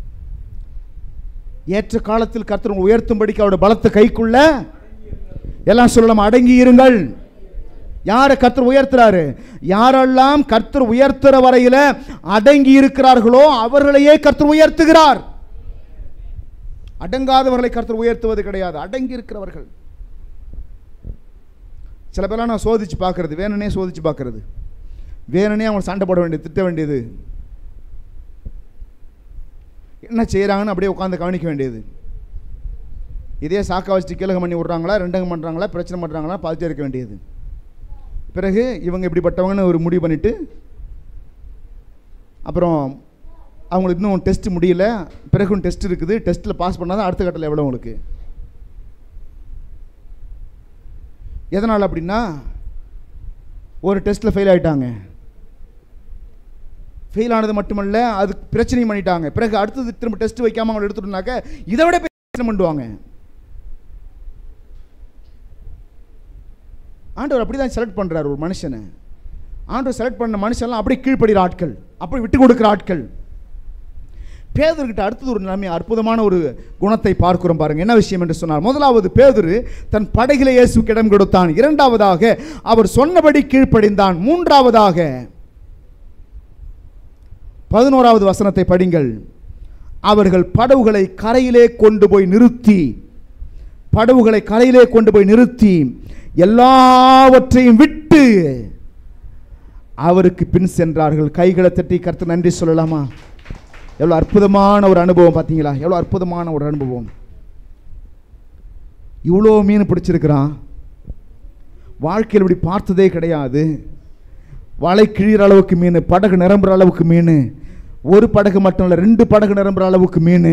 ஏற்ற காலத்தில் கர்த்தர் உங்களை உயர்த்தும்படிக்கு அவருடைய பலத்த கைக்குள்ள எல்லாம் சொல்லலாம் அடங்கி இருங்கள் யாரை கர்த்தர் உயர்த்துறாரு யாரெல்லாம் கர்த்தர் உயர்த்துற வரையில அடங்கி இருக்கிறார்களோ அவர்களையே கர்த்தர் உயர்த்துகிறார் அடங்காதவர்களை கர்த்தர் உயர்த்துவது கிடையாது அடங்கி இருக்கிறவர்கள் சில பேர்லாம் நான் சோதிச்சு பார்க்கறது வேணுனே சோதிச்சு பார்க்கறது வேணுனே அவங்க சண்டை போட வேண்டியது திட்ட வேண்டியது என்ன செய்கிறாங்கன்னு அப்படியே உட்காந்து கவனிக்க வேண்டியது இதே சாக்கா வச்சுட்டு கீழகம் பண்ணி விட்றாங்களா ரெண்டகம் பண்ணுறாங்களா பிரச்சனை பண்ணுறாங்களா பார்த்துட்டே இருக்க வேண்டியது பிறகு இவங்க இப்படிப்பட்டவங்கன்னு ஒரு முடிவு பண்ணிவிட்டு அப்புறம் அவங்களுக்கு இன்னும் டெஸ்ட் முடியல பிறகும் டெஸ்ட் இருக்குது டெஸ்ட்டில் பாஸ் பண்ணால் தான் அடுத்த கட்டத்தில் எவ்வளோ உங்களுக்கு எதனால் அப்படின்னா ஒரு டெஸ்ட்டில் ஃபெயில் ஆயிட்டாங்க ஃபெயில் ஆனது மட்டுமல்ல அது பிரச்சனையும் பண்ணிட்டாங்க பிறகு அடுத்தது திரும்ப டெஸ்ட் வைக்காம அவங்களை எடுத்துட்டோம்னாக்க இதை விட பெரிய பிரச்சனை பண்ணுவாங்க ஆண்டவர் அப்படி தான் செலக்ட் பண்ணுறாரு ஒரு மனுஷனை ஆண்டவர் செலக்ட் பண்ண மனுஷன்லாம் அப்படியே கீழ்ப்படுகிற ஆட்கள் அப்படி விட்டு கொடுக்குற ஆட்கள் பேதர்கிட்ட அடுத்தது ஒரு நிலைமை அற்புதமான ஒரு குணத்தை பார்க்கிறோம் பாருங்க என்ன விஷயம் என்று சொன்னார் முதலாவது பேதுரு தன் படகிலே இயேசுக்கு இடம் கொடுத்தான் இரண்டாவதாக அவர் சொன்னபடி கீழ்ப்படிந்தான் மூன்றாவதாக பதினோராவது வசனத்தை படிங்கள் அவர்கள் படவுகளை கரையிலே கொண்டு போய் நிறுத்தி படவுகளை கரையிலே கொண்டு போய் நிறுத்தி எல்லாவற்றையும் விட்டு அவருக்கு பின் சென்றார்கள் கைகளை தட்டி கருத்து நன்றி சொல்லலாமா எவ்வளோ அற்புதமான ஒரு அனுபவம் பார்த்தீங்களா எவ்வளோ அற்புதமான ஒரு அனுபவம் இவ்வளோ மீன் பிடிச்சிருக்கிறான் வாழ்க்கையில் இப்படி பார்த்ததே கிடையாது வலை கிழிகிற அளவுக்கு மீன் படகு நிரம்புற அளவுக்கு மீன் ஒரு படகு மட்டும் இல்லை ரெண்டு படகு நிரம்புற அளவுக்கு மீன்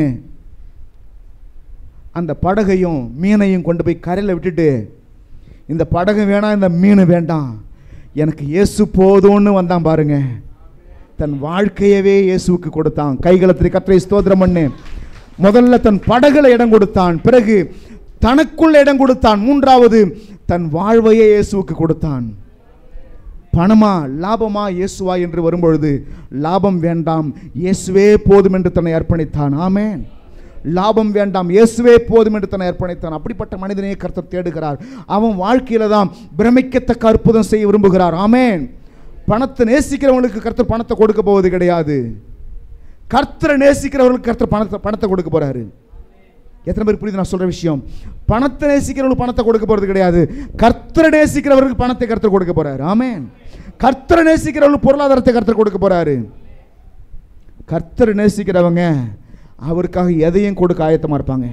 அந்த படகையும் மீனையும் கொண்டு போய் கரையில் விட்டுட்டு இந்த படகு வேணாம் இந்த மீன் வேண்டாம் எனக்கு இயேசு போதும்னு வந்தான் பாருங்க தன் வாழ்க்கையவே இயேசுவுக்கு கொடுத்தான் கைகளத்தில் கற்றை ஸ்தோத்திரம் பண்ணு முதல்ல தன் படகுல இடம் கொடுத்தான் பிறகு தனக்குள்ள இடம் கொடுத்தான் மூன்றாவது தன் வாழ்வையே இயேசுவுக்கு கொடுத்தான் பணமா லாபமா இயேசுவா என்று வரும்பொழுது லாபம் வேண்டாம் இயேசுவே போதும் என்று தன்னை அர்ப்பணித்தான் ஆமென் லாபம் வேண்டாம் இயேசுவே போதும் என்று தன்னை அர்ப்பணித்தான் அப்படிப்பட்ட மனிதனையே கர்த்தர் தேடுகிறார் அவன் வாழ்க்கையில தான் பிரமிக்கத்தக்க அற்புதம் செய்ய விரும்புகிறார் ஆமென் பணத்தை நேசிக்கிறவங்களுக்கு கர்த்தர் பணத்தை கொடுக்க போவது கிடையாது கர்த்தரை நேசிக்கிறவர்களுக்கு கர்த்தர் பணத்தை பணத்தை கொடுக்க போறாரு எத்தனை பேர் புரியுது நான் சொல்ற விஷயம் பணத்தை நேசிக்கிறவங்களுக்கு பணத்தை கொடுக்க போறது கிடையாது கர்த்தரை நேசிக்கிறவர்களுக்கு பணத்தை கர்த்தர் கொடுக்க போறாரு ஆமென் கர்த்தரை நேசிக்கிறவங்களுக்கு பொருளாதாரத்தை கர்த்தர் கொடுக்க போறாரு கர்த்தரை நேசிக்கிறவங்க அவருக்காக எதையும் கொடுக்க ஆயத்தமா இருப்பாங்க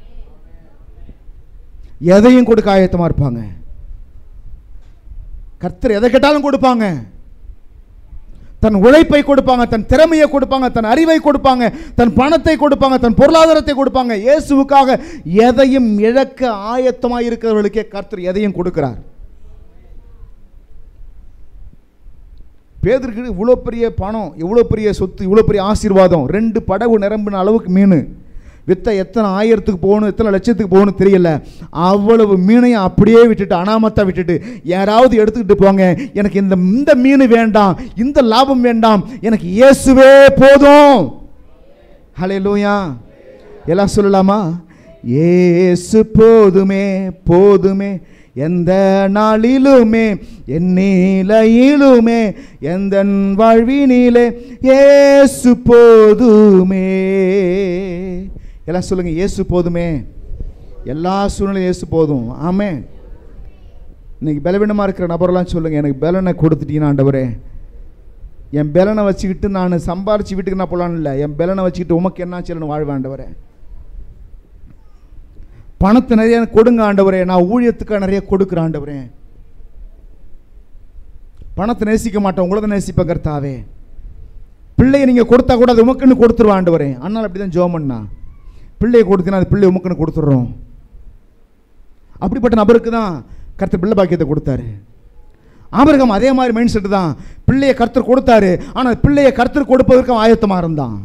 எதையும் கொடுக்க ஆயத்தமா இருப்பாங்க கர்த்தர் எதை கேட்டாலும் கொடுப்பாங்க தன் உழைப்பை கொடுப்பாங்க தன் திறமையை கொடுப்பாங்க தன் அறிவை கொடுப்பாங்க தன் பணத்தை கொடுப்பாங்க தன் பொருளாதாரத்தை கொடுப்பாங்க இயேசுவுக்காக எதையும் இழக்க ஆயத்தமாக இருக்கிறவர்களுக்கே கர்த்தர் எதையும் கொடுக்கிறார் பேதருக்கு இவ்வளோ பெரிய பணம் இவ்வளோ பெரிய சொத்து இவ்வளோ பெரிய ஆசீர்வாதம் ரெண்டு படகு நிரம்பின அளவுக்கு மீன் வித்த எத்தனை ஆயிரத்துக்கு போகணும் எத்தனை லட்சத்துக்கு போகணும் தெரியல அவ்வளவு மீனையும் அப்படியே விட்டுட்டு அனாமத்தா விட்டுட்டு யாராவது எடுத்துக்கிட்டு போங்க எனக்கு இந்த இந்த மீன் வேண்டாம் இந்த லாபம் வேண்டாம் எனக்கு இயேசுவே போதும் ஹலே லூயா எல்லாம் சொல்லலாமா இயேசு போதுமே போதுமே எந்த நாளிலுமே என் நிலையிலுமே எந்த வாழ்வினிலே இயேசு போதுமே எல்லாம் சொல்லுங்க இயேசு போதுமே எல்லா சூழ்நிலையும் இயேசு போதும் ஆமே இன்னைக்கு பலவீனமாக இருக்கிற நபரெல்லாம் சொல்லுங்க எனக்கு பலனை கொடுத்துட்டீங்கன்னா ஆண்டவரே என் பலனை வச்சுக்கிட்டு நான் சம்பாரிச்சு வீட்டுக்கு நான் போகலான்னு இல்லை என் பலனை வச்சுக்கிட்டு உமக்கு என்ன சொல்லணும் வாழ்வேன் ஆண்டவரே பணத்தை நிறைய எனக்கு கொடுங்க ஆண்டவரே நான் ஊழியத்துக்காக நிறைய கொடுக்குறேன் ஆண்டவரே பணத்தை நேசிக்க மாட்டேன் உங்களை தான் நேசிப்பேன் கர்த்தாவே பிள்ளையை நீங்கள் கொடுத்தா கூட அது உமக்குன்னு கொடுத்துருவேன் ஆண்டவரே அண்ணால் அப்படி தான் ஜோம் பண்ணா பிள்ளையை கொடுத்தீங்கன்னா அது பிள்ளை உமக்குன்னு கொடுத்துட்றோம் அப்படிப்பட்ட நபருக்கு தான் கர்த்தர் பிள்ளை பாக்கியத்தை கொடுத்தாரு ஆபிரகாம் அதே மாதிரி மைண்ட் செட்டு தான் பிள்ளையை கர்த்தர் கொடுத்தாரு ஆனால் பிள்ளையை கர்த்தர் கொடுப்பதற்கு அவன் ஆயத்தமாக இருந்தான்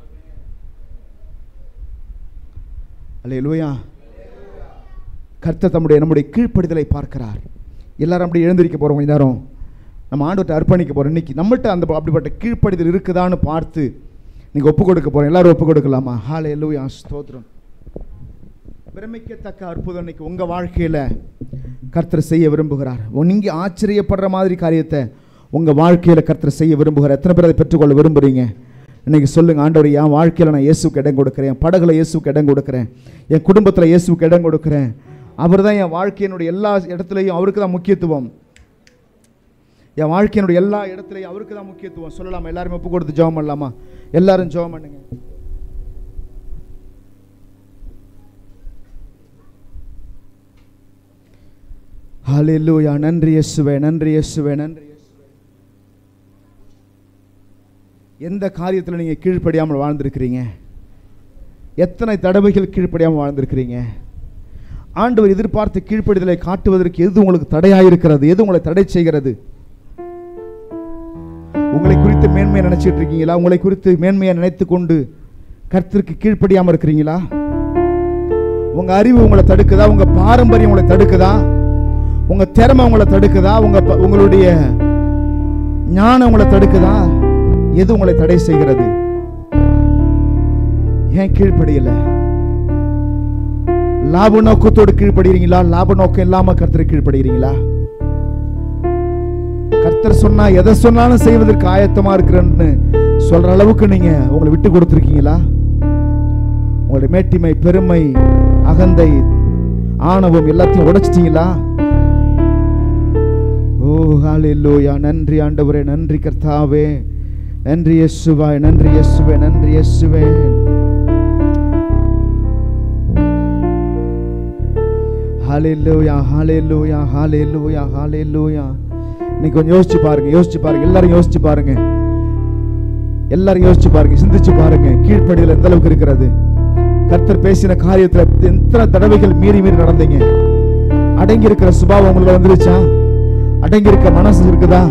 அல்ல லூயா கர்த்தர் தம்முடைய நம்முடைய கீழ்ப்படிதலை பார்க்கிறார் எல்லாரும் அப்படி எழுந்திருக்க போகிறோம் கொஞ்ச நேரம் நம்ம ஆண்டுகிட்ட அர்ப்பணிக்க போகிறோம் இன்னைக்கு நம்மள்ட்ட அந்த அப்படிப்பட்ட கீழ்ப்படிதல் இருக்குதான்னு பார்த்து நீங்கள் ஒப்பு கொடுக்க போகிறோம் எல்லாரும் ஒப்பு கொடுக்கலாமா ஹாலே லூயா ஸ்தோத்திரம் பிரமிக்கத்தக்க அற்புதம் இன்னைக்கு உங்கள் வாழ்க்கையில் கர்த்தர் செய்ய விரும்புகிறார் நீங்கள் ஆச்சரியப்படுற மாதிரி காரியத்தை உங்கள் வாழ்க்கையில் கர்த்தர் செய்ய விரும்புகிறார் எத்தனை பேர் அதை பெற்றுக்கொள்ள விரும்புகிறீங்க இன்னைக்கு சொல்லுங்க ஆண்டவர் என் வாழ்க்கையில் நான் இயேசுக்கு இடம் கொடுக்குறேன் என் படகுல இயேசுக்கு இடம் கொடுக்குறேன் என் குடும்பத்தில் இயேசுக்கு இடம் கொடுக்குறேன் அவர் தான் என் வாழ்க்கையினுடைய எல்லா இடத்துலையும் அவருக்கு தான் முக்கியத்துவம் என் வாழ்க்கையினுடைய எல்லா இடத்துலையும் அவருக்கு தான் முக்கியத்துவம் சொல்லலாமா எல்லாருமே ஒப்பு கொடுத்து ஜெபம் பண்ணலாமா எல்லாரும் ஜெபம் பண்ணுங்க ஹalleluya நன்றி இயேசுவே நன்றி இயேசுவே நன்றி இயேசுவே எந்த காரியத்தில் நீங்கள் கீழ்ப்படியாமல் வாழ்ந்திருக்கிறீங்க எத்தனை தடவைகள் கீழ்ப்படியாமல் வாழ்ந்திருக்கிறீங்க ஆண்டவர் எதிர்பார்த்த கீழ்ப்படிதலை காட்டுவதற்கு எது உங்களுக்கு தடையாயிருக்கிறது எது உங்களை தடை செய்கிறது உங்களை குறித்து மேன்மையை நினைச்சிட்டு இருக்கீங்களா உங்களை குறித்து மேன்மையை நினைத்து கொண்டு கர்த்தருக்கு கீழ்ப்படியாமல் இருக்கிறீங்களா உங்க அறிவு உங்களை தடுக்குதா உங்க பாரம்பரியம் உங்களை தடுக்குதா உங்க திறமை உங்களை தடுக்குதா உங்க ப- உங்களுடைய ஞானம் உங்களை தடுக்குதா எது உங்களை தடை செய்கிறது ஏன் கீழ்ப்படியல லாப நோக்கத்தோடு கீழ்ப்படுகிறீங்களா லாப நோக்கம் இல்லாம கர்த்தரை கீழ்ப்படுகிறீங்களா கர்த்தர் சொன்னா எதை சொன்னாலும் செய்வதற்கு ஆயத்தமா இருக்கிறேன்னு சொல்ற அளவுக்கு நீங்க உங்களை விட்டு கொடுத்துருக்கீங்களா உங்களுடைய மேட்டிமை பெருமை அகந்தை ஆணவம் எல்லாத்தையும் உடைச்சிட்டீங்களா ஓ ஹalleluya நன்றி ஆண்டவரே நன்றி கர்த்தாவே நன்றி இயேசுவாய் நன்றி இயேசுவே நன்றி இயேசுவே ஹalleluya ஹalleluya ஹalleluya ஹalleluya இன்னைக்கு கொஞ்சம் யோசிச்சு பாருங்க யோசிச்சு பாருங்க எல்லாரும் யோசிச்சு பாருங்க எல்லாரும் யோசிச்சு பாருங்க சிந்திச்சு பாருங்க கீழ்ப்படிதல் எந்த அளவுக்கு இருக்கிறது கர்த்தர் பேசின காரியத்துல எத்தனை தடவைகள் மீறி மீறி நடந்தீங்க அடங்கி இருக்கிற சுபாவம் உங்களை வந்துருச்சா அடங்கி இருக்க மனசு இருக்குதா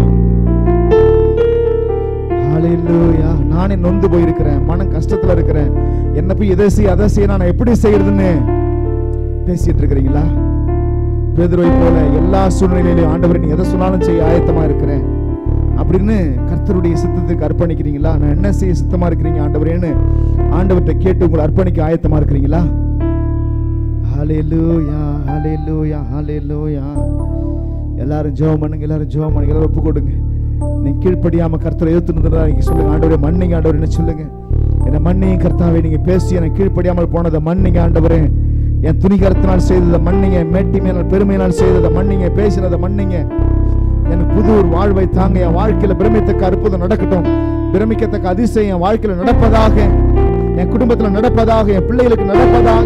ஹalleluya நானே நொந்து போயிருக்கிறேன் மனம் கஷ்டத்துல இருக்கிறேன் என்ன போய் இதை செய் அதை செய்ய நான் எப்படி செய்யறதுன்னு பேசிட்டு இருக்கிறீங்களா பேதுருவை போல எல்லா சூழ்நிலையிலும் ஆண்டவர் நீ எதை சொன்னாலும் செய்ய ஆயத்தமா இருக்கிறேன் அப்படின்னு கர்த்தருடைய சித்தத்துக்கு அர்ப்பணிக்கிறீங்களா நான் என்ன செய்ய சித்தமா இருக்கிறீங்க ஆண்டவரேன்னு ஆண்டவர்கிட்ட கேட்டு உங்களை அர்ப்பணிக்க ஆயத்தமா இருக்கிறீங்களா ஹalleluya ஹalleluya ஹalleluya எல்லாரும் ஜெபம் பண்ணுங்க எல்லாரும் ஜெபம் பண்ணுங்க எல்லாரும் ஒப்பு கொடுங்க நீங்க கீழ்ப்படியாம கர்த்தரை எதிர்த்துனதுனா நீங்க சொல்லுங்க ஆண்டவரே மன்னிங்க ஆண்டவரே என்ன சொல்லுங்க என்ன மன்னிங்க கர்த்தாவே நீங்க பேசி எனக்கு கீழ்ப்படியாமல் போனதை மன்னிங்க ஆண்டவரே என் துணிகரத்தினால் செய்ததை மன்னிங்க மேட்டிமையினால் பெருமையினால் செய்ததை மன்னிங்க பேசினதை மன்னிங்க எனக்கு புது ஒரு வாழ்வை தாங்க என் வாழ்க்கையில பிரமித்தக்க அற்புதம் நடக்கட்டும் பிரமிக்கத்தக்க அதிசயம் என் வாழ்க்கையில நடப்பதாக என் குடும்பத்துல நடப்பதாக என் பிள்ளைகளுக்கு நடப்பதாக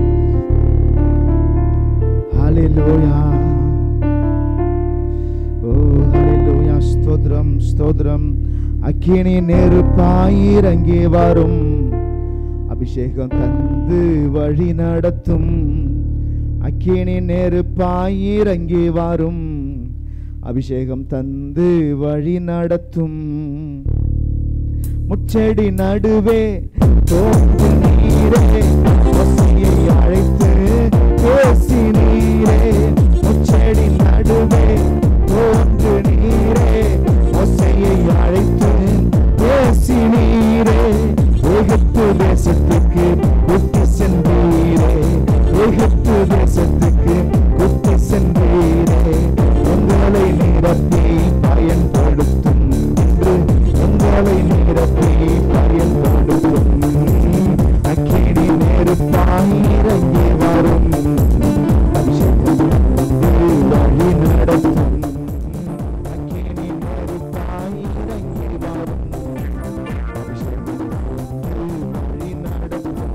ஹalleluya ஓ ஹalleluya ஸ்தோத்திரம் ஸ்தோத்திரம் அக்கினி நெருப்பாயிரங்கே வரும் அபிஷேகம் தந்து வழி நடத்தும் அக்கினி நெருப்பாயிரங்கே வரும் அபிஷேகம் தந்து வழி நடத்தும் முச்செடி நடுவே தோன்று நீரே ஒசியை அழைத்து பேசி நீரே முச்செடி நடுவே தோன்று நீரே ஒசையை அழைத்து பேசி நீரே எகிப்து தேசத்துக்கு குத்தி சென்றீரே எகிப்து தேசத்துக்கு குத்தி சென்றீரே உங்களை நிரப்பி பயன்படுத்தும் என்று உங்களை நிரப்பி பயன்படுத்தும் அக்கினி நெருப்பாயிரங்கி வரும் அபிஷேகம் வழி நடத்தும் அக்கினி நெருப்பாயிரங்கி வரும் அபிஷேகம் வழி நடத்தும்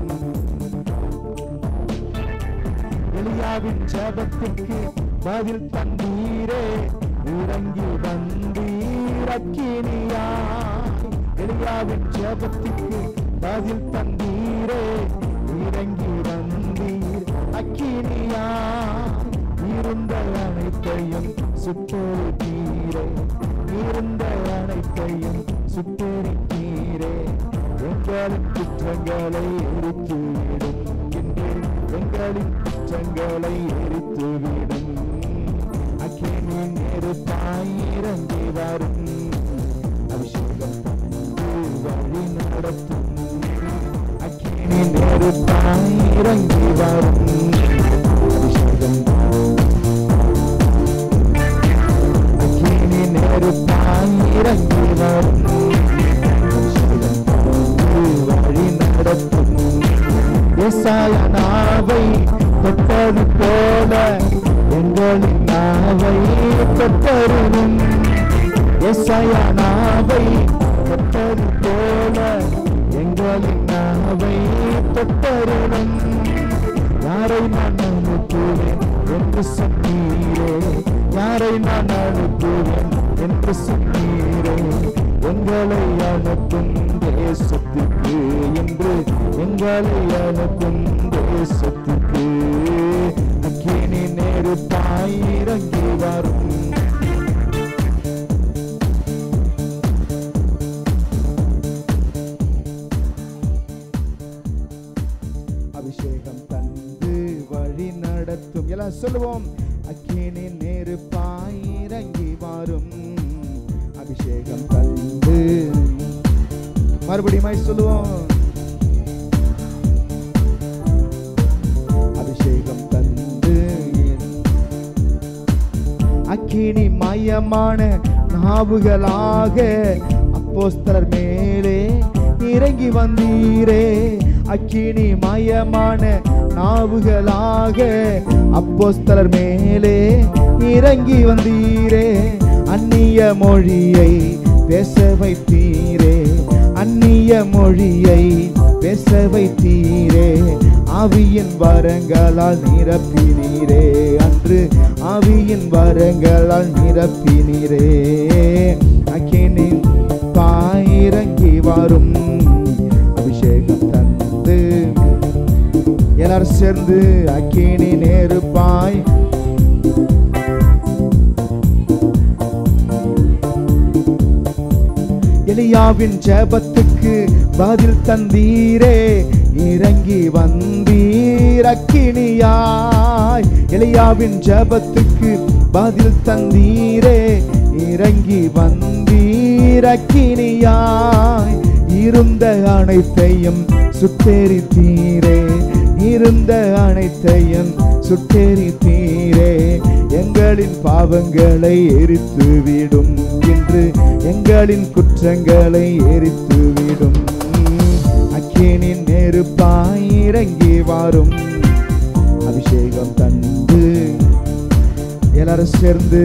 எலியாவின் ஜபத்திற்கு பதில் தந்தீரே இறங்கி வந்தீர் அக்கினியா எலியாவின் ஜபத்திற்கு பதில் தந்தீரே இறங்கி வந்தீர் அக்கினியா இருந்த அனைத்தையும் சுட்டெரித்தீரே இருந்த அனைத்தையும் சுட்டெரித்தீரே எங்களின் குற்றங்களை எரித்துவிடும் என்று எங்களின் குற்றங்களை எரித்துவிடும் அக்கினி நெருப்பாயிரங்கி வரும் அபிஷேகம் தந்து வழி நடத்தும் அக்கினி நெருப்பாயிரங்கி வரும் அபிஷேகம் அக்கினி நெருப்பாயிரங்கி வரும் அபிஷேகம் தந்து வழி நடத்தும் ஏசாய நாவை தொட்டது போல எங்களின் நாவை தொட்டருளும் ஏசாய நாவை தொட்டது போல எங்களின் நாவை தொட்டருளும் யாரை நான் அனுப்புவேன் என்று சொன்னீரே யாரை நான் அனுப்புவேன் என்று சொன்னீரே உங்களை அனுப்பும் தேசத்துக்கு என்று எங்களை அனுப்பும் தேசத்துக்கு அக்கினி நெருப்பாயிரங்கி வரும் அபிஷேகம் தந்து வழி நடத்தும் எல்லாம் சொல்லுவோம் அக்கினி நெருப்பாயிரங்கி வரும் அபிஷேகம் தந்து மறுபடியும் சொல்லுவோம் அக்கினி மயமான நாவுகளாக அப்போஸ்தலர் மேலே இறங்கி வந்தீரே அக்கினி மயமான நாவுகளாக அப்போஸ்தலர் மேலே இறங்கி வந்தீரே அந்நிய மொழியை பேச வைத்தீரே அந்நிய மொழியை பேச வைத்தீரே ஆவியின் வரங்களால் நிரப்பினீரே அன்று ஆவியின் வரங்களால் நிரப்பினீரே அக்கினி பாயிறங்கி வரும் அபிஷேகம் தந்து எல்லாரும் சேர்ந்து அக்கினி நெருப்பாய் எலியாவின் ஜெபத்துக்கு பதில் தந்தீரே இறங்கி வந்தீர் அக்கினியாய் எலியாவின் ஜெபத்துக்கு பதில் தந்தீரே இறங்கி வந்தீர் அக்கினியாய் இருந்த அனைத்தையும் சுட்டெரித்தீரே இருந்த அனைத்தையும் சுட்டெரித்தீரே எங்களின் பாவங்களை எரித்து விடும் என்று எங்களின் குற்றங்களை எரித்து விடும் அக்கினின் நெருப்பாய் இறங்கி வரும் அபிஷேகம் தந்து எல்லாரும் சேர்ந்து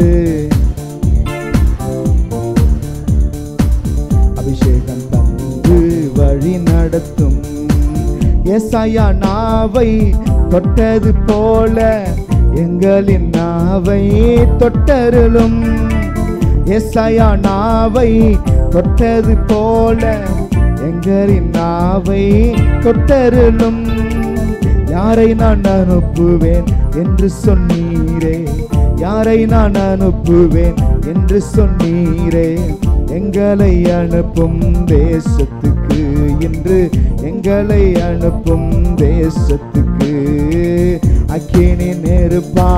அபிஷேகம் தந்து வழி நடத்தும் ஏசாயா நாவை தொட்டது போல எங்களின் நாவை தொட்டருளும் ஏசாயா நாவை தொட்டது போல எங்களின் நாவை தொட்டருளும் யாரை நான் அனுப்புவேன் என்று சொன்னீரே யாரை நான் அனுப்புவேன் என்று சொன்னீரே எங்களை அனுப்பும் தேசத்துக்கு இன்று எங்களை அனுப்பும் தேசத்துக்கு அக்கினி நெருப்பா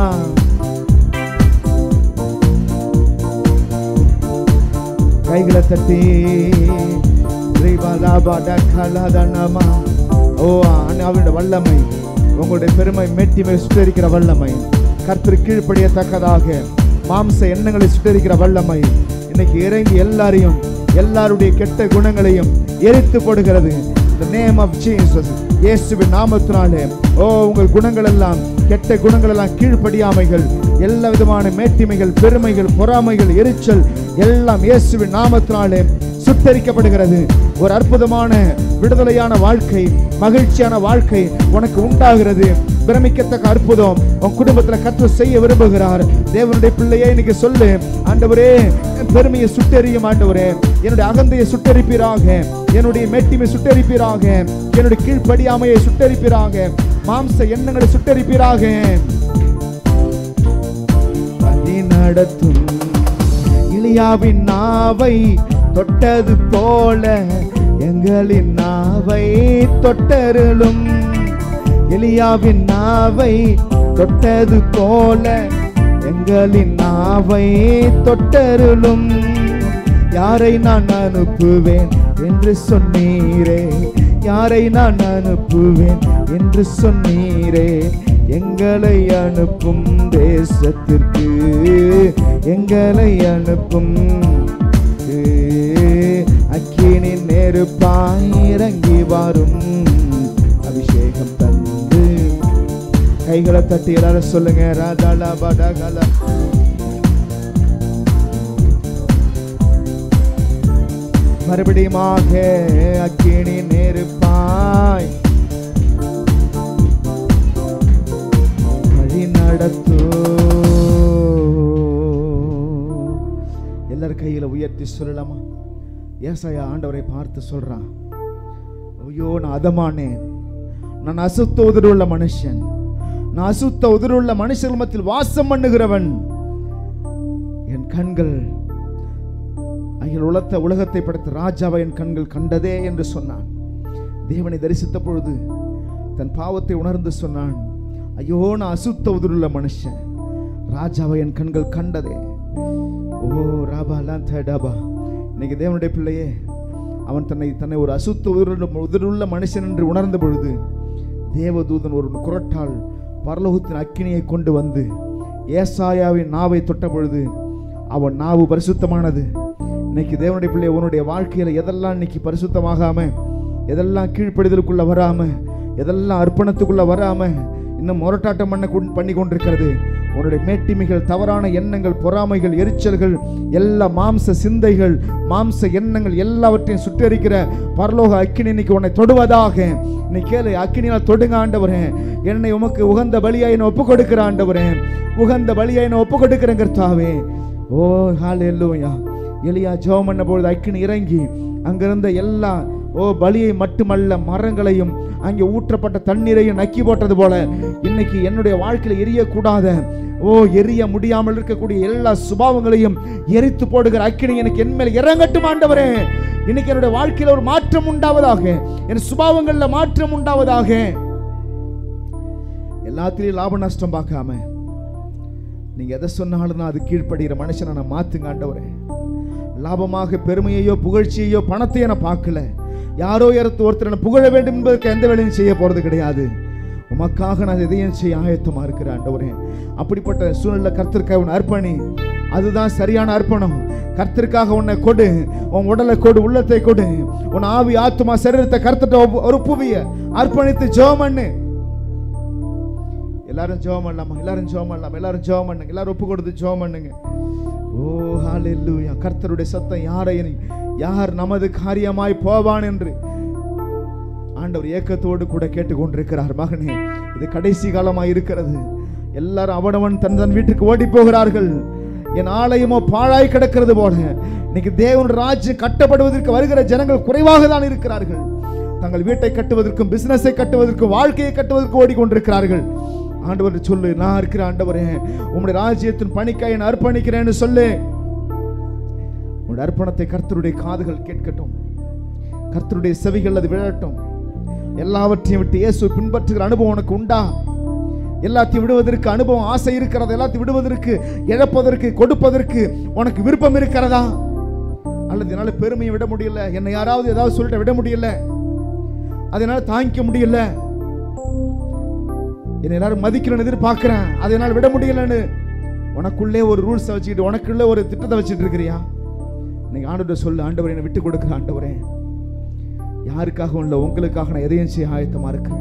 கைகளை தட்டி ரிவலாபடகலதனமா. ஓ அவருடைய வல்லமை உங்களுடைய பெருமை மெட்டிமை சுட்டரிக்கிற வல்லமை கர்த்தர் கீழ்ப்படியத்தக்கதாக மாம்ச எண்ணங்களை சுட்டரிக்கிற வல்லமை இன்னைக்கு இறங்கி எல்லாரையும் எல்லாருடைய கெட்ட குணங்களையும் எரித்து போடுகிறது the name of Jesus இயேசுவின் நாமத்தினாலே ஓ உங்கள் குணங்கள் எல்லாம் கெட்ட குணங்கள் எல்லாம் கீழ்ப்படியாமைகள் எல்லா விதமான மேட்டிமைகள் பெருமைகள் பொறாமைகள் எரிச்சல் எல்லாம் இயேசுவின் நாமத்தினாலே சுட்டரிக்கப்படுகிறது ஒரு அற்புதமான விடுதலையான வாழ்க்கை மகிழ்ச்சியான வாழ்க்கை உனக்கு உண்டாகிறது பிரமிக்கத்தக்க அற்புதம் உன் குடும்பத்துல கற்று செய்ய விரும்புகிறார் தேவனுடைய பிள்ளையே இன்னைக்கு சொல்லு ஆண்டவரே என் பெருமையை சுட்டெரியும் ஆண்டவரே என்னுடைய அகந்தையை சுட்டெரிப்பீராக என்னுடைய மேட்டிமை சுட்டெரிப்பீராக என்னுடைய கீழ்ப்படியாமையை சுட்டெரிப்பீராக மாம்ச எண்ணங்களை சுட்டெரிப்பீராக வழி நடத்தும் இலியாவின் நாவை தொட்டது போல எங்களின் நாவை தொட்டருளும் எலியாவின் நாவை தொட்டது போல எங்களின் நாவை தொட்டருளும் யாரை நான் அனுப்புவேன் என்று சொன்னீரே யாரை நான் அனுப்புவேன் என்று சொன்னீரே எங்களை அனுப்பும் தேசத்திற்கு எங்களை அனுப்பும் அக்கினி நெருப்பாய் இறங்கி வரும் அபிஷேகம் தந்து கைகளை தட்டி எல்லாரும் சொல்லுங்க ராதாலா படகலா மறுபடியுமாக அக்கினி நெருப்பாய் வழி நடத்தோ எல்லார் கையில உயர்த்தி சொல்லலாமா ஏசாயா ஆண்டவரை பார்த்து சொல்றான் ஐயோ நான் அதமானேன் நான் அசுத்த உதிருள்ள மனுஷன் நான் அசுத்த உதிருள்ள மனுஷர்கள் மத்தியில் வாசம் பண்ணுகிறவன் என் கண்கள் அகில் உலத்த உலகத்தை படைத்த ராஜாவை என் கண்கள் கண்டதே என்று சொன்னான் தேவனை தரிசித்த பொழுது தன் பாவத்தை உணர்ந்து சொன்னான் ஐயோ நான் அசுத்த உதிருள்ள மனுஷன் ராஜாவை என் கண்கள் கண்டதே ஓ ராபா லாந்த டாபா இன்னைக்கு தேவனுடைய பிள்ளையே அவன் தன்னை தன்னை ஒரு அசுத்த உதிருள்ள உதிருள்ள மனுஷன் என்று உணர்ந்த பொழுது தேவதூதன் ஒரு குரட்டால் பரலோகத்தின் அக்கினியை கொண்டு வந்து ஏசாயாவின் நாவை தொட்ட பொழுது அவன் நாவு பரிசுத்தமானது இன்னைக்கு தேவனுடைய பிள்ளை உன்னுடைய வாழ்க்கையில எதெல்லாம் இன்னைக்கு பரிசுத்தமாகாம எதெல்லாம் கீழ்ப்படிதலுக்குள்ள வராம எதெல்லாம் அர்ப்பணத்துக்குள்ள வராம இன்னும் முரட்டாட்டம் பண்ண கொண்- பண்ணி கொண்டிருக்கிறது உன்னுடைய மேட்டிமைகள் தவறான எண்ணங்கள் பொறாமைகள் எரிச்சல்கள் எல்லா மாம்ச சிந்தைகள் மாம்ச எண்ணங்கள் எல்லாவற்றையும் சுட்டரிக்கிற பரலோக அக்கினி இன்னைக்கு உன்னை தொடுவதாக நீ கேளு அக்கினியால் தொடுங்க ஆண்டவரே என்னை உமக்கு உகந்த பலியாய் என்னை ஒப்பு கொடுக்கிற ஆண்டவரே உகந்த பலியாய் என்னை ஒப்பு கொடுக்கிறேன் கர்த்தாவே ஓ ஹalleluya எலியா ஜெபம் பண்ண பொழுது அக்கினி இறங்கி அங்கிருந்த எல்லா ஓ பலியை மட்டுமல்ல மரங்களையும் அங்கே ஊற்றப்பட்ட தண்ணீரையும் நக்கி போட்டது போல இன்னைக்கு என்னுடைய வாழ்க்கையில் எரியக்கூடாத ஓ எரிய முடியாமல் இருக்கக்கூடிய எல்லா சுபாவங்களையும் எரித்து போடுகிற அக்கினி எனக்கு என் மேல் இறங்கட்டும் ஆண்டவரே இன்னைக்கு என்னுடைய வாழ்க்கையில் ஒரு மாற்றம் உண்டாவதாக என் சுபாவங்கள்ல மாற்றம் உண்டாவதாக எல்லாத்திலையும் லாப நஷ்டம் பார்க்காம நீங்க எதை சொன்னாலும் நான் அது கீழ்ப்படுகிற மனுஷனை நான் மாத்துங்க ஆண்டவரே லாபமாக பெருமையையோ புகழ்ச்சியையோ பணத்தையோ நான் பார்க்கல யாரோ யாரத்து ஒருத்தர் என்னை புகழ வேண்டும் என்பதற்கு எந்த வேலையும் செய்ய போறது கிடையாது உமக்காக நான் எதையும் செய்ய ஆயத்தமா இருக்கிறேன் ஆண்டவரே அப்படிப்பட்ட சூழ்நிலை கர்த்தருக்காக உன் அர்ப்பணி அதுதான் சரியான அர்ப்பணம் கர்த்தருக்காக உன்னை கொடு உன் உடலை கொடு உள்ளத்தை கொடு உன் ஆவி ஆத்துமா சரீரத்தை கர்த்தட்ட ஒரு புவிய அர்ப்பணித்து ஜெபம் பண்ணு எல்லாரும் ஜெபம் பண்ணலாமா எல்லாரும் ஜெபம் பண்ணலாமா எல்லாரும் ஜெபம் பண்ணுங்க எல்லாரும் ஒப்பு கொடுத்து ஜெபம் பண்ணுங்க ஓ ஹalleluya கர்த்தருடைய சத்தம் யாரை யார் நமது காரியமாய் போவான் என்று ஆண்டவர் ஏக்கத்தோடு கூட கேட்டுக்கொண்டிருக்கிறார் மகனே இது கடைசி காலமாய் இருக்கிறது எல்லாரும் அவனவன் தன் தன் வீட்டுக்கு ஓடி போகிறார்கள் என் ஆலயமோ பாழாய் கிடக்கிறது போல இன்னைக்கு தேவன் ராஜ்யம் கட்டப்படுவதற்கு வருகிற ஜனங்கள் குறைவாக தான் இருக்கிறார்கள் தங்கள் வீட்டை கட்டுவதற்கும் பிசினஸை கட்டுவதற்கும் வாழ்க்கையை கட்டுவதற்கு ஓடிக்கொண்டிருக்கிறார்கள் ஆண்டவர் சொல்லு நான் இருக்கிற ஆண்டவரே உம்முடைய ராஜ்யத்தின் பணிக்காய் நான் அர்ப்பணிக்கிறேன்னு சொல்லு உன்னுடைய அர்ப்பணத்தை கர்த்தருடைய காதுகள் கேட்கட்டும் கர்த்தருடைய செவிகள் அது விழட்டும் எல்லாவற்றையும் விட்டு இயேசு பின்பற்றுகிற அனுபவம் உனக்கு உண்டா எல்லாத்தையும் விடுவதற்கு அனுபவம் ஆசை இருக்கிறது எல்லாத்தையும் விடுவதற்கு இழப்பதற்கு கொடுப்பதற்கு உனக்கு விருப்பம் இருக்கிறதா அல்லது என்னால பெருமையை விட முடியல என்னை யாராவது ஏதாவது சொல்லிட்டு விட முடியல அதனால தாங்கிக்க முடியல என்னை எல்லாரும் மதிக்கணும்னு எதிர்பார்க்கிறேன் அதை என்னால் விட முடியலன்னு உனக்குள்ளே ஒரு ரூல்ஸை வச்சுக்கிட்டு உனக்குள்ளே ஒரு திட்டத்தை வச்சுட்டு இருக்கிறியா இன்னைக்கு ஆண்டவரை சொல்லு ஆண்டவரை என்னை விட்டு கொடுக்குற ஆண்டவரே யாருக்காக உள்ள உங்களுக்காக நான் எதையும் செய்ய ஆயத்தமா இருக்கிறேன்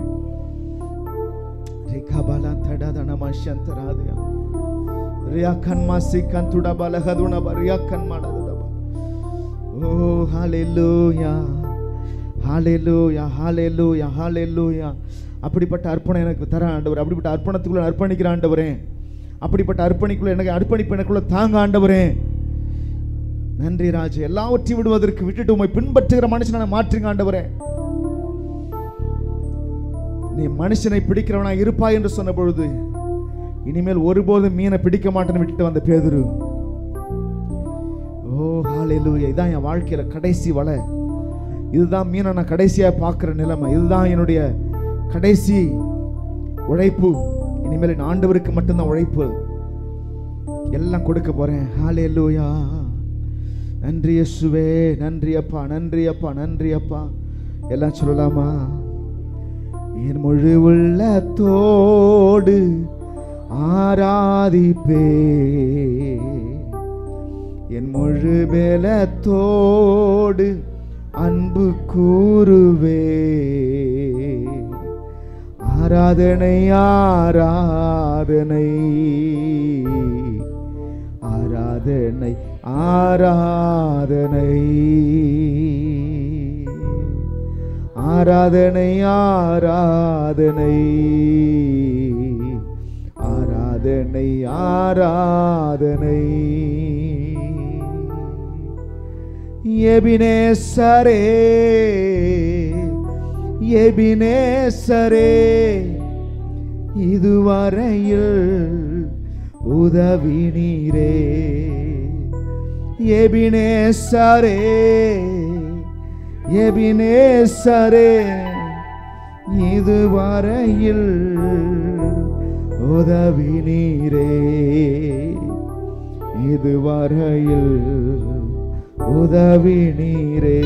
ரேகாபாலா தடாதனமா சந்தராதயா ரியாக்கன்மா சிக்கன் துடபால ஹதுணபா ரியாக்கன்மா டதுடபா ஓ ஹalleluya ஹalleluya ஹalleluya ஹalleluya அப்படிப்பட்ட அர்ப்பணம் எனக்கு தர ஆண்டவர் அப்படிப்பட்ட அர்ப்பணத்துக்குள்ள அர்ப்பணிக்கிற ஆண்டவரே அப்படிப்பட்ட அர்ப்பணிக்குள்ள எனக்கு அர்ப்பணிப்பு எனக்குள்ள தாங்க ஆண்டவரே நன்றி ராஜு எல்லாவற்றையும் விடுவதற்கு விட்டுட்டு உண்மை பின்பற்றுகிற மனுஷனை மாற்றுங்க ஆண்டவரே நீ மனுஷனை பிடிக்கிறவனா இருப்பாய் என்று சொன்ன பொழுது இனிமேல் ஒருபோதும் மீனை பிடிக்க மாட்டேன்னு விட்டுட்டு வந்த பேதுரு ஓ ஹalleluya இதான் என் வாழ்க்கையில கடைசி வலை இதுதான் மீனை நான் கடைசியா பார்க்குற நிலைமை இதுதான் என்னுடைய கடைசி உழைப்பு இனிமேல் என் ஆண்டவருக்கு மட்டும்தான் உழைப்பு எல்லாம் கொடுக்க போறேன் ஹalleluya நன்றி இயேசுவே நன்றி அப்பா நன்றி அப்பா நன்றி அப்பா எல்லாம் சொல்லலாமா என் முழு உள்ளத்தோடு ஆராதிப்பே என் முழு பேலத்தோடு அன்பு கூறுவே ஆராதனை ஆராதனை ஆராதனை ஆராதனை ஆராதனை ஆராதனை ஆராதனை ஆராதனை எபினேசரே எபினேசரே இதுவரையில் உதவி நீரே எபினேசரே எபினேசரே இதுவரையில் உதவி நீரே இதுவரையில் உதவி நீரே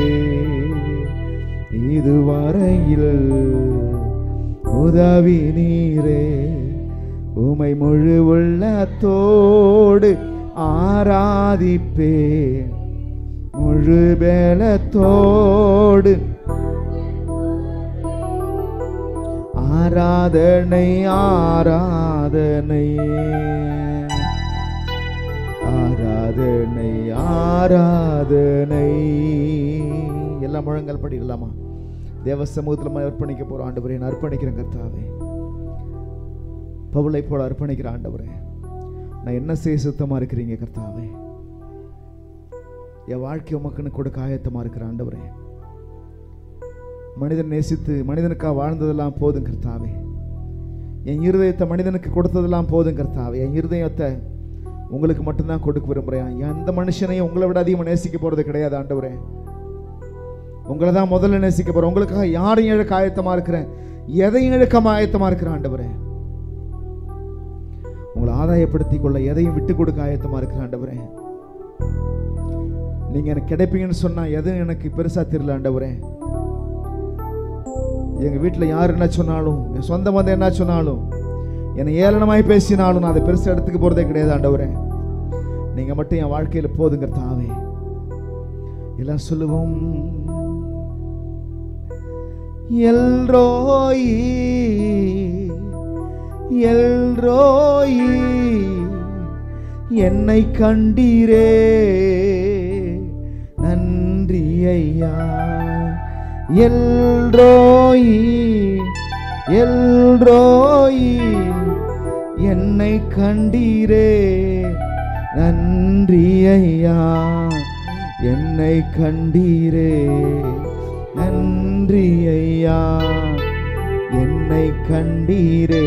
இதுவரையில் உதவி நீரே உமை முழு உள்ள பலத்தோடு ஆராதிப்பே முழு பலத்தோடு ஆராதனை ஆராதனை ஆராதனை ஆராதனை எல்லாம் முழங்கல் படிக்கலாமா தேவ சமூகத்தில் நம்ம அர்ப்பணிக்க போறோம் ஆண்டவரே நான் அர்ப்பணிக்கிறேன் கர்த்தாவே பவுளை போல அர்ப்பணிக்கிற ஆண்டவரே நான் என்ன செய்ய சுத்தமா இருக்கிறீங்க கர்த்தாவே என் வாழ்க்கை உமக்குன்னு கொடுக்க ஆயத்தமா இருக்கிற ஆண்டவரே மனிதன் நேசித்து மனிதனுக்காக வாழ்ந்ததெல்லாம் போதும் கர்த்தாவே என் இருதயத்தை மனிதனுக்கு கொடுத்ததெல்லாம் போதும் கர்த்தாவே என் இருதயத்தை உங்களுக்கு மட்டும்தான் கொடுக்க விரும்புகிறேன் எந்த மனுஷனையும் உங்களை விட அதிகமாக நேசிக்க போகிறது கிடையாது ஆண்டவரே உங்களை தான் முதல்ல நேசிக்க போகிறேன் உங்களுக்காக யாரையும் இழக்க ஆயத்தமாக இருக்கிறேன் எதையும் இழக்காம ஆயத்தமாக இருக்கிறேன் ஆண்டவரே உங்களை ஆதாயப்படுத்திக் கொள்ள எதையும் விட்டு கொடுக்க ஆயத்தமாக இருக்கிறேன் ஆண்டவரே நீங்கள் எனக்கு கிடைப்பீங்கன்னு சொன்னால் எதுவும் எனக்கு பெருசாக தெரியல ஆண்டவரே எங்கள் வீட்டில் யார் என்ன சொன்னாலும் என் சொந்த மதம் என்ன சொன்னாலும் என்னை ஏளனமாய் பேசினாலும் நான் அதை பெருசு இடத்துக்கு போகிறதே கிடையாது ஆண்டவரே நீங்கள் மட்டும் என் வாழ்க்கையில் போதுங்க தாவே எல்லாம் சொல்லுவோம் எல்ரோயி எல்ரோயி என்னை கண்டீரே நன்றி ஐயா எல்ரோயி எல்ரோயி என்னை கண்டீரே நன்றி ஐயா என்னை கண்டீரே நன்றி ஐயா என்னை கண்டீரே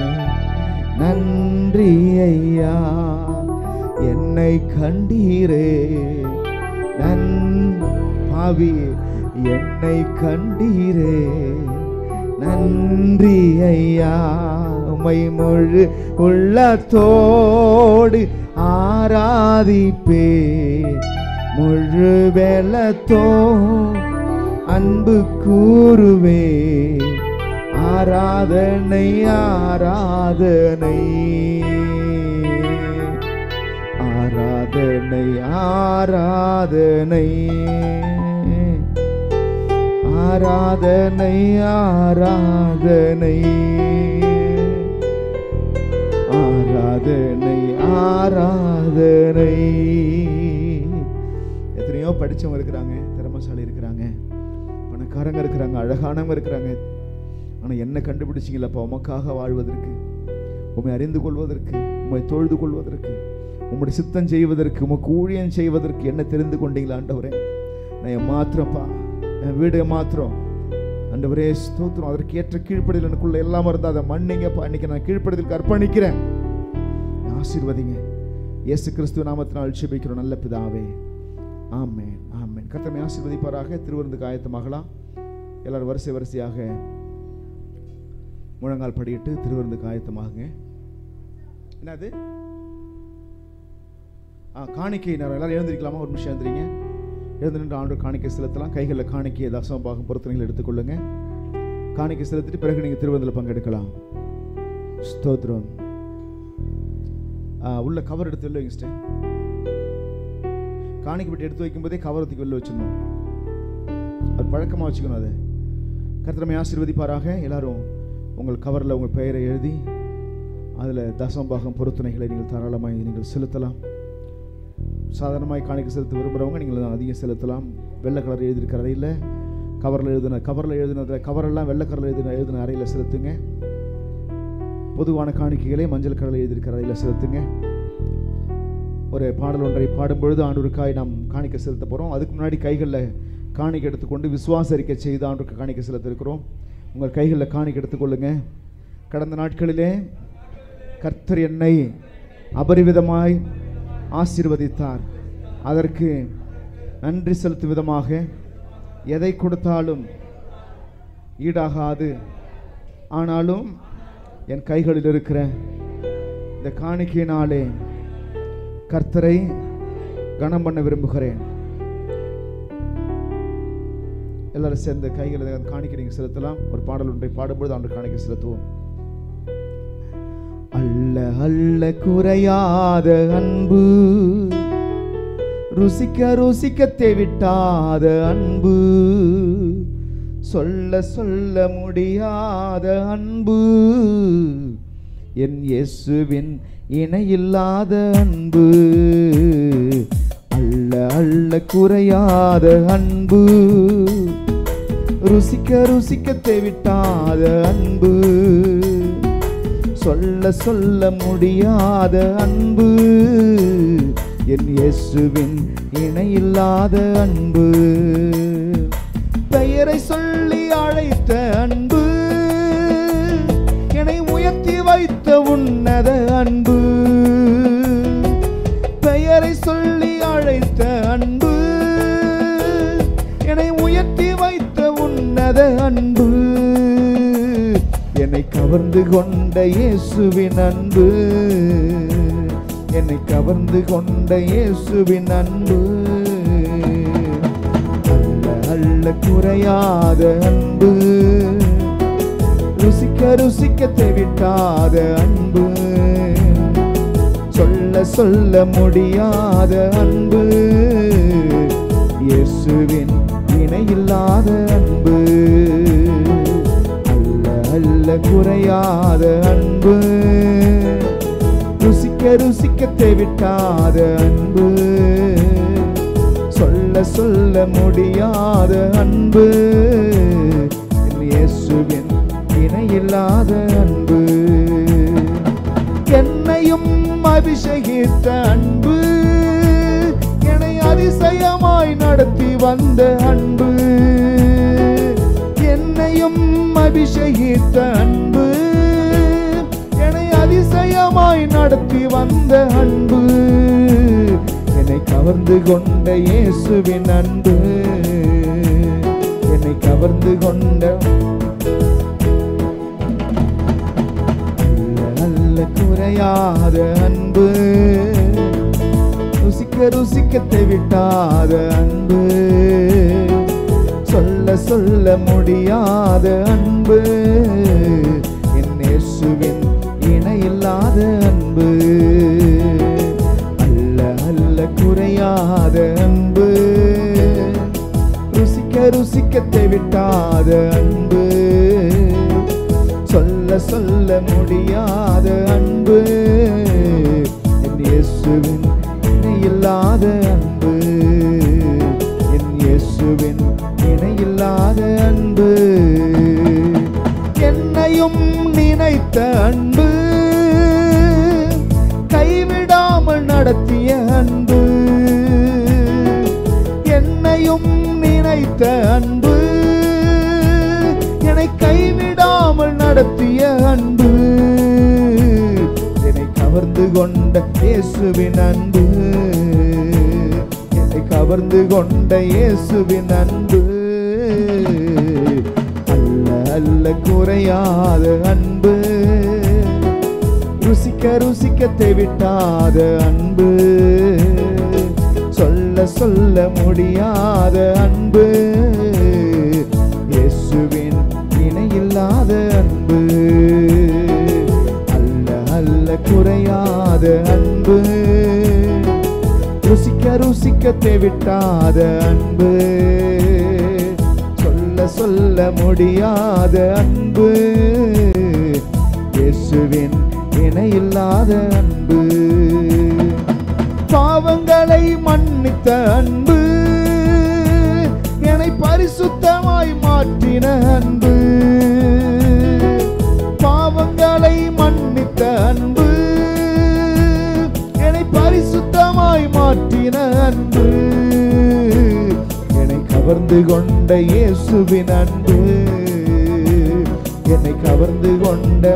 நன்றி ஐயா என்னை கண்டீரே நன் பாவி என்னை கண்டீரே நன்றி ஐயா உமை முழு உள்ளத்தோடு ஆராதிப்பே முழு வெலத்தோ அன்பு கூறுவே ஆராதனை ஆராதனை ஆராதனை ஆராதனை ஆராதனை ஆராதனை ஆராதனை ஆராதனை எத்தனையோ படிச்சவங்க இருக்கிறாங்க திறமசாலி இருக்கிறாங்க பணக்காரங்க இருக்கிறாங்க அழகானவங்க இருக்கிறாங்க ஆனால் என்ன கண்டுபிடிச்சிங்களப்பா உமக்காக வாழ்வதற்கு உம்மை அறிந்து கொள்வதற்கு உம்மை தொழுது கொள்வதற்கு உம்முடைய சித்தம் செய்வதற்கு உமக்கு ஊழியம் செய்வதற்கு என்ன தெரிந்து கொண்டீங்களா ஆண்டவரே நான் என் மாத்திரம்ப்பா என் வீடு மாத்திரம் ஆண்டவரே ஸ்தோத்திரம் அதற்கு ஏற்ற கீழ்ப்படிதல் எனக்குள்ள எல்லாம் இருந்தால் அதை மன்னிங்கப்பா இன்னைக்கு நான் கீழ்ப்படிதலுக்கு அர்ப்பணிக்கிறேன் ஆசீர்வதிங்க இயேசு கிறிஸ்துவ நாமத்தினால் ஜெபிக்கிறோம் நல்ல பிதாவே ஆமென் ஆமென் கர்த்தமை ஆசீர்வதிப்பாராக திருவிருந்து ஆயத்தமாகலாம் எல்லாரும் வரிசை வரிசையாக முழங்கால் படியிட்டு திருவிருந்து ஆயத்தமாகுங்க என்னது ஆ காணிக்கை நேரம் எல்லாரும் எழுந்திருக்கலாமா ஒரு நிமிஷம் எழுந்திரிங்க எழுந்து நின்று ஆண்டு காணிக்கை செலுத்தலாம் கைகளில் காணிக்கை தசம பாகம் பொருத்தனைகள் எடுத்துக்கொள்ளுங்க காணிக்கை செலுத்திட்டு பிறகு நீங்கள் திருவந்தில் பங்கெடுக்கலாம் ஸ்தோத்ரம் ஆ, உள்ள கவர் எடுத்து வெளில வைங்க சிஸ்டர் காணிக்கை பெட்டி எடுத்து வைக்கும்போதே கவர் தூக்கி வெளில வச்சிடணும் அது பழக்கமாக வச்சுக்கணும் அதை கர்த்தரமை ஆசீர்வதிப்பாராக எல்லாரும் உங்கள் கவரில் உங்கள் பெயரை எழுதி அதில் தசமபாகம் பொருத்தனைகளை நீங்கள் தாராளமாய் நீங்கள் செலுத்தலாம் சாதாரணமாய் காணிக்கை செலுத்த விரும்புகிறவங்க நீங்கள் அதிகம் செலுத்தலாம் வெள்ளை கலர் எழுதியிருக்கிற அறையில் கவரில் எழுதின கவரில் எழுதினத கவரெல்லாம் வெள்ளை கலரில் எழுதின எழுதின அறையில் செலுத்துங்க பொதுவான காணிக்கைகளை மஞ்சள் கலரில் எழுதியிருக்கிற அறையில் செலுத்துங்க ஒரு பாடல் ஒன்றை பாடும்பொழுது ஆண்டவருக்காய் நாம் காணிக்கை செலுத்த போகிறோம் அதுக்கு முன்னாடி கைகளில் காணிக்கை எடுத்துக்கொண்டு விசுவாச அறிக்கை செய்து ஆண்டவருக்கு காணிக்கை செலுத்த இருக்கிறோம் உங்கள் கைகளில் காணிக்கை எடுத்துக்கொள்ளுங்க கடந்த நாட்களிலே கர்த்தர் என்னை அபரிவிதமாய் ஆசீர்வதித்தார் அதற்கு நன்றி செலுத்தும் விதமாக எதை கொடுத்தாலும் ஈடாகாது ஆனாலும் என் கைகளில் இருக்கிற இந்த காணிக்கையினாலே கர்த்தரை கனம் பண்ண விரும்புகிறேன் எல்லாரும் சேர்ந்து கைகளை காணிக்கை நீங்கள் செலுத்தலாம் ஒரு பாடல் ஒன்றை பாடும்பொழுது அவனுக்கு காணிக்கை செலுத்துவோம் அல்ல அல்ல அல்ல குறையாத அன்பு ருசிக்க ருசிக்க தேவிட்டாத அன்பு சொல்ல சொல்ல முடியாத அன்பு என் இயேசுவின் இணையில்லாத அன்பு அல்ல அல்ல குறையாத அன்பு ருசிக்க ருசிக்க தேவிட்டாத அன்பு சொல்ல சொல்ல முடியாத அன்பு என் இயேசுவின் இணையில்லாத அன்பு பெயரை சொல்லி அழைத்த அன்பு என்னை உயர்த்தி வைத்த உன்னத அன்பு பெயரை சொல்லி அழைத்த அன்பு என்னை உயர்த்தி வைத்த உன்னத அன்பு என்னை கவர்ந்து கொண்ட இயேசுவின் அன்பு என்னை கவர்ந்து கொண்ட இயேசுவின் அன்பு அல்ல அல்ல குறையாத அன்பு ருசிக்க ருசிக்க தேவிட்டாத அன்பு சொல்ல சொல்ல முடியாத அன்பு இயேசுவின் இணையில்லாத அன்பு அல்ல அல்ல குறையாத அன்பு ருசிக்க ருசிக்க தேவிட்டாத அன்பு சொல்ல சொல்ல முடியாத அன்பு என் இயேசுவின் இணையில்லாத அன்பு என்னையும் அபிஷேகித்த அன்பு என்னை அதிசயமாய் நடத்தி வந்த அன்பு என்னையும் அபிஷேகித்த அன்பு என்னை அதிசயமாய் நடத்தி வந்த அன்பு என்னை கவர்ந்து கொண்ட இயேசுவின் அன்பு என்னை கவர்ந்து கொண்ட அல்ல அல்ல குறையாத அன்பு ருசிக்க ருசிக்க தேவிட்டாத அன்பு சொல்ல சொல்ல முடியாத அன்பு என் இயேசுவின் இணையில்லாத அன்பு அல்ல அல்ல குறையாத அன்பு ருசிக்க ருசிக்க தேவிட்டாத அன்பு சொல்ல சொல்ல முடியாத அன்பு என் இயேசுவின் இணையில்லாத அன்பு என் இயேசுவின் இணையில்லாத அன்பு என்னையும் நினைத்த அன்பு கைவிடாமல் நடத்திய அன்பு என்னையும் நினைத்த அன்பு என்னை கைவிடாமல் நடத்திய அன்பு என்னை கவர்ந்து கொண்ட இயேசுவின் அன்பு என்னை கவர்ந்து கொண்ட இயேசுவின் அன்பு அல்ல அல்ல குறையாத அன்பு ருசிக்க ருசிக்க தேவிட்டாத அன்பு சொல்ல சொல்ல முடியாத அன்பு இயேசுவின் இணையில்லாத அன்பு அல்ல அல்ல குறையாத அன்பு ருசிக்க ருசிக்க தேவிட்டாத அன்பு சொல்ல சொல்ல முடியாத அன்பு இயேசுவின் இணையில்லாத அன்பு பாவங்களை மன்னித்த அன்பு என்னை பரிசுத்தமாய் மாற்றின அன்பு பாவங்களை மன்னித்த அன்பு என்னை பரிசுத்தமாய் மாற்றின அன்பு என்னை கவர்ந்து கொண்ட இயேசுவின் அன்பு என்னை கவர்ந்து கொண்ட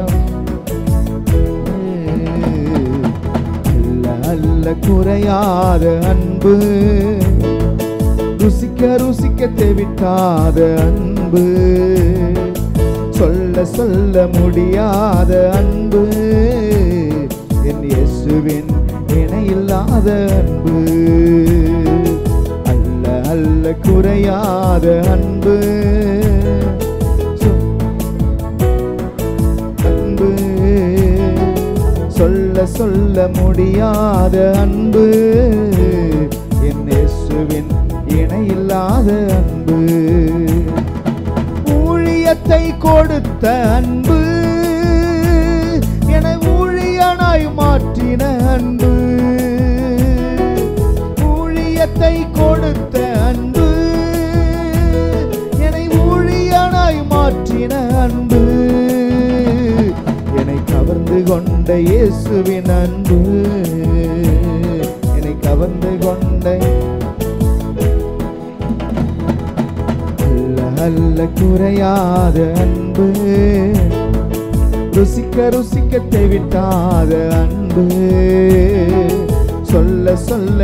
அல்ல அல்ல குறையாத அன்பு ருசிக்க ருசிக்க தேவிட்டாத அன்பு சொல்ல சொல்ல முடியாத அன்பு என் இயேசுவின் இணையில்லாத அன்பு அல்ல அல்ல குறையாத அன்பு சொ- அன்பு சொல்ல சொல்ல சொல்ல முடியாத அன்பு என் இயேசுவின் இணையில்லாத அன்பு ஊழியத்தை கொடுத்த அன்பு என ஊழியனாய் மாற்றின அன்பு ஊழியத்தை கொடுத்த அன்பு என்னை ஊழியனாய் மாற்றின அன்பு என்னை கவர்ந்து கொண்ட இயேசுவின் அன்பு என்னை கவர்ந்து கொண்ட அல்ல அல்ல குறையாத அன்பு ருசிக்க ருசிக்க தேவிட்டாத அன்பு சொல்ல சொல்ல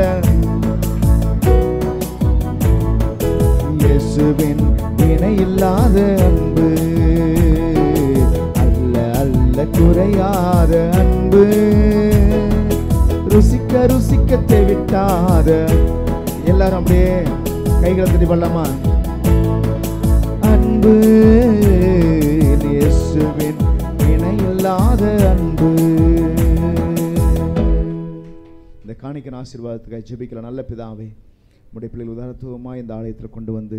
இயேசுவின் இணையில்லாத அன்பு அல்ல அல்ல குறையாத அன்பு ருசிக்க ருசிக்க தேவிட்டாத எல்லாரும் அப்படியே கைகளை தட்டி பண்ணலாமா அன்பு இயேசுவின் இணையில்லாத அன்பு இந்த காணிக்கன் ஆசீர்வாதத்துக்காக ஜெபிக்கிற நல்ல பிதாவே உடைய பிள்ளைகள் உதாரணத்துவமாக இந்த ஆலயத்தில் கொண்டு வந்து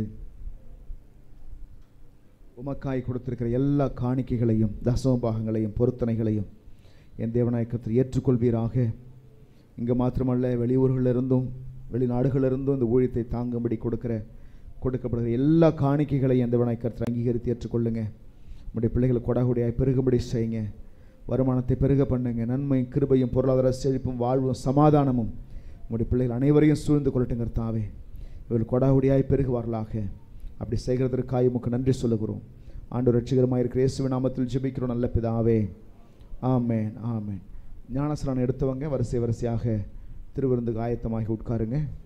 உமக்காய் கொடுத்திருக்கிற எல்லா காணிக்கைகளையும் தசம பாகங்களையும் பொருத்தனைகளையும் என் தேவநாயக்கத்தில் ஏற்றுக்கொள்வீராக இங்கே மாத்திரமல்ல வெளியூர்களிலிருந்தும் வெளிநாடுகளிலிருந்தும் இந்த ஊழியத்தை தாங்கும்படி கொடுக்கிற கொடுக்கப்படுகிற எல்லா காணிக்கைகளையும் எந்த விநாயகத்தில் அங்கீகரித்து ஏற்றுக்கொள்ளுங்க உடைய பிள்ளைகளை கொடாகுடியாய் பெருகும்படி செய்யுங்க வருமானத்தை பெருக பண்ணுங்க நன்மை கிருபையும் பொருளாதார செழிப்பும் வாழ்வும் சமாதானமும் உங்களுடைய பிள்ளைகள் அனைவரையும் சூழ்ந்து கொள்ளட்டுங்க தாவே இவர்கள் கொடாகுடியாய் பெருகுவார்களாக அப்படி செய்கிறதற்காக உமக்கு நன்றி சொல்லுகிறோம் ஆண்டு ரட்சிகரமாக இருக்கிற இயேசுவின் நாமத்தில் ஜெபிக்கிறோம் நல்ல பிதாவே ஆமேன் ஆமேன் ஞானஸ்நானம் எடுத்தவங்க வரிசை வரிசையாக திருவிருந்துக்கு ஆயத்தமாகி உட்காருங்க